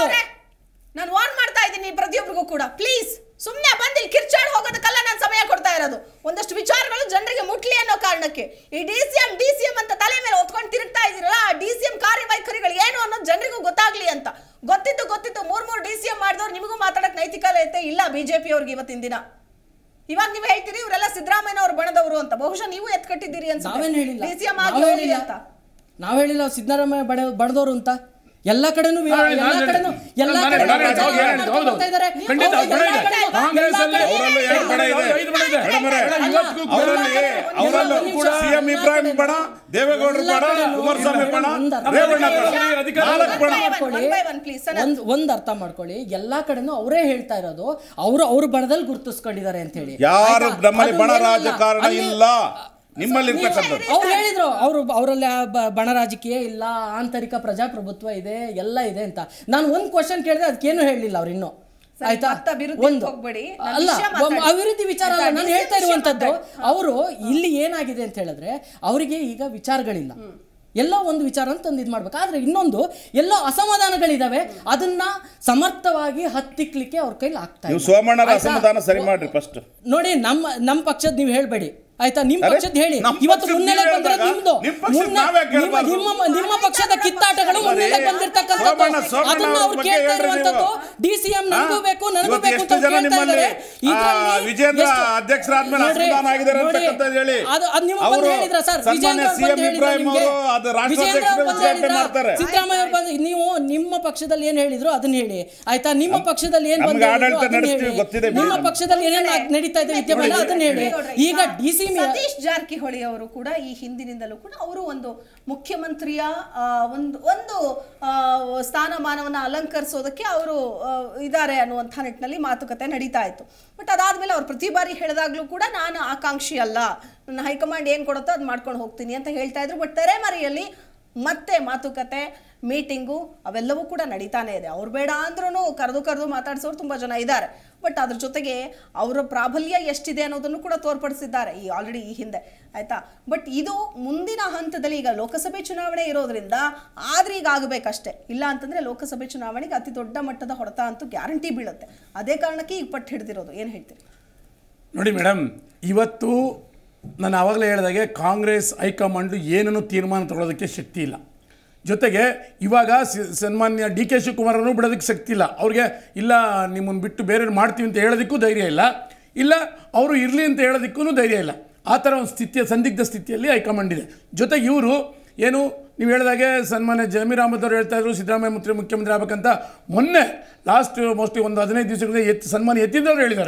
ನಾನು ವಾರ್ನ್ ಮಾಡ್ತಾ ಇದ್ದೀನಿ ಪ್ರತಿಯೊಬ್ಬರಿಗೂ ಕೂಡ ಪ್ಲೀಸ್ ಸುಮ್ಮನೆ ಬಂದು ಇಲ್ಲಿ ಕಿರ್ಚಾಡ್ ಹೋಗೋದಕ್ಕೆಲ್ಲ ನಾನು ಸಮಯ ಕೊಡ್ತಾ ಇರೋದು ಒಂದಷ್ಟು ವಿಚಾರಗಳು ಜನರಿಗೆ ಮುಟ್ಲಿ ಅನ್ನೋ ಕಾರಣಕ್ಕೆ ಈ D C M D C M ಅಂತ ತಲೆ ಮೇಲೆ ಹೊತ್ಕೊಂಡು ತಿರುಗ್ತಾ ಇದ್ದೀರಲ್ಲ ಆ ಡಿ ಸಿ ಎಂ ಕಾರ್ಯವೈಖರಿಗಳು ಏನು ಅನ್ನೋದು ಜನರಿಗೂ ಗೊತ್ತಾಗ್ಲಿ ಅಂತ ಗೊತ್ತಿತ್ತು ಗೊತ್ತಿತ್ತು ಮೂರ್ ಮೂರು ಡಿ ಸಿ ಎಂ ಮಾಡಿದವ್ರು ನಿಮಗೂ ಮಾತಾಡಕ್ ನೈತಿಕತೆ ಇಲ್ಲ ಬಿಜೆಪಿ ಅವ್ರಿಗೆ ಇವತ್ತಿನ ದಿನ ಇವಾಗ ನೀವು ಹೇಳ್ತೀರಿ ಇವರೆಲ್ಲ ಸಿದ್ದರಾಮಯ್ಯ ಅವ್ರು ಬಣದವರು ಅಂತ ಬಹುಶಃ ನೀವು ಎತ್ಕಟ್ಟಿದ್ದೀರಿ ನಾವೇನ್ ಹೇಳಿಲ್ಲ ಡಿ ಸಿ ಎಂ ನಾವ್ ಆಗಿ ಹೋಗ್ಲಿ ಹೇಳಿಲ್ಲ ಅಂತ ನಾವ್ ಹೇಳಿಲ್ಲ ಸಿದ್ದರಾಮಯ್ಯ ಬಡ ಬಡದವರು ಅಂತ ಎಲ್ಲ ಕಡೆನೂ ವಿ- ನಾನು ಎಲ್ಲ ಹೇಳಿದ್ದು. ಕಡೆನೂ ಎಲ್ಲ ನಾನು ಕಡೆನೂ ಹೇಳಿದ್ದು. ವಿಚಾರ ಹೌದು, ಹೇಳಿದ್ದು. ಮಾಡ್ಕೊಂಡು ಬರ್ತಾ ಇದ್ದಾರೆ. ಖಂಡಿತ ಹೌದು, ಬಡ ಎಲ್ಲ ಇದೆ. ಕಡೆನೂ- ಕಾಂಗ್ರೆಸ್ ಅಲ್ಲಿ ಎಲ್ಲ ಅವರಲ್ಲೂ ಕಡೆನೂ- ಎರಡು ಬಡ ಇದೆ. ಐದು ಬಡ ಇದೆ. ಮೇಡಮರೇ, ಇವತ್ತಿಗೂ ಕೂಡ ಅವರಲ್ಲಿ ಅವರಲ್ಲೂ ಕೂಡ ಸಿಎಂ ಇಬ್ರಾಹಿಂ ಬಣ ದೇವೇಗೌಡರು ಬಣ ಕುಮಾರಸ್ವಾಮಿ ಬಣ ರೇವಣ್ಣ ಬಣ ನಾಲ್ಕು ಬಣ ಮಾಡ್ಕೊಳ್ಳಿ. One by one, please, Sanath. ಒಂದ್ ಒಂದ್ ಅರ್ಥ ಮಾಡ್ಕೊಳ್ಳಿ ಎಲ್ಲಾ ಕಡೆನೂ ಅವರೇ ಹೇಳ್ತಾ ಇರೋದು ಅವರು ಅವ್ರ ಬಣದಲ್ಲಿ ಗುರುತಿಸ್ಕೊಂಡಿದ್ದಾರೆ ಅಂತ ಹೇಳಿ ಯಾರು ಆಯ್ತಾ? ನಮ್ಮಲ್ಲಿ ಅದು ಬಣ ಏನಿಲ್ಲ. ರಾಜಕಾರಣ ಅಲ್ಲಿ- ಇಲ್ಲ ನಿಮ್ಮಲ್ಲಿ ಇರ್ತಕ್ಕಂಥದ್ದು ಅವ್ರು ಹೇಳಿದ್ರು ಅವರು ಅವರಲ್ಲಿ ಬಣ ರಾಜಕೀಯ ಇಲ್ಲ ಆಂತರಿಕ ಪ್ರಜಾಪ್ರಭುತ್ವ ಇದೆ ಎಲ್ಲ ಇದೆ ಅಂತ ನಾನು ಒಂದ್ ಕ್ವಶನ್ ಕೇಳಿದ್ರೆ ಅದಕ್ಕೇನು ಹೇಳಲಿಲ್ಲ ಅವ್ರು ಇನ್ನು ಸರಿ, ಆಯ್ತಾ ಮತ್ತೆ ಅಭಿವೃದ್ಧಿಗೆ ಒಂದು ಹೋಗ್ಬೇಡಿ. ನಾನು ಅಲ್ಲ ವಿಷಯ ಒಮ್ಮೆ ಮಾತಾಡಿ. ಅಭಿವೃದ್ಧಿ ವಿಚಾರ ಅಲ್ಲ ಆಯ್ತಾ, ನಾನು ವಿಷಯ ಹೇಳ್ತಾ ಇರುವಂತದ್ದು ಮಾತಾಡಿ. ಅವರು ಇಲ್ಲಿ ಏನಾಗಿದೆ ಅಂತ ಹೇಳಿದ್ರೆ ಅವರಿಗೆ ಈಗ ವಿಚಾರಗಳಿಲ್ಲ ಎಲ್ಲೋ ಒಂದು ವಿಚಾರ ಅಂತ ಒಂದು ಇದು ಮಾಡ್ಬೇಕು ಆದ್ರೆ ಇನ್ನೊಂದು ಎಲ್ಲೋ ಅಸಮಾಧಾನಗಳಿದಾವೆ ಅದನ್ನ ಸಮರ್ಥವಾಗಿ ಹತ್ತಿಕ್ಲಿಕ್ಕೆ ಅವ್ರ ಕೈಲಿ ಆಗ್ತಾ ನೀವು ಇಲ್ಲ. ಸೋಮಣ್ಣರ ಆಯ್ತಾ? ಅಸಮಾಧಾನ ಸರಿ ಮಾಡ್ರಿ ಫಸ್ಟ್ ನೋಡಿ ನಮ್ಮ ನಮ್ಮ ಪಕ್ಷದ ನೀವು ಹೇಳ್ಬೇಡಿ ಆಯ್ತಾ ನಿಮ್ಮ ಅರೆ, ಪಕ್ಷದ ಹೇಳಿ ನಮ್ಮ ಇವತ್ತು ಪಕ್ಷದ ಮುನ್ನೆಲೆ ನೀವು ಬಂದಿರೋದು ಹೇಳ್ದಾಗ ನಿಮ್ದು ನಿಮ್ಮ ಪಕ್ಷದ ಮುನ್ನ- ನಾವ್ಯಾಕೆ ನಿಮ್ಮ ಹೇಳ್ಬಾರ್ದು? ನಿಮ್ಮ ನಿಮ್ಮ ಪಕ್ಷದ ಕಿತ್ತಾಟಗಳು ಮುನ್ನೆಲೆ ಬಂದಿರ್ತಕ್ಕಂಥದ್ದು ಸೋಮಣ್ಣ, ಸೋಮಣ್ಣ ಅದನ್ನ ಅವ್ರ ಅವ್ರು ಬಗ್ಗೆ ಕೇಳ್ತಾ ಹೇಳ್ರಿ ಇರುವಂತದ್ದು ನೀವು. ಡಿ ಸಿ ಎಂ ನನಗೂ ಹಾ? ಬೇಕು ನನಗೂ ಇವತ್ತು ಬೇಕು ಎಷ್ಟು ಅಂತ ಜನ ಕೇಳ್ತಾ ನಿಮ್ಮಲ್ಲಿ, ಇದ್ದಾರೆ ಆ, ಇದ್ರಲ್ಲಿ ವಿಜೇಂದ್ರ ಎಷ್ಟು- ಅಧ್ಯಕ್ಷರಾದ್ಮೇಲೆ ನೋಡ್ರಿ, ಅಸಮಾಧಾನ ಆಗಿದ್ದಾರೆ ನೋಡಿ, ಅಂತಕ್ಕಂಥದ್ದು ಹೇಳಿ. ಅದು ಅದು ನೀವು ಬಂದು ಅವರು ಹೇಳಿದ್ರ ಸರ್ ಸನ್ಮಾನ್ಯ ವಿಜೇಂದ್ರ ಅವ್ರು CM ಬಂದು ಹೇಳಿದ್ರು ಇಬ್ರಾಹಿಂ ನಿಮ್ಗೆ. ಅವರು ಅದು ರಾಷ್ಟ್ರಾಧ್ಯಕ್ಷರು ವಿಜೇಂದ್ರ ಅವ್ರು ಬಂದು ಉದ್ಘಾಟನೆ ಹೇಳಿದ್ರ? ಮಾಡ್ತಾರೆ. ಸಿದ್ದರಾಮಯ್ಯ ಅವ್ರು ಬಂದು ನೀವು ನಿಮ್ಮ ಪಕ್ಷದಲ್ಲಿ ಏನ್ ಹೇಳಿದ್ರು ಅದನ್ನ ಹೇಳಿ ಆಯ್ತಾ ನಿಮ್ಮ ಪಕ್ಷದಲ್ಲಿ ಏನ್ ಬಂದು ನಮ್ಗೆ ಹೇಳಿದ್ರು ಆಡಳಿತ ಅದನ್ನ ನಡೆಸ್ತೀವಿ, ಹೇಳಿ. ಗೊತ್ತಿದೆ ನಿಮ್ಮ ಬಿಡಿ. ಪಕ್ಷದಲ್ಲಿ ಏನೇನು ನಡೀತಾ ಇದೆ ವಿದ್ಯಮಾನ ಅದನ್ನ ಹೇಳಿ ಈಗ ಡಿ ಸಿ ಸತೀಶ್ ಜಾರಕಿಹೊಳಿ ಅವರು ಕೂಡ ಈ ಹಿಂದಿನಿಂದಲೂ ಕೂಡ ಅವರು ಒಂದು ಮುಖ್ಯಮಂತ್ರಿಯ ಆ, ಒಂದು ಒಂದು ಆ, ಸ್ಥಾನಮಾನವನ್ನ ಅಲಂಕರಿಸೋದಕ್ಕೆ ಅವರು ಇದ್ದಾರೆ ಅನ್ನುವಂಥ ನಿಟ್ಟಿನಲ್ಲಿ ಮಾತುಕತೆ ನಡೀತಾ ಇತ್ತು ಬಟ್ ಅದಾದ್ಮೇಲೆ ಅವ್ರು ಪ್ರತಿ ಬಾರಿ ಹೇಳಿದಾಗ್ಲೂ ಕೂಡ ನಾನು ಆಕಾಂಕ್ಷಿ ಅಲ್ಲ ನನ್ನ ಹೈಕಮಾಂಡ್ ಏನು ಕೊಡುತ್ತೋ ಅದು ಮಾಡ್ಕೊಂಡು ಹೋಗ್ತೀನಿ ಅಂತ ಹೇಳ್ತಾ ಇದ್ರು ಬಟ್ ತೆರೆಮರೆಯಲ್ಲಿ ಮತ್ತೆ ಮಾತುಕತೆ ಮೀಟಿಂಗು ಅವೆಲ್ಲವೂ ಕೂಡ ನಡೀತಾನೆ ಇದೆ ಅವ್ರು ಬೇಡ ಅಂದ್ರೂ ಕರೆದು ಕರೆದು ಮಾತಾಡ್ಸೋರು ತುಂಬ ಜನ ಇದ್ದಾರೆ ಬಟ್ ಅದ್ರ ಜೊತೆಗೆ ಅವರ ಪ್ರಾಬಲ್ಯ ಎಷ್ಟಿದೆ ಅನ್ನೋದನ್ನು ಕೂಡ ತೋರ್ಪಡಿಸಿದ್ದಾರೆ ಈ ಆಲ್ರೆಡಿ ಈ ಹಿಂದೆ ಆಯ್ತಾ ಬಟ್ ಇದು ಮುಂದಿನ ಹಂತದಲ್ಲಿ ಈಗ ಲೋಕಸಭೆ ಚುನಾವಣೆ ಇರೋದ್ರಿಂದ ಆದ್ರೆ ಈಗ ಆಗಬೇಕಷ್ಟೇ ಇಲ್ಲ ಅಂತಂದ್ರೆ ಲೋಕಸಭೆ ಚುನಾವಣೆಗೆ ಅತಿ ದೊಡ್ಡ ಮಟ್ಟದ ಹೊಡೆತ ಅಂತೂ ಗ್ಯಾರಂಟಿ ಬೀಳುತ್ತೆ ಅದೇ ಕಾರಣಕ್ಕೆ ಈಗ ಪಟ್ಟು ಹಿಡಿದಿರೋದು ಏನು ಹೇಳ್ತೀರಿ ನೋಡಿ ಮೇಡಮ್ ಇವತ್ತು ನಾನು ಆವಾಗಲೇ ಹೇಳಿದಾಗೆ ಕಾಂಗ್ರೆಸ್ ಹೈಕಮಾಂಡು ಏನನ್ನು ತೀರ್ಮಾನ ತಗೊಳ್ಳೋದಕ್ಕೆ ಶಕ್ತಿ ಇಲ್ಲ ಜೊತೆಗೆ ಇವಾಗ ಸಿ- ಸನ್ಮಾನ್ಯ ಡಿ ಕೆ ಶಿವಕುಮಾರನ್ನು ಬಿಡೋದಕ್ಕೆ ಶಕ್ತಿ ಇಲ್ಲ ಅವ್ರಿಗೆ ಇಲ್ಲ ನಿಮ್ಮನ್ನು ಬಿಟ್ಟು ಬೇರೆ ಮಾಡ್ತೀವಿ ಅಂತ ಹೇಳೋದಕ್ಕೂ ಧೈರ್ಯ ಇಲ್ಲ ಇಲ್ಲ ಅವರು ಇರಲಿ ಅಂತ ಹೇಳೋದಕ್ಕೂ ಧೈರ್ಯ ಇಲ್ಲ ಆ ಥರ ಒಂದು ಸ್ಥಿತಿಯ ಸಂದಿಗ್ಧ ಸ್ಥಿತಿಯಲ್ಲಿ ಹೈಕಮಾಂಡ್ ಇದೆ ಜೊತೆಗೆ ಇವರು ಏನು ನೀವು ಹೇಳಿದಾಗೆ ಸನ್ಮಾನ್ಯ ಜಮೀರ್ ಅಹಮದ್ ಅವರು ಹೇಳ್ತಾ ಇದ್ರು ಸಿದ್ದರಾಮಯ್ಯ ಮುಖ್ಯ ಮುಖ್ಯಮಂತ್ರಿ ಆಗ್ಬೇಕಂತ ಮೊನ್ನೆ ಲಾಸ್ಟ್ ಮೋಸ್ಟ್ಲಿ ಒಂದು ಹದಿನೈದು ದಿವಸಗಳಿಂದ ಎತ್ ಸನ್ಮಾನ್ಯ ಯತೀಂದ್ರ ಅವರು ಹೇಳಿದ್ದಾರೆ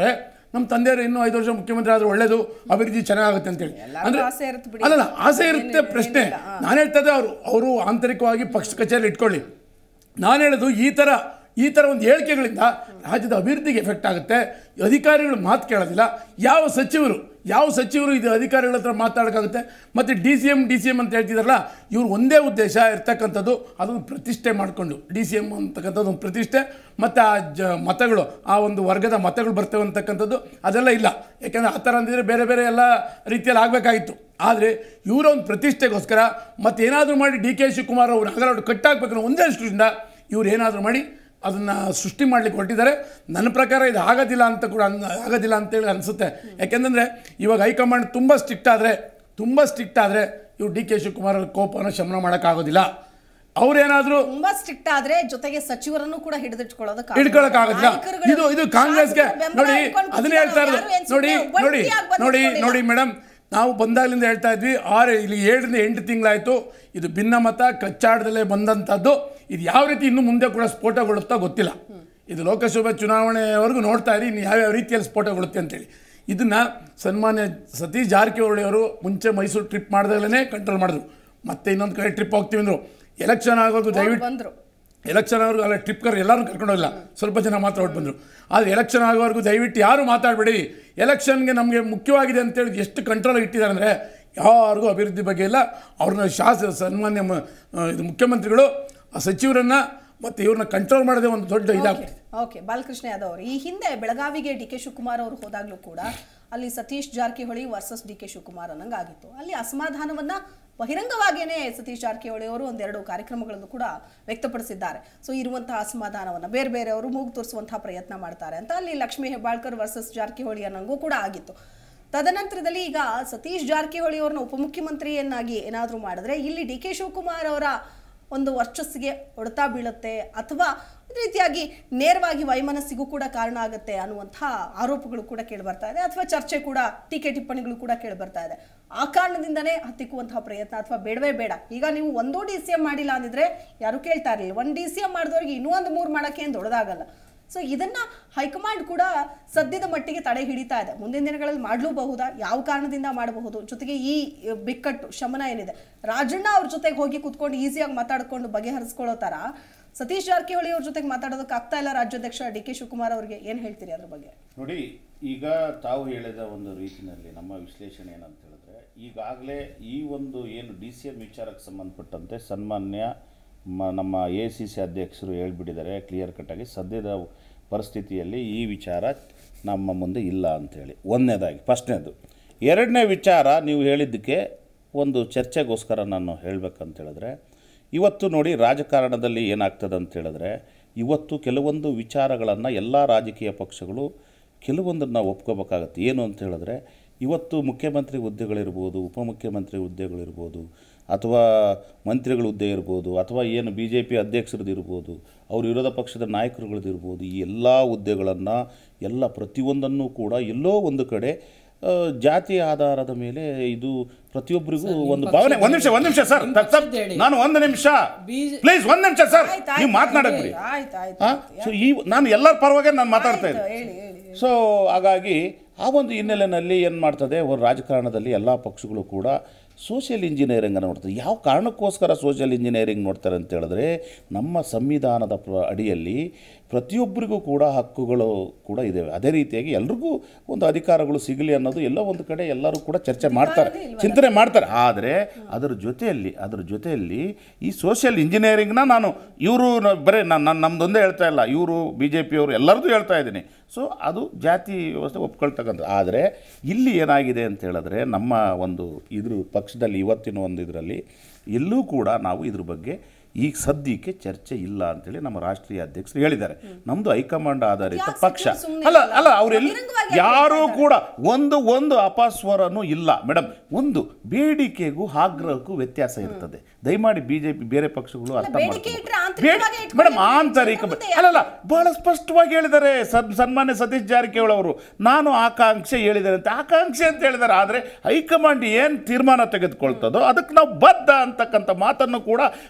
ನಮ್ಮ ತಂದೆಯವರು ಇನ್ನೂ ಐದು ವರ್ಷ ಮುಖ್ಯಮಂತ್ರಿ ಆದ್ರೆ ಒಳ್ಳೇದು ಅಭಿವೃದ್ಧಿ ಚೆನ್ನಾಗುತ್ತೆ ಅಂತೇಳಿ ಎಲ್ಲರಿಗೂ ಆಸೆ ಇರುತ್ತೆ ಬಿಡಿ. ಅಲ್ಲಲ್ಲ ಆಸೆ ಇರುತ್ತೆ ಏನಿಲ್ಲ, ಪ್ರಶ್ನೆ ಏನಿಲ್ಲ, ಹಾ. ನಾನು ನಾನು ಹೇಳ್ತಾ ಇದ್ದೆ ಅವರು ಅವರು ಆಂತರಿಕವಾಗಿ ಪಕ್ಷ ಕಚೇರಿ ಇಟ್ಕೊಳ್ಳಿ ನಾನು ಹೇಳೋದು ಈ ಥರ ಈ ಥರ ಒಂದು ಹೇಳಿಕೆಗಳಿಂದ ರಾಜ್ಯದ ಅಭಿವೃದ್ಧಿಗೆ ಎಫೆಕ್ಟ್ ಆಗುತ್ತೆ ಅಧಿಕಾರಿಗಳು ಮಾತು ಕೇಳೋದಿಲ್ಲ ಯಾವ ಸಚಿವರು ಯಾವ ಸಚಿವರು ಇದು ಅಧಿಕಾರಿಗಳ ಹತ್ರ ಮಾತಾಡೋಕ್ಕಾಗುತ್ತೆ ಮತ್ತು D C M D C M ಅಂತ ಹೇಳ್ತಿದಾರಲ್ಲ ಇವ್ರು ಒಂದೇ ಉದ್ದೇಶ ಇರ್ತಕ್ಕಂಥದ್ದು ಅದನ್ನು ಪ್ರತಿಷ್ಠೆ ಮಾಡಿಕೊಂಡು ಡಿ ಸಿ ಎಮ್ ಅಂತಕ್ಕಂಥದ್ದು ಒಂದು ಪ್ರತಿಷ್ಠೆ ಮತ್ತು ಆ ಜ ಮತಗಳು ಆ ಒಂದು ವರ್ಗದ ಮತಗಳು ಬರ್ತವೆ ಅಂತಕ್ಕಂಥದ್ದು ಅದೆಲ್ಲ ಇಲ್ಲ ಯಾಕೆಂದರೆ ಆ ಥರ ಅಂದಿದ್ರೆ ಬೇರೆ ಬೇರೆ ಎಲ್ಲ ರೀತಿಯಲ್ಲಿ ಆಗಬೇಕಾಗಿತ್ತು ಆದರೆ ಇವರ ಒಂದು ಪ್ರತಿಷ್ಠೆಗೋಸ್ಕರ ಮತ್ತೇನಾದರೂ ಮಾಡಿ ಡಿ ಕೆ ಶಿವಕುಮಾರ್ ಅವರು ನಾಗರಾವ್ ಕಟ್ಟಾಕಬೇಕು ಅನ್ನೋ ಒಂದೇ ದೃಷ್ಟಿಯಿಂದ ಇವ್ರು ಏನಾದರೂ ಮಾಡಿ ಅದನ್ನು ಸೃಷ್ಟಿ ಮಾಡಲಿಕ್ಕೆ ಹೊರಟಿದ್ದಾರೆ ನನ್ನ ಪ್ರಕಾರ ಇದು ಆಗೋದಿಲ್ಲ ಅಂತ ಕೂಡ ಅನ್ ಆಗೋದಿಲ್ಲ ಅಂತೇಳಿ ಅನಿಸುತ್ತೆ ಯಾಕೆಂದರೆ ಇವಾಗ ಹೈಕಮಾಂಡ್ ತುಂಬ ಸ್ಟ್ರಿಕ್ಟ್ ಆದರೆ ತುಂಬ ಸ್ಟ್ರಿಕ್ಟ್ ಆದರೆ ಇವ್ರು ಡಿ ಕೆ ಶಿವಕುಮಾರ್ ಅವ್ರ ಕೋಪವನ್ನು ಶಮನ ಮಾಡೋಕ್ಕಾಗೋದಿಲ್ಲ ಅವ್ರೇನಾದರೂ ತುಂಬಾ ಸ್ಟ್ರಿಕ್ಟ್ ಆದ್ರೆ ಜೊತೆಗೆ ಸಚಿವರನ್ನು ಕೂಡ ಹಿಡಿದಿಟ್ಕೊಳ್ಳೋದಕ್ಕೆ ಹಿಡ್ಕೊಳಕ್ಕಾಗೋದಿಲ್ಲ ನಾಯಕರುಗಳು- ಇದು ಇದು ಕಾಂಗ್ರೆಸ್ಗೆ ಶಾಸಕರ ಬೆಂಬಲ ನೋಡಿ ಇಟ್ಕೊಂಡು ಅದನ್ನೇ ಹೇಳ್ತಾ ಇರೋದು ಯಾರು ಏನ್ ನೋಡಿ ಸುಮ್ನೆ ನೋಡಿ ಒಂಟಿಯಾಗಿ ಬಂದು ನೋಡಿ ನಿಂತ್ಕೊಂಡಿಲ್ಲ. ನೋಡಿ ಮೇಡಮ್ ನಾವು ಬಂದಾಗಲಿಂದ ಹೇಳ್ತಾ ಇದ್ವಿ ಆರು ಇಲ್ಲಿ ಏಳರಿಂದ ಎಂಟು ತಿಂಗಳಾಯಿತು ಇದು ಭಿನ್ನಮತ ಕಚ್ಚಾಟದಲ್ಲೇ ಬಂದಂಥದ್ದು ಇದು ಯಾವ ರೀತಿ ಇನ್ನು ಮುಂದೆ ಕೂಡ ಸ್ಫೋಟಗೊಳ್ಳುತ್ತಾ ಗೊತ್ತಿಲ್ಲ ಇದು ಲೋಕಸಭೆ ಚುನಾವಣೆವರೆಗೂ ನೋಡ್ತಾ ಇರಿ ಇನ್ನು ಯಾವ್ಯಾವ ರೀತಿಯಲ್ಲಿ ಸ್ಫೋಟಗೊಳ್ಳುತ್ತೆ ಅಂತೇಳಿ ಇದನ್ನು ಸನ್ಮಾನ್ಯ ಸತೀಶ್ ಜಾರಕಿಹೊಳಿ ಅವರು ಮುಂಚೆ ಮೈಸೂರು ಟ್ರಿಪ್ ಮಾಡಿದಾಗಲೇ ಕಂಟ್ರೋಲ್ ಮಾಡಿದ್ರು ಮತ್ತೆ ಇನ್ನೊಂದು ಕಡೆ ಟ್ರಿಪ್ ಹೋಗ್ತೀವಿ ಅಂದರು ಎಲೆಕ್ಷನ್ ಆಗೋದು ದಯವಿಟ್ಟು ಬಂದ್ರು ಎಲೆಕ್ಷನ್ ಅವ್ರಿಗೆ ಅಲ್ಲ ಟ್ರಿಪ್ ಕರ್ ಎಲ್ಲರೂ ಕರ್ಕೊಂಡೋಗಿಲ್ಲ ಸ್ವಲ್ಪ ಜನ ಮಾತ್ರ ಹೊಟ್ಟು ಬಂದರು ಆದರೆ ಎಲೆಕ್ಷನ್ ಆಗೋವರೆಗೂ ದಯವಿಟ್ಟು ಯಾರು ಮಾತಾಡಬೇಡಿ ಎಲೆಕ್ಷನ್ಗೆ ನಮಗೆ ಮುಖ್ಯವಾಗಿದೆ ಅಂತೇಳಿ ಎಷ್ಟು ಕಂಟ್ರೋಲ್ ಇಟ್ಟಿದ್ದಾರೆ ಅಂದರೆ ಯಾರಿಗೂ ಅಭಿವೃದ್ಧಿ ಬಗ್ಗೆ ಇಲ್ಲ ಅವ್ರನ್ನ ಶಾಸ ಸನ್ಮಾನ್ಯ ಮ- ಆ, ಇದು ಮುಖ್ಯಮಂತ್ರಿಗಳು ಆ ಸಚಿವರನ್ನು ಮತ್ತು ಇವ್ರನ್ನ ಕಂಟ್ರೋಲ್ ಮಾಡೋದೇ ಒಂದು ದೊಡ್ಡ ಇದಾಗುತ್ತೆ ಓಕೆ ಬಾಲಕೃಷ್ಣ ಯಾದವ್ ಅವರು ಈ ಹಿಂದೆ ಬೆಳಗಾವಿಗೆ ಡಿ ಕೆ ಶಿವಕುಮಾರ್ ಅವರು ಹೋದಾಗ್ಲೂ ಕೂಡ ಅಲ್ಲಿ Satish Jarkiholi versus D K Shivakumar ಅನ್ನಂಗಾಗಿತ್ತು ಅಲ್ಲಿ ಅಸಮಾಧಾನವನ್ನ ಬಹಿರಂಗವಾಗಿಯೇ ಸತೀಶ್ ಜಾರಕಿಹೊಳಿ ಅವರು ಒಂದೆರಡು ಕಾರ್ಯಕ್ರಮಗಳನ್ನು ಕೂಡ ವ್ಯಕ್ತಪಡಿಸಿದ್ದಾರೆ ಸೊ ಇರುವಂತಹ ಅಸಮಾಧಾನವನ್ನ ಬೇರೆ ಬೇರೆಯವರು ಮೂಗು ತೋರಿಸುವಂತಹ ಪ್ರಯತ್ನ ಮಾಡ್ತಾರೆ ಅಂತ ಅಲ್ಲಿ ಲಕ್ಷ್ಮೀ ಹೆಬ್ಬಾಳ್ಕರ್ ವರ್ಸಸ್ ಜಾರಕಿಹೊಳಿ ಅನ್ನಂಗೂ ಕೂಡ ಆಗಿತ್ತು ತದನಂತರದಲ್ಲಿ ಈಗ ಸತೀಶ್ ಜಾರಕಿಹೊಳಿ ಅವ್ರನ್ನ ಉಪಮುಖ್ಯಮಂತ್ರಿಯನ್ನಾಗಿ ಏನಾದರೂ ಮಾಡಿದ್ರೆ ಇಲ್ಲಿ ಡಿ ಕೆ ಶಿವಕುಮಾರ್ ಅವರ ಒಂದು ವರ್ಚಸ್ಸಿಗೆ ಹೊಡೆತ ಬೀಳುತ್ತೆ ಅಥವಾ ಒಂದು ರೀತಿಯಾಗಿ ನೇರವಾಗಿ ವೈಮನಸ್ಸಿಗೂ ಕೂಡ ಕಾರಣ ಆಗುತ್ತೆ ಅನ್ನುವಂತಹ ಆರೋಪಗಳು ಕೂಡ ಕೇಳಿಬರ್ತಾ ಇದೆ ಅಥವಾ ಚರ್ಚೆ ಕೂಡ ಟೀಕೆ ಟಿಪ್ಪಣಿಗಳು ಕೂಡ ಕೇಳಿಬರ್ತಾ ಇದೆ ಆ ಕಾರಣದಿಂದನೇ ಹತ್ತಿಕ್ಕುವಂತಹ ಪ್ರಯತ್ನ ಅಥವಾ ಬೇಡವೇ ಬೇಡ ಈಗ ನೀವು ಒಂದೂ ಡಿ ಸಿ ಎಂ ಮಾಡಿಲ್ಲ ಅಂದಿದ್ರೆ ಯಾರು ಕೇಳ್ತಾ ಇರಲಿಲ್ಲ ಒಂದು ಡಿ ಸಿ ಎಂ ಮಾಡಿದವ್ರಿಗೆ ಇನ್ನೂ ಒಂದು ಮೂರು ಮಾಡೋಕ್ಕೆ ಏನು ದೊಡ್ಡದಾಗಲ್ಲ ಸೊ ಇದನ್ನ ಹೈಕಮಾಂಡ್ ಕೂಡ ಸದ್ಯದ ಮಟ್ಟಿಗೆ ತಡೆ ಹಿಡಿತಾ ಇದೆ ಮುಂದಿನ ದಿನಗಳಲ್ಲಿ ಮಾಡಲೂಬಹುದಾ ಯಾವ ಕಾರಣದಿಂದ ಮಾಡಬಹುದು ಜೊತೆಗೆ ಈ ಬಿಕ್ಕಟ್ಟು ಶಮನ ಏನಿದೆ ರಾಜಣ್ಣ ಅವ್ರ ಜೊತೆಗೆ ಹೋಗಿ ಕುತ್ಕೊಂಡು ಈಸಿಯಾಗಿ ಮಾತಾಡ್ಕೊಂಡು ಬಗೆಹರಿಸ್ಕೊಳ್ಳೋ ತರ ಸತೀಶ್ ಜಾರಕಿಹೊಳಿ ಅವ್ರ ಜೊತೆಗೆ ಮಾತಾಡೋದಕ್ಕೆ ಆಗ್ತಾ ಇಲ್ಲ ರಾಜ್ಯಾಧ್ಯಕ್ಷ ಡಿ ಕೆ ಶಿವಕುಮಾರ್ ಅವರಿಗೆ ಏನು ಹೇಳ್ತೀರಿ ಅದ್ರ ಬಗ್ಗೆ ನೋಡಿ ಈಗ ತಾವು ಹೇಳಿದ ಒಂದು ರೀತಿಯಲ್ಲಿ ನಮ್ಮ ವಿಶ್ಲೇಷಣೆ ಏನಂತ ಹೇಳಿದ್ರೆ ಈಗಾಗಲೇ ಈ ಒಂದು ಏನು ಡಿ ಸಿ ಎಂ ವಿಚಾರಕ್ಕೆ ಸಂಬಂಧಪಟ್ಟಂತೆ ಸನ್ಮಾನ್ಯ ಮ ನಮ್ಮ ಎ ಸಿ ಸಿ ಅಧ್ಯಕ್ಷರು ಹೇಳ್ಬಿಟ್ಟಿದ್ದಾರೆ ಕ್ಲಿಯರ್ ಕಟ್ಟಾಗಿ ಸದ್ಯದ ಪರಿಸ್ಥಿತಿಯಲ್ಲಿ ಈ ವಿಚಾರ ನಮ್ಮ ಮುಂದೆ ಇಲ್ಲ ಅಂಥೇಳಿ ಒಂದನೇದಾಗಿ ಫಸ್ಟ್ನೇದು ಎರಡನೇ ವಿಚಾರ ನೀವು ಹೇಳಿದ್ದಕ್ಕೆ ಒಂದು ಚರ್ಚೆಗೋಸ್ಕರ ನಾನು ಹೇಳಬೇಕಂತ ಹೇಳಿದ್ರೆ ಇವತ್ತು ನೋಡಿ ರಾಜಕಾರಣದಲ್ಲಿ ಏನಾಗ್ತದೆ ಅಂತ ಹೇಳಿದ್ರೆ ಇವತ್ತು ಕೆಲವೊಂದು ವಿಚಾರಗಳನ್ನು ಎಲ್ಲ ರಾಜಕೀಯ ಪಕ್ಷಗಳು ಕೆಲವೊಂದನ್ನು ಒಪ್ಕೋಬೇಕಾಗತ್ತೆ ಏನು ಅಂತ ಹೇಳಿದ್ರೆ ಇವತ್ತು ಮುಖ್ಯಮಂತ್ರಿ ಹುದ್ದೆಗಳಿರ್ಬೋದು ಉಪಮುಖ್ಯಮಂತ್ರಿ ಹುದ್ದೆಗಳಿರ್ಬೋದು ಅಥವಾ ಮಂತ್ರಿಗಳ ಹುದ್ದೆ ಇರ್ಬೋದು ಅಥವಾ ಏನು ಬಿ ಜೆ ಪಿ ಅಧ್ಯಕ್ಷರದ್ದು ಇರ್ಬೋದು ಅವ್ರ ವಿರೋಧ ಪಕ್ಷದ ನಾಯಕರುಗಳದ್ದಿರ್ಬೋದು ಈ ಎಲ್ಲ ಹುದ್ದೆಗಳನ್ನು ಎಲ್ಲ ಪ್ರತಿಯೊಂದನ್ನು ಕೂಡ ಎಲ್ಲೋ ಒಂದು ಕಡೆ ಆ, ಜಾತಿ ಆಧಾರದ ಮೇಲೆ ಇದು ಪ್ರತಿಯೊಬ್ಬರಿಗೂ ಒಂದು ಭಾವನೆ ಒಂದು ನಿಮಿಷ ಒಂದು ನಿಮಿಷ ಸರ್ ನಾನು ಒಂದು ನಿಮಿಷ ಪ್ಲೀಸ್ ಒಂದು ನಿಮಿಷ ಸರ್ ನೀವು ಮಾತನಾಡಕ್ ಬಿಡಿ ಆಯ್ತು ಆಯ್ತು ಸೊ ಈ ನಾನು ಎಲ್ಲರ ಪರವಾಗಿ ನಾನು ಮಾತಾಡ್ತಾ ಆಯ್ತು, ಇದ್ದೆ ಹೇಳಿ ಹೇಳಿ ಸೊ ಹಾಗಾಗಿ ಆ ಒಂದು ಹಿನ್ನೆಲೆಯಲ್ಲಿ ಏನು ಮಾಡ್ತದೆ ಅವರು ರಾಜಕಾರಣದಲ್ಲಿ ಎಲ್ಲ ಪಕ್ಷಗಳು ಕೂಡ ಸೋಷಿಯಲ್ ಇಂಜಿನಿಯರಿಂಗನ್ನು ನೋಡ್ತಾರೆ ಯಾವ ಕಾರಣಕ್ಕೋಸ್ಕರ ಸೋಷಿಯಲ್ ಇಂಜಿನಿಯರಿಂಗ್ ನೋಡ್ತಾರೆ ಅಂತ ಹೇಳಿದ್ರೆ ನಮ್ಮ ಸಂವಿಧಾನದ ಪ್ರ ಅಡಿಯಲ್ಲಿ ಪ್ರತಿಯೊಬ್ಬರಿಗೂ ಕೂಡ ಹಕ್ಕುಗಳು ಕೂಡ ಇದ್ದಾವೆ ಅದೇ ರೀತಿಯಾಗಿ ಎಲ್ರಿಗೂ ಒಂದು ಅಧಿಕಾರಗಳು ಸಿಗಲಿ ಅನ್ನೋದು ಎಲ್ಲೋ ಒಂದು ಕಡೆ ಎಲ್ಲರೂ ಕೂಡ ಚರ್ಚೆ ಮಾಡ್ತಾರೆ ಚಿಂತನೆ ಮಾಡ್ತಾರೆ ಆದರೆ ಅದರ ಜೊತೆಯಲ್ಲಿ ಅದರ ಜೊತೆಯಲ್ಲಿ ಈ ಸೋಷಿಯಲ್ ಇಂಜಿನಿಯರಿಂಗ್ನ ನಾನು ಇವರು ಬರೀ ನಾನು ನಾನು ನಮ್ಮದೊಂದೇ ಹೇಳ್ತಾ ಇಲ್ಲ ಇವರು ಬಿ ಜೆ ಪಿಯವರು ಎಲ್ಲರದ್ದು ಹೇಳ್ತಾ ಇದ್ದೀನಿ ಸೊ ಅದು ಜಾತಿ ವ್ಯವಸ್ಥೆ ಒಪ್ಕೊಳ್ತಕ್ಕಂಥ ಆದರೆ ಇಲ್ಲಿ ಏನಾಗಿದೆ ಅಂತ ಹೇಳಿದ್ರೆ ನಮ್ಮ ಒಂದು ಇದ್ರ ಪಕ್ಷದಲ್ಲಿ ಇವತ್ತಿನ ಒಂದು ಇದರಲ್ಲಿ ಎಲ್ಲೂ ಕೂಡ ನಾವು ಇದ್ರ ಬಗ್ಗೆ ಈಗ ಸದ್ಯಕ್ಕೆ ಚರ್ಚೆ ಇಲ್ಲ ಅಂತೇಳಿ ನಮ್ಮ ರಾಷ್ಟ್ರೀಯ ಅಧ್ಯಕ್ಷರು ಹೇಳಿದ್ದಾರೆ ನಮ್ಮದು ಹೈಕಮಾಂಡ್ ಆಧಾರಿತ ಪಕ್ಷ ಅಲ್ಲ ಅಲ್ಲ ಅವರೆಲ್ಲ ಯಾರೂ ಕೂಡ ಒಂದು ಒಂದು ಅಪಸ್ವರನೂ ಇಲ್ಲ ಮೇಡಮ್ ಒಂದು ಬೇಡಿಕೆಗೂ ಆಗ್ರಹಕ್ಕೂ ವ್ಯತ್ಯಾಸ ಇರ್ತದೆ ದಯಮಾಡಿ ಬಿಜೆಪಿ ಬೇರೆ ಪಕ್ಷಗಳು ಅರ್ಥ ಬೇಡಿಕೆ ಇಟ್ರೆ ಮಾಡ್ತಾರೆ ಆಂತರಿಕವಾಗಿ ಇಟ್ಕೊಳ್ಳಿ. ಮೇಡಮ್ ಆಂತರಿಕ ಮುಂದೆ ಅಲ್ಲಲ್ಲ ಬಹಳ ಸ್ಪಷ್ಟವಾಗಿ ಹೇಳಿದ್ದಾರೆ ಸನ್ ಸನ್ಮಾನ್ಯ ಸತೀಶ್ ಜಾರಕಿಹೊಳಿ ಅವರು ನಾನು ಆಕಾಂಕ್ಷೆ ಹೇಳಿದ್ದಾರೆ ಅಂತ ಆಕಾಂಕ್ಷೆ ಅಂತ ಹೇಳಿದ್ದಾರೆ ಆದರೆ ಹೈಕಮಾಂಡ್ ಏನು ತೀರ್ಮಾನ ತೆಗೆದುಕೊಳ್ತದೋ ಅದಕ್ಕೆ ನಾವು ಬದ್ಧ ಅಂತಕ್ಕಂಥ ಮಾತನ್ನು ಕೂಡ ಪ್ರತಿ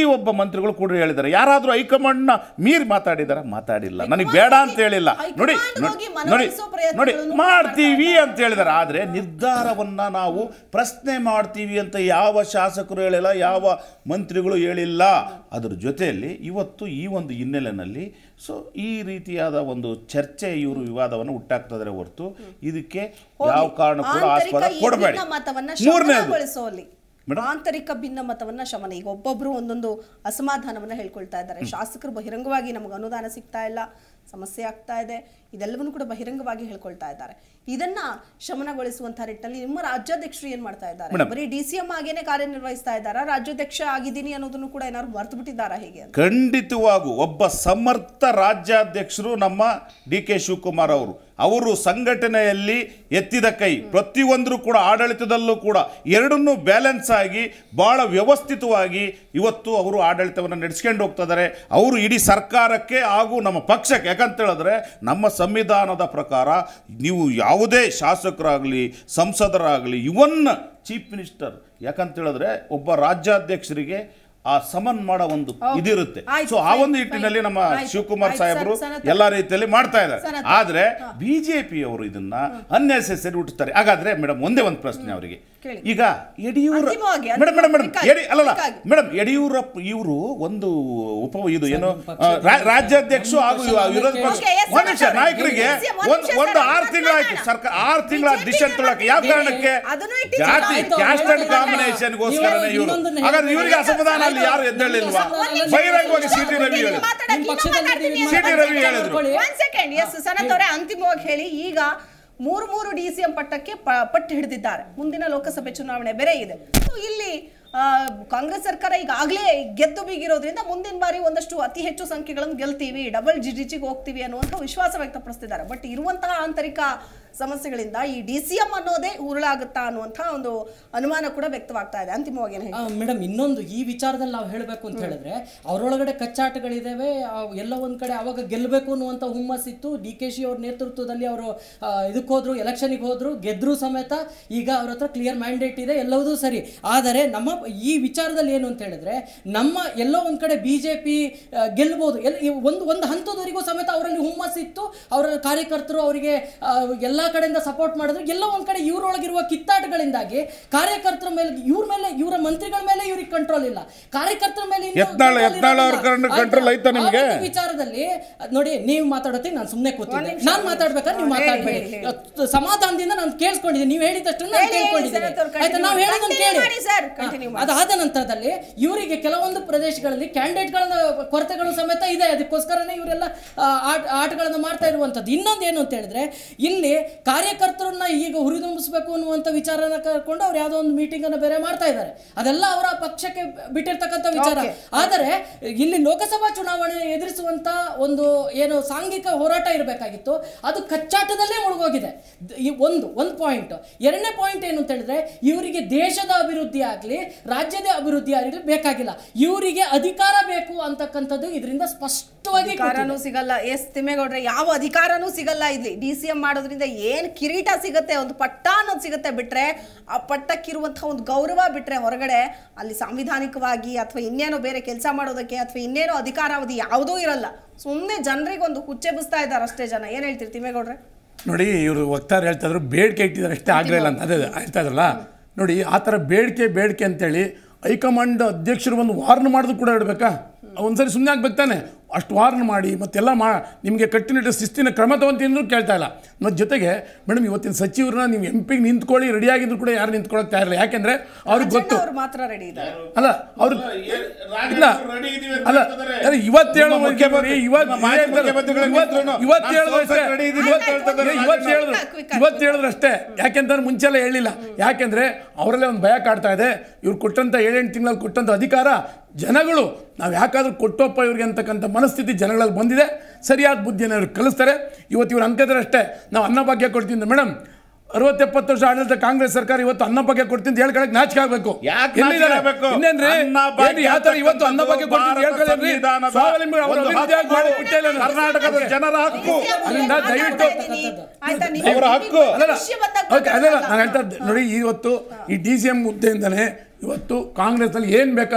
ಪ್ರತಿಯೊಬ್ಬ ಮಂತ್ರಿಗಳು ಕೂಡ ಹೇಳಿದ್ದಾರೆ ಯಾರಾದರೂ ಹೈಕಮಾಂಡ್ನ ಮೀರಿ ಮಾತಾಡಿದಾರ ಮಾತಾಡಿಲ್ಲ ನನಗೆ ಬೇಡ ಅಂತ ಹೇಳಿಲ್ಲ ನೋಡಿ ಹೈಕಮಾಂಡ್ ಹೋಗಿ ನೋಡಿ ಮನವೊಲಿಸೋ ನೋಡಿ ಪ್ರಯತ್ನಗಳನ್ನು ಮಾಡ್ತೀವಿ ಅಂತ ಹೇಳಿದ್ದಾರೆ ಆದರೆ ನಿರ್ಧಾರವನ್ನ ನಾವು ಪ್ರಶ್ನೆ ಮಾಡ್ತೀವಿ ಅಂತ ಯಾವ ಶಾಸಕರು ಹೇಳಿಲ್ಲ ಯಾವ ಮಂತ್ರಿಗಳು ಹೇಳಿಲ್ಲ ಅದರ ಜೊತೆಯಲ್ಲಿ ಇವತ್ತು ಈ ಒಂದು ಹಿನ್ನೆಲೆಯಲ್ಲಿ ಸೊ ಈ ರೀತಿಯಾದ ಒಂದು ಚರ್ಚೆ ಇವರು ವಿವಾದವನ್ನು ಹುಟ್ಟಾಕ್ತಿದ್ದಾರೆ ಹೊರತು ಇದಕ್ಕೆ ಯಾವ ಕಾರಣ ಕೂಡ ಆಂತರಿಕ ಆಸ್ಪದ ಈ ಕೊಡಬೇಡಿ ಭಿನ್ನಮತವನ್ನ ಮೂರನೇದು ಶಮನಗೊಳಿಸುವಲ್ಲಿ ಆಂತರಿಕ ಭಿನ್ನಮತವನ್ನ ಶಮನ ಈಗ ಒಬ್ಬೊಬ್ರು ಒಂದೊಂದು ಅಸಮಾಧಾನವನ್ನ ಹೇಳ್ಕೊಳ್ತಾ ಇದ್ದಾರೆ ಶಾಸಕರು ಬಹಿರಂಗವಾಗಿ ನಮಗೆ ಅನುದಾನ ಸಿಗ್ತಾ ಇಲ್ಲ ಸಮಸ್ಯೆ ಆಗ್ತಾ ಇದೆ ಇದೆಲ್ಲವನ್ನು ಕೂಡ ಬಹಿರಂಗವಾಗಿ ಹೇಳ್ಕೊಳ್ತಾ ಇದ್ದಾರೆ ಇದನ್ನ ಶಮನಗೊಳಿಸುವಂತಹ ನಿಟ್ಟಿನಲ್ಲಿ ನಿಮ್ಮ ರಾಜ್ಯಾಧ್ಯಕ್ಷರು ಏನ್ ಮಾಡ್ತಾ ಇದ್ದಾರೆ ಮೇಡಮ್. ಬರೀ ಡಿ ಸಿ ಎಂ ಆಗೇನೆ ಕಾರ್ಯನಿರ್ವಹಿಸ್ತಾ ಇದ್ದಾರಾ ರಾಜ್ಯಾಧ್ಯಕ್ಷ ಆಗಿದ್ದೀನಿ ಅನ್ನೋದನ್ನು ಕೂಡ ಏನಾದ್ರು ಮರ್ತು ಬಿಟ್ಟಿದ್ದಾರಾ ಹೇಗೆ ಅಂತ ಖಂಡಿತವಾಗೂ ಒಬ್ಬ ಸಮರ್ಥ ರಾಜ್ಯಾಧ್ಯಕ್ಷರು ನಮ್ಮ ಡಿ ಕೆ ಶಿವಕುಮಾರ್ ಅವರು ಅವರು ಸಂಘಟನೆಯಲ್ಲಿ ಎತ್ತಿದ ಕೈ ಪ್ರತಿಯೊಂದರೂ ಕೂಡ ಆಡಳಿತದಲ್ಲೂ ಕೂಡ ಎರಡನ್ನೂ ಬ್ಯಾಲೆನ್ಸ್ ಆಗಿ ಭಾಳ ವ್ಯವಸ್ಥಿತವಾಗಿ ಇವತ್ತು ಅವರು ಆಡಳಿತವನ್ನು ನಡೆಸ್ಕೊಂಡು ಹೋಗ್ತಾ ಇದ್ದಾರೆ ಅವರು ಇಡೀ ಸರ್ಕಾರಕ್ಕೆ ಹಾಗೂ ನಮ್ಮ ಪಕ್ಷಕ್ಕೆ ಯಾಕಂತ ಹೇಳಿದ್ರೆ ನಮ್ಮ ಸಂವಿಧಾನದ ಪ್ರಕಾರ ನೀವು ಯಾವುದೇ ಶಾಸಕರಾಗಲಿ ಸಂಸದರಾಗಲಿ ಇವನ್ ಚೀಫ್ ಮಿನಿಸ್ಟರ್ ಯಾಕಂತ ಹೇಳಿದ್ರೆ ಒಬ್ಬ ರಾಜ್ಯಾಧ್ಯಕ್ಷರಿಗೆ ಆ ಸಮನ್ ಮಾಡೋ ಒಂದು ಇದಿರುತ್ತೆ ಆಯ್ತು, ಸೊ ಆ fine, ಒಂದು fine. ನಿಟ್ಟಿನಲ್ಲಿ ನಮ್ಮ ಆಯ್ತು, ಶಿವಕುಮಾರ್ ಆಯ್ತು, ಸಾಹೇಬರು ಸರ್, ಸನತ್ ಎಲ್ಲ ರೀತಿಯಲ್ಲಿ ಮಾಡ್ತಾ ಇದ್ದಾರೆ ಸನತ್ ಆದ್ರೆ ಬಿಜೆಪಿ ಅವರು ಇದನ್ನ ಅನ್ನೆಸೆಸರಿ ಹುಟ್ಟುತ್ತಾರೆ ಹಾಗಾದ್ರೆ ಮೇಡಮ್ ಒಂದೇ ಒಂದು ಪ್ರಶ್ನೆ ಅವರಿಗೆ ಕೇಳಿ. ಈಗ ಯಡಿಯೂರ ಅಂತಿಮವಾಗಿ, ಮೇಡಮ್ ಮೇಡಮ್ ಮೇಡಮ್ ಬೇಕಾಗಿ, ಯಡಿ ಅಲ್ಲಲ್ಲ ಬೇಕಾಗಿ. ಮೇಡಮ್ ಯಡಿಯೂರಪ್ಪ ಇವರು ಒಂದು ಉಪ ಇದು ಏನು ಆ, ರಾ- ರಾಜ್ಯಾಧ್ಯಕ್ಷ ಹಾಗೂ ವಿರೋಧ ಪಕ್ಷ Okay, yes, ಒಂದ್ ನಿಮಿಷ ಸರ್. ನಾಯಕರಿಗೆ Yes, yes, ಒಂದ್ ಒಂದು ನಿಮಿಷ ಒಂದು ಸರ್, ಆರು ಅದನ್ನ ತಿಂಗಳಾಯ್ತು ಮಾತಾಡೋಣ. ಸರ್ಕಾರ ಆರು ತಿಂಗಳ BJP ಡಿಸಿಷನ್ ತೊಗೊಳಕ್ಕೆ ಯಾವ ಬೇರೆ, ಕಾರಣಕ್ಕೆ ಅದನ್ನು ಇಟ್ಟಿದ್ದಾರೆ. ಜಾತಿ ಆಯ್ತು, ಕ್ಯಾಸ್ಟ್ ಅಂಡ್ ಆಯ್ತು, ಕಾಂಬಿನೇಷನ್ಗೋಸ್ಕರನೇ ನೀವು ಇವರು ಇನ್ನೊಂದನ್ನ ಹಾಗಾದ್ರೆ ಇವರಿಗೆ ಹೇಳ್ತಾರೆ. ಅಸಮಾಧಾನ ಅಲ್ಲಿ ಯಾರು ಎದ್ದೇಳಿಲ್ವಾ ಒಂದ್ ಬಹಿರಂಗವಾಗಿ ಸಿ ಟಿ ರವಿ ಹೇಳಿದ್ರು ನಿಮ್ಮ ಪಕ್ಷದಲ್ಲಿ ಸಿ ಟಿ ರವಿ ಹೇಳಿದ್ರು ಒಂದ್ ಸೆಕೆಂಡ್ ಎಸ್ ಸನತ್ ಅವರೇ ಅಂತಿಮವಾಗಿ ಹೇಳಿ ಈಗ ಮೂರು ಮೂರು ಡಿ ಸಿ ಎಂ ಪಟ್ಟಕ್ಕೆ ಪ- ಪಟ್ಟು ಹಿಡಿದಿದ್ದಾರೆ ಮುಂದಿನ ಲೋಕಸಭೆ ಚುನಾವಣೆ ಬೇರೆ ಇದೆ So, ಇಲ್ಲಿ ಆ, ಕಾಂಗ್ರೆಸ್ ಸರ್ಕಾರ ಈಗಾಗಲೇ ಗೆದ್ದು ಬೀಗಿರೋದ್ರಿಂದ ಮುಂದಿನ ಬಾರಿ ಒಂದಷ್ಟು ಅತಿ ಹೆಚ್ಚು ಸಂಖ್ಯೆಗಳನ್ನು ಗೆಲ್ತೀವಿ ಡಬಲ್ ಜಿಜಿಗೆ ಹೋಗ್ತೀವಿ ಅನ್ನುವಂಥ ವಿಶ್ವಾಸ ವ್ಯಕ್ತಪಡಿಸ್ತಿದ್ದಾರೆ ಬಟ್ ಇರುವಂತಹ ಆಂತರಿಕ ಸಮಸ್ಯೆಗಳಿಂದ ಈ ಡಿ ಸಿ ಎಂ ಅನ್ನೋದೇ ಉರುಳಾಗುತ್ತಾ ಅನ್ನುವಂಥ ಒಂದು ಅನುಮಾನ ಕೂಡ ವ್ಯಕ್ತವಾಗ್ತಾ ಇದೆ ಅಂತಿಮವಾಗಿ ಏನ್ ಹೇಳ್ತೀರಾ? ಮೇಡಮ್ ಇನ್ನೊಂದು ಈ ವಿಚಾರದಲ್ಲಿ ನಾವು ಹೇಳಬೇಕು ಅಂತ ಹೇಳಿದ್ರೆ ಅವರೊಳಗಡೆ ಕಚ್ಚಾಟಗಳಿದ್ದಾವೆ ಆ, ಎಲ್ಲ ಒಂದ್ ಕಡೆ ಅವಾಗ ಗೆಲ್ಲಬೇಕು ಅನ್ನುವಂಥ ಹುಮ್ಮಸ್ಸಿತ್ತು ಡಿ ಕೆ ಶಿ ಅವ್ರ ನೇತೃತ್ವದಲ್ಲಿ ಅವರು ಇದಕ್ಕೆ ಹೋದ್ರು ಎಲೆಕ್ಷನ್ಗೆ ಹೋದ್ರು ಗೆದ್ರು ಸಮೇತ ಈಗ ಅವ್ರ ಹತ್ರ ಕ್ಲಿಯರ್ ಮ್ಯಾಂಡೇಟ್ ಇದೆ ಎಲ್ಲವೂ ಸರಿ ಆದರೆ ನಮ್ಮ ಈ ವಿಚಾರದಲ್ಲಿ ಏನು ಅಂತ ಹೇಳಿದ್ರೆ ನಮ್ಮ ಎಲ್ಲೋ ಒಂದ್ ಕಡೆ ಬಿ ಜೆ ಪಿ ಗೆಲ್ಬೋದು ಎಲ್ ಈ ಒಂದು ಒಂದು ಹಂತದವರೆಗೂ ಸಮೇತ ಅವರಲ್ಲಿ ಹುಮ್ಮಸ್ಸಿತ್ತು ಅವರ ಕಾರ್ಯಕರ್ತರು ಅವರಿಗೆ ಆ, ಎಲ್ಲಾ ಕಡೆಯಿಂದ ಸಪೋರ್ಟ್ ಮಾಡಿದ್ರು ಎಲ್ಲೋ ಒಂದ್ ಕಡೆ ಇವರೊಳಗಿರುವ ಕಿತ್ತಾಟಗಳಿಂದಾಗಿ ಕಾರ್ಯಕರ್ತರ ಮೇಲೆ ಇವ್ರ ಮೇಲೆ ಇವರ ಮಂತ್ರಿಗಳ ಮೇಲೆ ಇವ್ರಿಗೆ ಕಂಟ್ರೋಲ್ ಇಲ್ಲ ಕಾರ್ಯಕರ್ತರ ಮೇಲೆ ಇನ್ನೂ ಯತ್ನಾಳ್- control ಯತ್ನಾಳ್ ಅವ್ರ ಇರೋದಿಲ್ಲ. ಕರ್ನ- control ಆಯ್ತಾ? ಐತಾ ನಿಮ್ಗೆ? ಆ ಒಂದು ವಿಚಾರದಲ್ಲಿ ಅದ್ ನೋಡಿ ನೀವು ಮಾತಾಡೋತಿ ನಾನು ಸುಮ್ಮನೆ ಕೂತಿದ್ದೆ ನಾನು ಮಾತಾಡ್ಬೇಕಾದ್ರೆ ನೀವು ಹೇಳಿ, ಮಾತಾಡ್ಬೇಡಿ ಹೇಳಿ, ಹೇಳಿ. ಅಹ್, ಸಮಾಧಾನದಿಂದ ನಾನು ಕೇಳಿಸ್ಕೊಂಡಿದ್ದೀನಿ ನೀವು ಹೇಳಿದಷ್ಟು ನಾನು ಹೇಳಿ, ಕೇಳ್ಕೊಂಡಿದ್ದೀನಿ ಸನತ್ ಅವ್ರು ಆಯ್ತಾ ನಾವು continue ಹೇಳಿದನ್ನು ಮಾಡಿ. ಕೇಳಿ Continue ಮಾಡಿ sir, continue ಮಾಡಿ. ಅದಾದ ನಂತರದಲ್ಲಿ ಇವರಿಗೆ ಕೆಲವೊಂದು ಪ್ರದೇಶಗಳಲ್ಲಿ ಕ್ಯಾಂಡಿಡೇಟ್ಗಳ ಕೊರತೆಗಳು ಸಮೇತ ಇದೆ ಅದಕ್ಕೋಸ್ಕರನೇ ಇವರೆಲ್ಲ ಆ, ಆಟ ಆಟಗಳನ್ನು ಮಾಡ್ತಾ ಇರುವಂಥದ್ದು ಇನ್ನೊಂದು ಏನು ಅಂತ ಹೇಳಿದ್ರೆ ಇಲ್ಲಿ ಕಾರ್ಯಕರ್ತರನ್ನ ಈಗ ಹುರಿದುಂಬಿಸ್ಬೇಕು ಅನ್ನುವಂಥ ವಿಚಾರನ ಕರ್ಕೊಂಡು ಅವ್ರು ಯಾವುದೋ ಒಂದು ಮೀಟಿಂಗ್ ಅನ್ನು ಬೇರೆ ಮಾಡ್ತಾ ಇದ್ದಾರೆ ಅದೆಲ್ಲ ಅವರ ಪಕ್ಷಕ್ಕೆ ಬಿಟ್ಟಿರ್ತಕ್ಕಂಥ ವಿಚಾರ Okay. ಆದರೆ ಇಲ್ಲಿ ಲೋಕಸಭಾ ಚುನಾವಣೆ ಎದುರಿಸುವಂತ ಒಂದು ಏನು ಸಾಂಘಿಕ ಹೋರಾಟ ಇರಬೇಕಾಗಿತ್ತು ಅದು ಕಚ್ಚಾಟದಲ್ಲೇ ಮುಳುಗೋಗಿದೆ ದ- ಈ ಒಂದು ಒಂದು ಪಾಯಿಂಟ್ ಎರಡನೇ ಪಾಯಿಂಟ್ ಏನು ಅಂತ ಹೇಳಿದ್ರೆ ಇವರಿಗೆ ದೇಶದ ಅಭಿವೃದ್ಧಿ ಆಗಲಿ ರಾಜ್ಯದ ಅಭಿವೃದ್ಧಿ ಆಗಲಿ ಬೇಕಾಗಿಲ್ಲ ಇವರಿಗೆ ಅಧಿಕಾರ ಬೇಕು ಅಂತಕ್ಕಂಥದ್ದು ಇದರಿಂದ ಸ್ಪಷ್ಟವಾಗಿ ಅಧಿಕಾರನೂ ಸಿಗಲ್ಲ ಎಸ್ ತಿಮ್ಮೇಗೌಡ್ರೆ ಯಾವ ಅಧಿಕಾರನೂ ಸಿಗಲ್ಲ ಇಲ್ಲಿ ಡಿ ಸಿ ಎಂ ಮಾಡೋದ್ರಿಂದ ಏನ್ ಕಿರೀಟ ಸಿಗುತ್ತೆ ಒಂದು ಪಟ್ಟ ಅನ್ನೋದು ಸಿಗುತ್ತೆ ಬಿಟ್ರೆ ಆ ಪಟ್ಟಕ್ಕಿರುವಂತಹ ಒಂದು ಗೌರವ ಬಿಟ್ರೆ ಹೊರಗಡೆ ಅಲ್ಲಿ ಸಾಂವಿಧಾನಿಕವಾಗಿ ಅಥವಾ ಇನ್ನೇನೋ ಬೇರೆ ಕೆಲಸ ಮಾಡೋದಕ್ಕೆ ಅಥವಾ ಇನ್ನೇನೋ ಅಧಿಕಾರಾವಧಿ ಯಾವುದೂ ಇರಲ್ಲ ಸುಮ್ಮನೆ ಜನರಿಗೆ ಒಂದು ಹುಚ್ಚೆಬ್ಬಿಸ್ತಾ ಇದ್ದಾರೆ ಅಷ್ಟೇ ಜನ ಏನ್ ಹೇಳ್ತೀರಿ ತಿಮ್ಮೇಗೌಡ್ರೆ ನೋಡಿ ಇವರು ವಕ್ತಾರ ಹೇಳ್ತಾ ಇದ್ರು ಬೇಡಿಕೆ ಇಟ್ಟಿದ್ದಾರೆ ಅಷ್ಟೇ ಆಗಲಿಲ್ಲ ಅಂತ ಅದೇ ಹೇಳ್ತಾ ಇದ್ರಲ್ಲ ನೋಡಿ ಆ ಥರ ಬೇಡಿಕೆ ಬೇಡಿಕೆ ಅಂತೇಳಿ ಹೈಕಮಾಂಡ್ ಅಧ್ಯಕ್ಷರು ಒಂದು ವಾರ್ನ್ ಮಾಡೋದು ಕೂಡ ಇಡಬೇಕಾ ಒಂದ್ಸರಿ ಸುಮ್ಮನೆ ಆಗ್ಬೇಕು ತಾನೆ ಅಷ್ಟು ವಾರ್ನ್ ಮಾಡಿ ಮತ್ತೆಲ್ಲ ಮಾ ನಿಮಗೆ ಕಟ್ಟುನಿಟ್ಟು ಶಿಸ್ತಿನ ಕ್ರಮ ತಗೊಂತೀನಿ ಅಂದ್ರೂ ಕೇಳ್ತಾ ಇಲ್ಲ ಮತ್ತು ಜೊತೆಗೆ ಮೇಡಮ್ ಇವತ್ತಿನ ಸಚಿವರನ್ನ ನೀವು ಎಂ ಪಿಗೆ ನಿಂತ್ಕೊಳ್ಳಿ ರೆಡಿಯಾಗಿದ್ರು ಕೂಡ ಯಾರು ನಿಂತ್ಕೊಳ್ಳೋಕೆ ತಯಾರಿಲ್ಲ ಯಾಕೆಂದ್ರೆ ಅವ್ರಿಗೆ ಗೊತ್ತು ಅವ್ರು ಮಾತ್ರ ರೆಡಿ ಇದ್ದಾರೆ ಅಲ್ಲ ಅವ್ರು ಇಲ್ಲ ಅಲ್ಲ ಅಲ್ಲ ಇವತ್ತು ಹೇಳೋ ನಿಮ್ಮ ಮುಖ್ಯಮಂತ್ರಿ ಇವತ್ತು ನಮ್ಮ ಮಾಜಿ ಮುಖ್ಯಮಂತ್ರಿಗಳ ಮಿತ್ರನು ಇವತ್ತು ನಾನು ಹೇಳಿದ್ರು ಅಷ್ಟೇ ಸೋಲ್ಸಕ್ಕೆ ready ಇದ್ದೀನಿ ಅಂತ ಹೇಳ್ತಿದ್ದಾರೆ ಇವತ್ತು ಹೇಳಿದ್ರು quick ಆಗಿ. ಇವತ್ತು ಹೇಳಿದ್ರು ಅಷ್ಟೇ ಯಾಕೆಂತಂದ್ರೆ ಮುಂಚೆಲ್ಲ ಹೇಳಿಲ್ಲ ಯಾಕೆಂದ್ರೆ ಅವರಲ್ಲೇ ಒಂದು ಭಯ ಕಾಡ್ತಾ ಇದೆ ಇವ್ರು ಕೊಟ್ಟಂತ ಏಳೆಂಟು ತಿಂಗಳಲ್ಲಿ ಕೊಟ್ಟಂತ ಅಧಿಕಾರ ಜನಗಳು ನಾವು ಯಾಕಾದ್ರೂ ಕೊಟ್ಟೋಪ್ಪ ಇವ್ರಿಗೆ ಅಂತಕ್ಕಂಥ ಮನಸ್ಥಿತಿ ಜನಗಳಲ್ಲಿ ಬಂದಿದೆ ಸರಿಯಾದ ಬುದ್ಧಿಯನ್ನು ಇವ್ರು ಕಲಿಸ್ತಾರೆ ಇವತ್ತು ಇವ್ರು ಅನ್ಕೋತಾರೆ ಅಷ್ಟೇ ನಾವು ಅನ್ನ ಭಾಗ್ಯ ಕೊಡ್ತೀನಿ ಮೇಡಮ್ ಅರವತ್ತೆಪ್ಪತ್ತು ವರ್ಷ ಆಡಳಿತ ಕಾಂಗ್ರೆಸ್ ಸರ್ಕಾರ ಇವತ್ತು ಅನ್ನ ಭಾಗ್ಯ ಕೊಡ್ತೀನಿ ಅಂತ ಹೇಳ್ಕೊಳಕ್ ನಾಚಿಕೆ ಆಗ್ಬೇಕು ಯಾಕೆ ಎಲ್ಲಿದ್ದಾರೆ? ನಾಚಿಕೆ ಆಗ್ಬೇಕು? ಇನ್ನೇನ್ರಿ ಅನ್ನ ಭಾಗ್ಯ ಏನು ಯಾವ ಥರ ಇವತ್ತು ಅನ್ನ ಭಾಗ್ಯ ಕೊಡ್ತೀನಿ ಅಂತ ಭಾರತ ಹೇಳ್ಕೊಳ್ಳಿ ಸಂವಿಧಾನದ ಸ್ವಾವಲಂಬಿ ಅವ್ರ ಒಂದು ಅಭಿವೃದ್ಧಿ ಆಗಿ ಮಾಡಿ ಹಕ್ಕು. ಬಿಟ್ಟಿಲ್ಲ ನಾನು. ಕರ್ನಾಟಕದ ಜನರ ಹಕ್ಕು ಅದರಿಂದ ದಯವಿಟ್ಟು ಆಯ್ತಾ ನೀವು ಅವರ ಹಕ್ಕು. ಅಲ್ಲಲ್ಲ ವಿಷಯ ಬಂದಾಗ ಓಕೆ ಅದಲ್ಲ ನಾನು ಹೇಳ್ತಾ ಇದ್ದೆ ನೋಡಿ ಇವತ್ತು ಈ ಡಿ ಸಿ ಎಂ ಹುದ್ದೆಯಿಂದಲೇ ಇವತ್ತು ಕಾಂಗ್ರೆಸ್ನಲ್ಲಿ ಏನು ಬೇಕಾದರೂ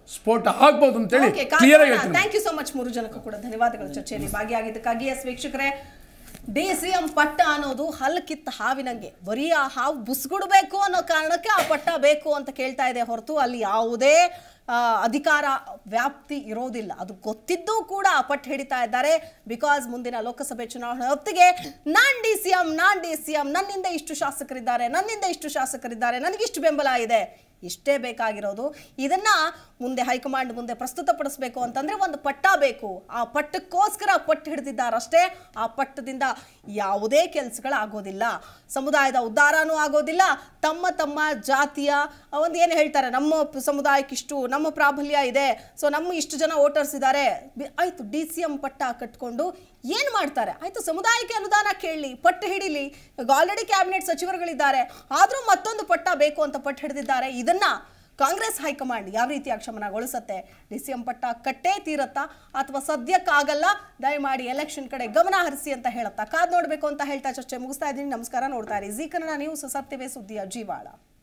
ಸ್ಫೋಟ ಆಗ್ಬೋದು ಅಂತೇಳಿ ಕ್ಲಿಯರ್ ಆಗಿ ಹೇಳ್ತೀನಿ ಥ್ಯಾಂಕ್ ಯು ಸೊ ಮಚ್ ಮೂರು ಜನಕ್ಕೂ ಕೂಡ ಧನ್ಯವಾದಗಳು ಚರ್ಚೆಯಲ್ಲಿ ಭಾಗಿಯಾಗಿದ್ದಕ್ಕಾಗಿ ಎಸ್ ವೀಕ್ಷಕರೇ ಡಿ ಸಿ ಎಂ ಪಟ್ಟ ಅನ್ನೋದು ಹಲ್ಲು ಕಿತ್ತ ಹಾವಿನಂಗೆ ಬರೀ ಆ ಹಾವು ಬುಸ್ಗುಡ್ಬೇಕು ಅನ್ನೋ ಕಾರಣಕ್ಕೆ ಆ ಪಟ್ಟ ಬೇಕು ಅಂತ ಕೇಳ್ತಾ ಇದೆ ಹೊರತು ಅಲ್ಲಿ ಯಾವುದೇ ಆ, ಅಧಿಕಾರ ವ್ಯಾಪ್ತಿ ಇರೋದಿಲ್ಲ ಅದು ಗೊತ್ತಿದ್ದೂ ಕೂಡ ಆ ಪಟ್ಟು ಹಿಡಿತಾ ಇದ್ದಾರೆ ಬಿಕಾಸ್ ಮುಂದಿನ ಲೋಕಸಭೆ ಚುನಾವಣೆ ಹೊತ್ತಿಗೆ ನಾನ್ ಡಿ ಸಿ ಎಂ ನಾನ್ ಡಿ ಸಿ ಎಂ ನನ್ನಿಂದ ಇಷ್ಟು ಶಾಸಕರಿದ್ದಾರೆ ನನ್ನಿಂದ ಇಷ್ಟು ಶಾಸಕರಿದ್ದಾರೆ ನನಗಿಷ್ಟು ಬೆಂಬಲ ಇದೆ ಇಷ್ಟೇ ಬೇಕಾಗಿರೋದು ಇದನ್ನ ಮುಂದೆ ಹೈಕಮಾಂಡ್ ಮುಂದೆ ಪ್ರಸ್ತುತಪಡಿಸಬೇಕು ಅಂತಂದ್ರೆ ಒಂದು ಪಟ್ಟ ಬೇಕು ಆ ಪಟ್ಟಕ್ಕೋಸ್ಕರ ಪಟ್ಟು ಹಿಡಿದಿದ್ದಾರಷ್ಟೇ ಆ ಪಟ್ಟದಿಂದ ಯಾವುದೇ ಕೆಲಸಗಳಾಗೋದಿಲ್ಲ ಸಮುದಾಯದ ಉದ್ಧಾರನೂ ಆಗೋದಿಲ್ಲ ತಮ್ಮ ತಮ್ಮ ಜಾತಿಯ ಒಂದು ಏನು ಹೇಳ್ತಾರೆ ನಮ್ಮ ಪ- ಸಮುದಾಯಕ್ಕೆ ಇಷ್ಟು ನಮ್ಮ ಪ್ರಾಬಲ್ಯ ಇದೆ ಸೊ ನಮ್ಮ ಇಷ್ಟು ಜನ ವೋಟರ್ಸ್ ಇದ್ದಾರೆ ಬಿ- ಆಯ್ತು ಡಿ ಸಿ ಎಂ ಪಟ್ಟ ಕಟ್ಕೊಂಡು ಏನು ಮಾಡ್ತಾರೆ ಆಯ್ತು ಸಮುದಾಯಕ್ಕೆ ಅನುದಾನ ಕೇಳಲಿ ಪಟ್ಟು ಹಿಡಿಲಿ ಈಗ ಆಲ್ರೆಡಿ ಕ್ಯಾಬಿನೆಟ್ ಸಚಿವರುಗಳಿದ್ದಾರೆ ಆದರೂ ಮತ್ತೊಂದು ಪಟ್ಟ ಬೇಕು ಅಂತ ಪಟ್ಟು ಹಿಡಿದಿದ್ದಾರೆ ಇದನ್ನ ಕಾಂಗ್ರೆಸ್ ಹೈಕಮಾಂಡ್ ಯಾವ ರೀತಿ ಕ್ಷಮನಗೊಳಿಸುತ್ತೆ ಡಿ ಸಿ ಎಂ ಪಟ್ಟ ಕಟ್ಟೇ ತೀರತ್ತಾ ಅಥವಾ ಸದ್ಯಕ್ಕಾಗಲ್ಲ ದಯಮಾಡಿ ಎಲೆಕ್ಷನ್ ಕಡೆ ಗಮನ ಹರಿಸಿ ಅಂತ ಹೇಳುತ್ತಾ ಕಾದ್ ನೋಡಬೇಕು ಅಂತ ಹೇಳ್ತಾ ಚರ್ಚೆ ಮುಗಿಸ್ತಾ ಇದ್ದೀನಿ ನಮಸ್ಕಾರ ನೋಡ್ತಾ ಇರಿ ಜಿ ಕನ್ನಡ ನ್ಯೂಸ್ ಸತ್ಯವೇ ಸುದ್ದಿಯ ಜೀವಾಳ